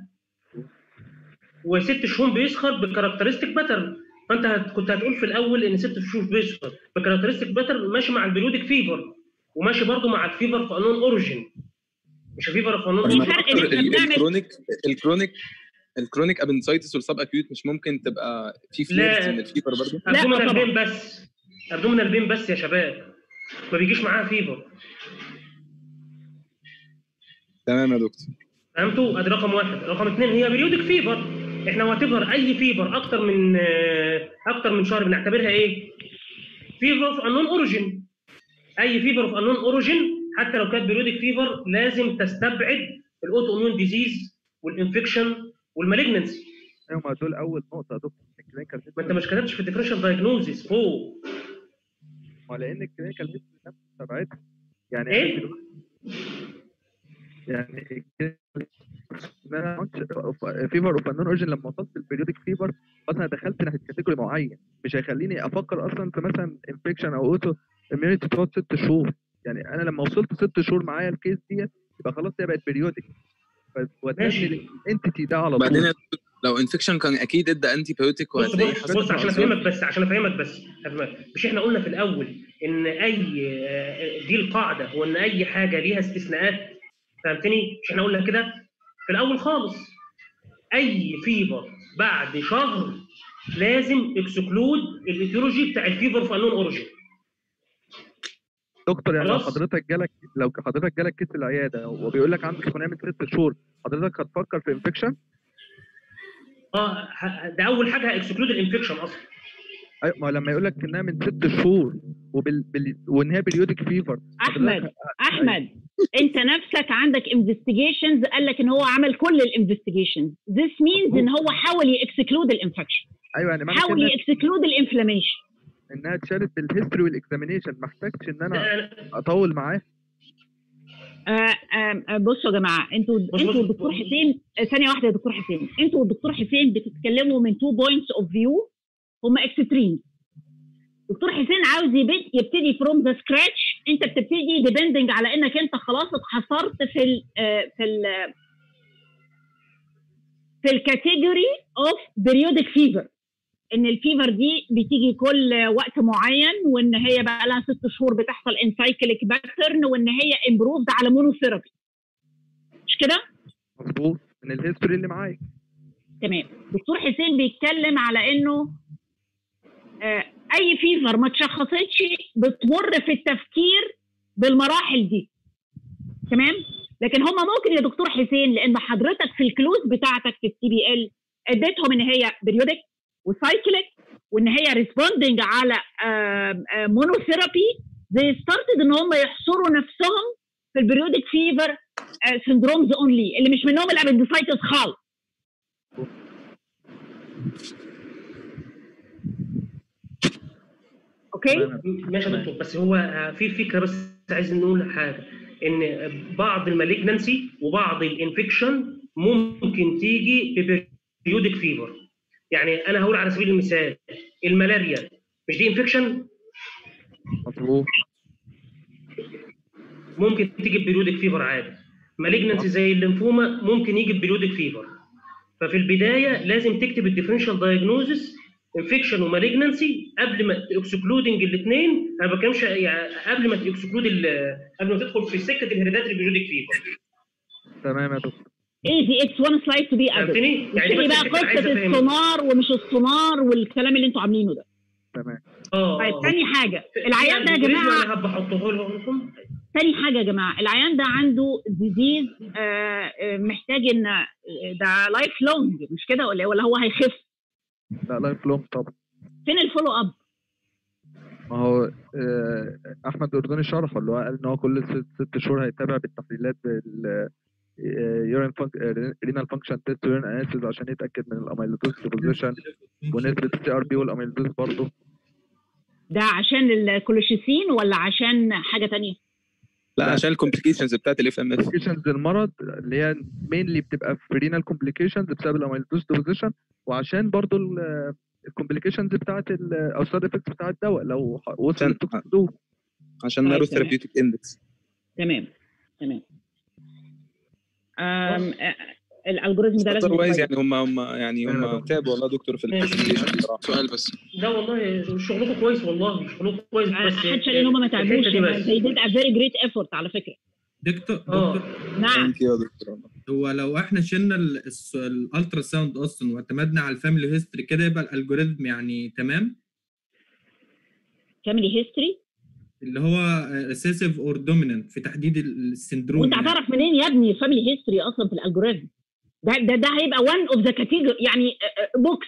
وست شهور بيسخن بكاركترستيك باترن فانت هت- كنت هتقول في الاول ان ست شهور بيسخن بكاركترستيك باترن ماشي مع البريودك فيفر وماشي برضه مع الفيفر في انون اوريجين مش فيفر في انون طب ما اوريجين دكتور ال- الكرونيك الكرونيك الكرونيك ابنسايتس والسب اكيوت مش ممكن تبقى في لا. فليرز من الفيبر برضه ابدومينال بين بس ابدومينال بين بس يا شباب ما بيجيش معاها فيفر تمام يا دكتور فهمتوا؟ ادي رقم واحد، رقم اثنين هي بريودك فيفر احنا واتيفر اي فيفر اكتر من آه، اكتر من شهر بنعتبرها ايه؟ فيفر اوف انون اوريجين اي فيفر اوف انون اوريجين حتى لو كانت بريودك فيفر لازم تستبعد الاوتو اميون ديزيز والانفكشن والمالجنسي ايوه ما دول اول نقطه يا دكتور الكلينيكال ما انت مش كتبتش في الديفرنشال دايجنوزيس فوق ما لان الكلينيكال هيستوري نفسه تبعتها يعني إيه؟ أنا دلوقتي- يعني ان انا فيفر اوف انون اوريجن لما وصلت البريودك فيفر اصلا دخلت ناحيه كاتيجوري معين مش هيخليني افكر اصلا في مثلا انفكشن او اوتو اميونيتي تقعد ست شهور يعني انا لما وصلت ست شهور معايا الكيس ديت يبقى خلاص هي بقت بريودك ماشي. وداني الانتيتي ده على بعدين طول يا دكتور لو انفكشن كان اكيد ادى انتي بايوتيك بص وهتلاقي بص حسب بص عشان الأعصاب. افهمك بس عشان افهمك بس أفهمك. مش احنا قلنا في الاول ان اي آه، دي القاعده وان اي حاجه ليها استثناءات فهمتني؟ مش احنا قلنا كده في الاول خالص اي فيفر بعد شهر لازم اكسكلود الايتيولوجي بتاع الفيفر في انون اوريجين دكتور يعني لو خلاص. حضرتك جالك لو حضرتك جالك كيس العياده وبيقول لك عندك هنعمل ست شهور حضرتك هتفكر في انفكشن اه ه- ده اول حاجه هاكسكلود الانفكشن اصلا ايوه ما لما يقول لك انها من ست شهور وبال... بال... وان هي بريودك فيفر احمد احمد انت نفسك عندك انفستيجيشنز قال لك ان هو عمل كل الانفستيجيشنز this means ان هو حاول يكسكلود الانفكشن ايوه يعني معنى حاول كده يكسكلود الانفلاميشن انها اتشالت بالهيستوري والاكزامينيشن ما احتاجش ان انا اطول معاه آه آه آه، بصوا يا جماعه انتوا انتوا والدكتور حسين آه، ثانيه واحده يا دكتور حسين انتوا والدكتور حسين بتتكلموا من تو بوينتس اوف فيو هم اكستريم دكتور حسين عاوز يبت- يبتدي فروم ذا سكراتش انت بتبتدي ديبندنج على انك انت خلاص اتحصرت في ال آه، في ال في الكاتيجوري اوف بريودك فيفر ان الفيفر دي بتيجي كل وقت معين وان هي بقى لها ست شهور بتحصل انسايكليك باترن وان هي امبروفد على مونوثيرابي مش كده؟ مظبوط من الهيستوري اللي معايا تمام دكتور حسين بيتكلم على انه آه اي فيفر ما اتشخصتش بتمر في التفكير بالمراحل دي تمام لكن هم ممكن يا دكتور حسين لان حضرتك في الكلوز بتاعتك في السي بي ال اديتهم ان هي بريودك وسايكليك وان هي ريسبوندنج على مونوثيرابي زي ستارتد ان هم يحصروا نفسهم في البريودك فيفر سندرومز اونلي اللي مش منهم الابندسايتس خالص اوكي ماشي يا دكتور بس هو آه، في فكره بس عايز نقول حاجه ان بعض المالجنسي وبعض الانفكشن ممكن تيجي ببريودك فيفر يعني انا هقول على سبيل المثال الملاريا مش دي انفكشن مظبوط ممكن تيجي ببريودك فيفر عادي مالجنسي زي الليمفوما ممكن يجي ببريودك فيفر ففي البدايه لازم تكتب الديفرنشال دايجنوزس انفكشن ومالجنسي قبل ما اكسكلودنج الاثنين انا ما بتكلمش يعني قبل ما تكسكلود قبل ما تدخل في سكه الهيريداتري بريودك فيفر تمام يا دكتور ايزي اتس وان سلايد تو بي ادد فهمتني؟ يعني يعني بس بقى الفكرة عايزة قصه أفهمك. السونار ومش السونار والكلام اللي انتوا عاملينه ده تمام اه طيب آه. تاني حاجه العيان ده يا يعني جماعه انا هبقى احطه لكم تاني حاجه يا جماعه العيان ده عنده ديزيز محتاج ان آه، ده لايف لونج مش كده ولا ولا هو هيخف لا لايف لونج طبعا فين الفولو اب ما هو آه، احمد اردني شرحه اللي هو قال ان هو كل ست, ست شهور هيتابع بالتحليلات بال يورين رينال فانكشن تيست ويورين اناليسيس عشان يتاكد من الاميلويدوز ديبوزيشن ونسبه السي ار بي والاميلويدوز برضه ده عشان الكولوشيسين ولا عشان حاجه تانية لا عشان الكومبليكيشنز بتاعت الاف ام اف كومبليكيشنز المرض اللي هي مينلي بتبقى في رينال كومبليكيشنز بسبب الاميلويدوز ديبوزيشن وعشان برضه الكومبليكيشنز بتاعت ال- او السايد افكتس بتاع الدواء لو ح- وصل عشان- للتوكسيك دوز عشان طيب، نارو تمام. ثيرابيوتيك اندكس تمام تمام أم آه، الالجوريزم ده لازم اذروايز يتغير. يعني هم هم يعني هم تعبوا والله يا دكتور في البرزنتيشن بصراحه سؤال بس لا والله شغلكم كويس والله شغلكم كويس بس محدش قال ان هم ما تعبوش الحتة دي بس. they did a very great effort على فكره دكتور اه دكتور نعم يا دكتور هو لو احنا شلنا ال- الس- الالترا ساوند اصلا واعتمدنا على الفاميلي هيستوري كده يبقى الالجوريزم يعني تمام فاميلي هيستوري اللي هو ريسيسيف اور دوميننت في تحديد ال- السندروم وانت يعني. هتعرف منين يا ابني الفاميلي هيستوري اصلا في الالجوريزم ده ده ده هيبقى one اوف ذا كاتيجوري يعني بوكس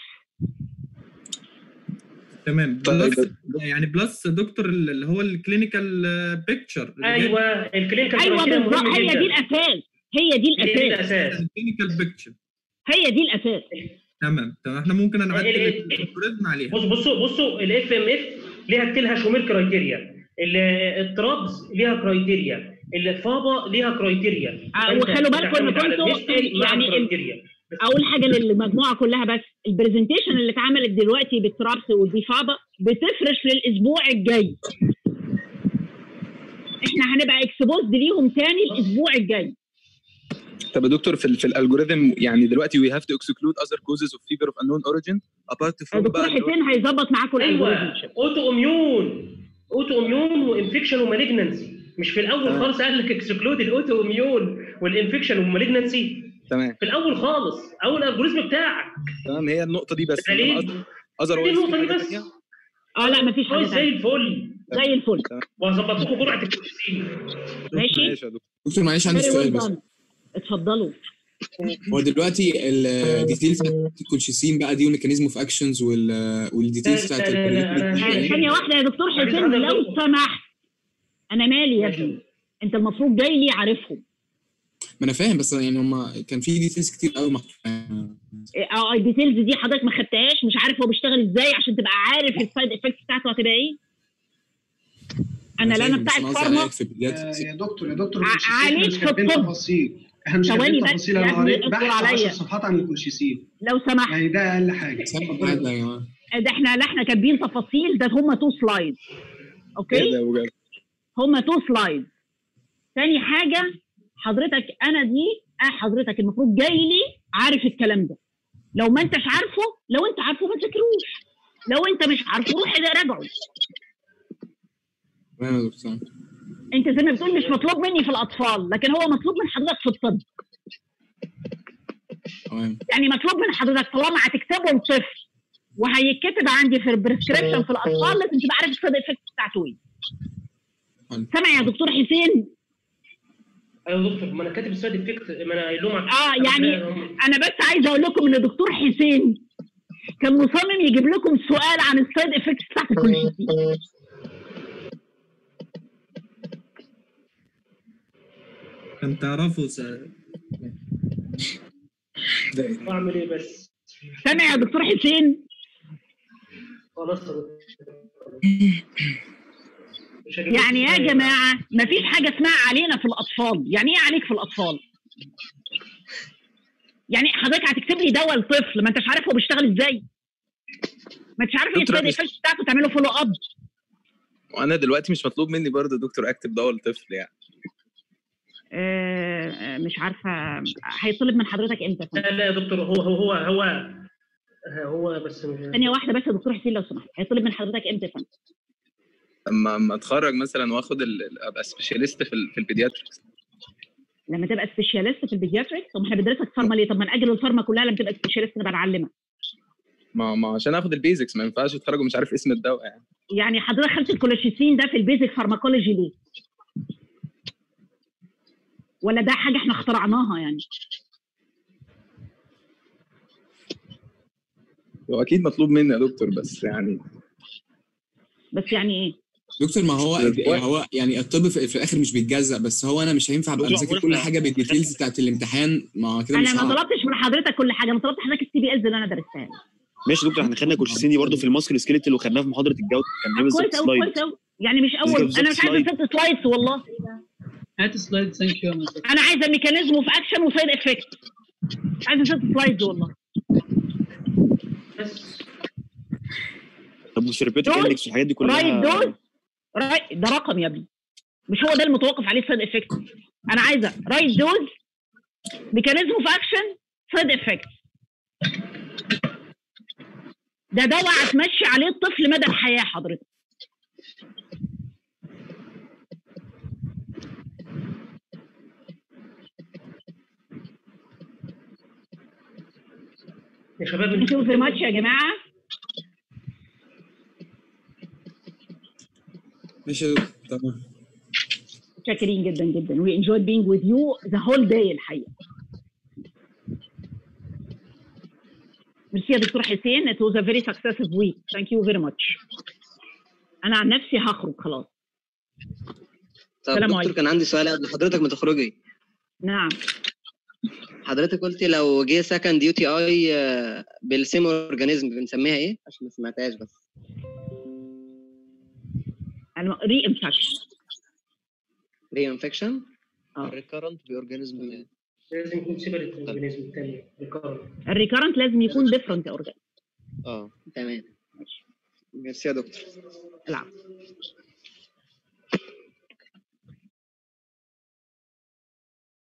تمام طيب. بلس يعني بلس دكتور اللي هو الكلينيكال بيكتشر ايوه الكلينيكال ايوه كرايتيريا بالظبط مهم هي جداً. دي الاساس هي دي هي دي الاساس الاساس الكلينيكال بيكتشر هي دي الاساس تمام تمام احنا ممكن نعدل ال- ال- الالجوريزم عليها بص بصوا بصوا الاف ام اف ليها لها شومير كرايتيريا ال- الترابز ليها كرايتيريا الفابا ليها كرايتيريا آه، فأنت وخلوا بالكم ان بتعتمد على كنتوا الهيستوري مع يعني ال- الكرايتيريا اقول حاجه للمجموعه كلها بس البرزنتيشن اللي اتعملت دلوقتي بالترابس والديفابا بتفرش للاسبوع الجاي احنا هنبقى اكسبوزد ليهم تاني الاسبوع الجاي طب يا دكتور في ال في الالجوريزم يعني دلوقتي we have to exclude other causes of fever of unknown origin apart from الدكتور بقى اللي هو- حسين هيظبط معاكم الالجوريزم ايوه اوتو اميون اوتو اميون وانفكشن ومالجنسي مش في الاول تمام. خالص قال لك اكسكلود الاوتو اميون والانفكشن والمالجنسي تمام في الاول خالص اول الجوريزم بتاعك تمام هي النقطه دي بس دليل. إنما other- دي otherwise النقطه في دي حاجة بس تانية؟ اه لا مفيش حاجه كويس زي تانية الفل زي الفل وهظبط لكم جرعه الكوكسين ماشي ماشي يا دكتور دكتور معلش عندي Very well سؤال بس done. اتفضلوا هو دلوقتي الديتيلز بتاعت الكولشيسين بقى دي والميكانيزم اوف اكشنز والديتيلز بتاعت لا، لا، لا، لا، البريدكتيف ثانيه واحده يا دكتور عايز حسين حضرتك لو دكتور. سمحت انا مالي يا ابني انت المفروض جاي لي عارفهم ما انا فاهم بس يعني هم كان في ديتيلز كتير قوي محطوطه اه الديتيلز دي حضرتك ما خدتهاش مش عارف هو بيشتغل ازاي عشان تبقى عارف السايد افكت بتاعته هتبقى ايه انا لا انا فاهم، بس بتاعت قصدي فارما عليك في بدايات يا دكتور يا دكتور ع- الكولشيسين عليك مش في كاتبين الطب. تفاصيل احنا مش ثواني كاتبين بس تفاصيل يا انا ابني قريت اصبر بحث 10 عليا. صفحات عن الكولشيسين لو سمحت يعني ده اقل حاجه عادة يا جماعه ده احنا لا احنا كاتبين تفاصيل ده هم تو سلايد ايه اوكي ده بجد هم تو سلايد تاني حاجه حضرتك انا دي اه حضرتك المفروض جاي لي عارف الكلام ده لو ما انتش عارفه لو انت عارفه ما تذاكروش لو انت مش عارفه روح ده راجعه تمام يا دكتور انت زي ما بتقول مش مطلوب مني في الاطفال لكن هو مطلوب من حضرتك في الطب تمام يعني مطلوب من حضرتك طالما هتكتبه لطفل وهيتكتب عندي في البريسكريبشن في الاطفال لازم تبقى عارف السايد افكت بتاعته ايه حلو. سامع يا دكتور حسين ايوه يا دكتور ما انا كاتب السايد افكت ما انا قايل لهم على- اه يعني انا بس عايزه اقول لكم ان دكتور حسين كان مصمم يجيب لكم سؤال عن السايد افكت بتاعت الكوليستين عشان تعرفوا س... اعمل ايه بس سامع يا دكتور حسين خلاص يا دكتور. مش هجيب يعني يا لكم جماعه مفيش حاجه اسمها علينا في الاطفال يعني ايه عليك في الاطفال يعني حضرتك هتكتب لي دواء لطفل ما انتش عارف هو بيشتغل ازاي ما انتش عارف ايه السايد افكت بتاعته تعمله فولو اب وانا دلوقتي مش مطلوب مني برضه دكتور اكتب دواء لطفل يعني آه، آه، مش عارفه هيطلب من حضرتك امتى لا لا يا دكتور هو هو هو هو هو بس مش ثانيه واحده بس يا دكتور حسين لو سمحت هيطلب من حضرتك امتى يا فندم اما اما اتخرج مثلا واخد ال- ال- ابقى سبيشاليست في ال- في البيدياتريكس لما تبقى سبيشاليست في البيدياتريك طب ما احنا بندرسك فارما ليه طب ما ناجل الفارما كلها لما تبقى سبيشاليست نبقى نعلمك ما ما عشان اخد البيزكس ما ينفعش اتخرج ومش عارف اسم الدواء يعني يعني حضرتك خدت الكولاشيسين ده في البيزك فارماكولوجي ليه ولا ده حاجه احنا اخترعناها يعني هو اكيد مطلوب مني يا دكتور بس يعني بس يعني ايه دكتور ما هو هو يعني الطب في, في الاخر مش بيتجزأ بس هو انا مش هينفع ابقى دكتور مذاكر عمرو كل إحنا- حاجه بالديتيلز بتاعت الامتحان ما كده مش انا ما هعرف. طلبتش من حضرتك كل حاجه انا طلبت حضرتك السي بي إلز اللي انا درستها ماشي يا دكتور احنا خدنا كورسين دي برضه في الماسكل سكيلت وخدناها في محاضره الجو كان هي بالظبط كويس قوي سلايد كويس قوي يعني مش بالظبط اول انا مش عايزه سلايد. ست سلايدز والله هات سلايد ثانك يو انا عايزه ميكانيزم اوف اكشن وسايد افكت عايزه ست سلايدز والله طب والثيرابيوتيك دول اندكس والحاجات دي رايت كلها دوز رايت ده رقم يا ابني مش هو ده المتوقف عليه السايد افكت انا عايزه رايت دوز ميكانيزم اوف اكشن سايد افكت ده دواء هتمشي عليه الطفل مدى الحياه حضرتك يا شباب ثانك يو فيري ماتش يا جماعه ماشي يا دكتور تمام شاكرين جدا جدا we enjoyed being with you the whole day الحقيقه ميرسي يا دكتور حسين it was a very successful week thank you very much انا عن نفسي هخرج خلاص طب سلام دكتور عليكم. كان عندي سؤال قبل حضرتك ما تخرجي نعم حضرتك قلتي لو جه سكند يو تي اي بالسيم اورجانيزم بنسميها ايه عشان ما سمعتهاش بس انا ري انفكشن ري انفكشن اه ريكارنت باورجانيزم لازم يكون سيبريت اورجانيزم الثاني الكارن الريكارنت لازم يكون different organ اه تمام ميرسي يا دكتور العفو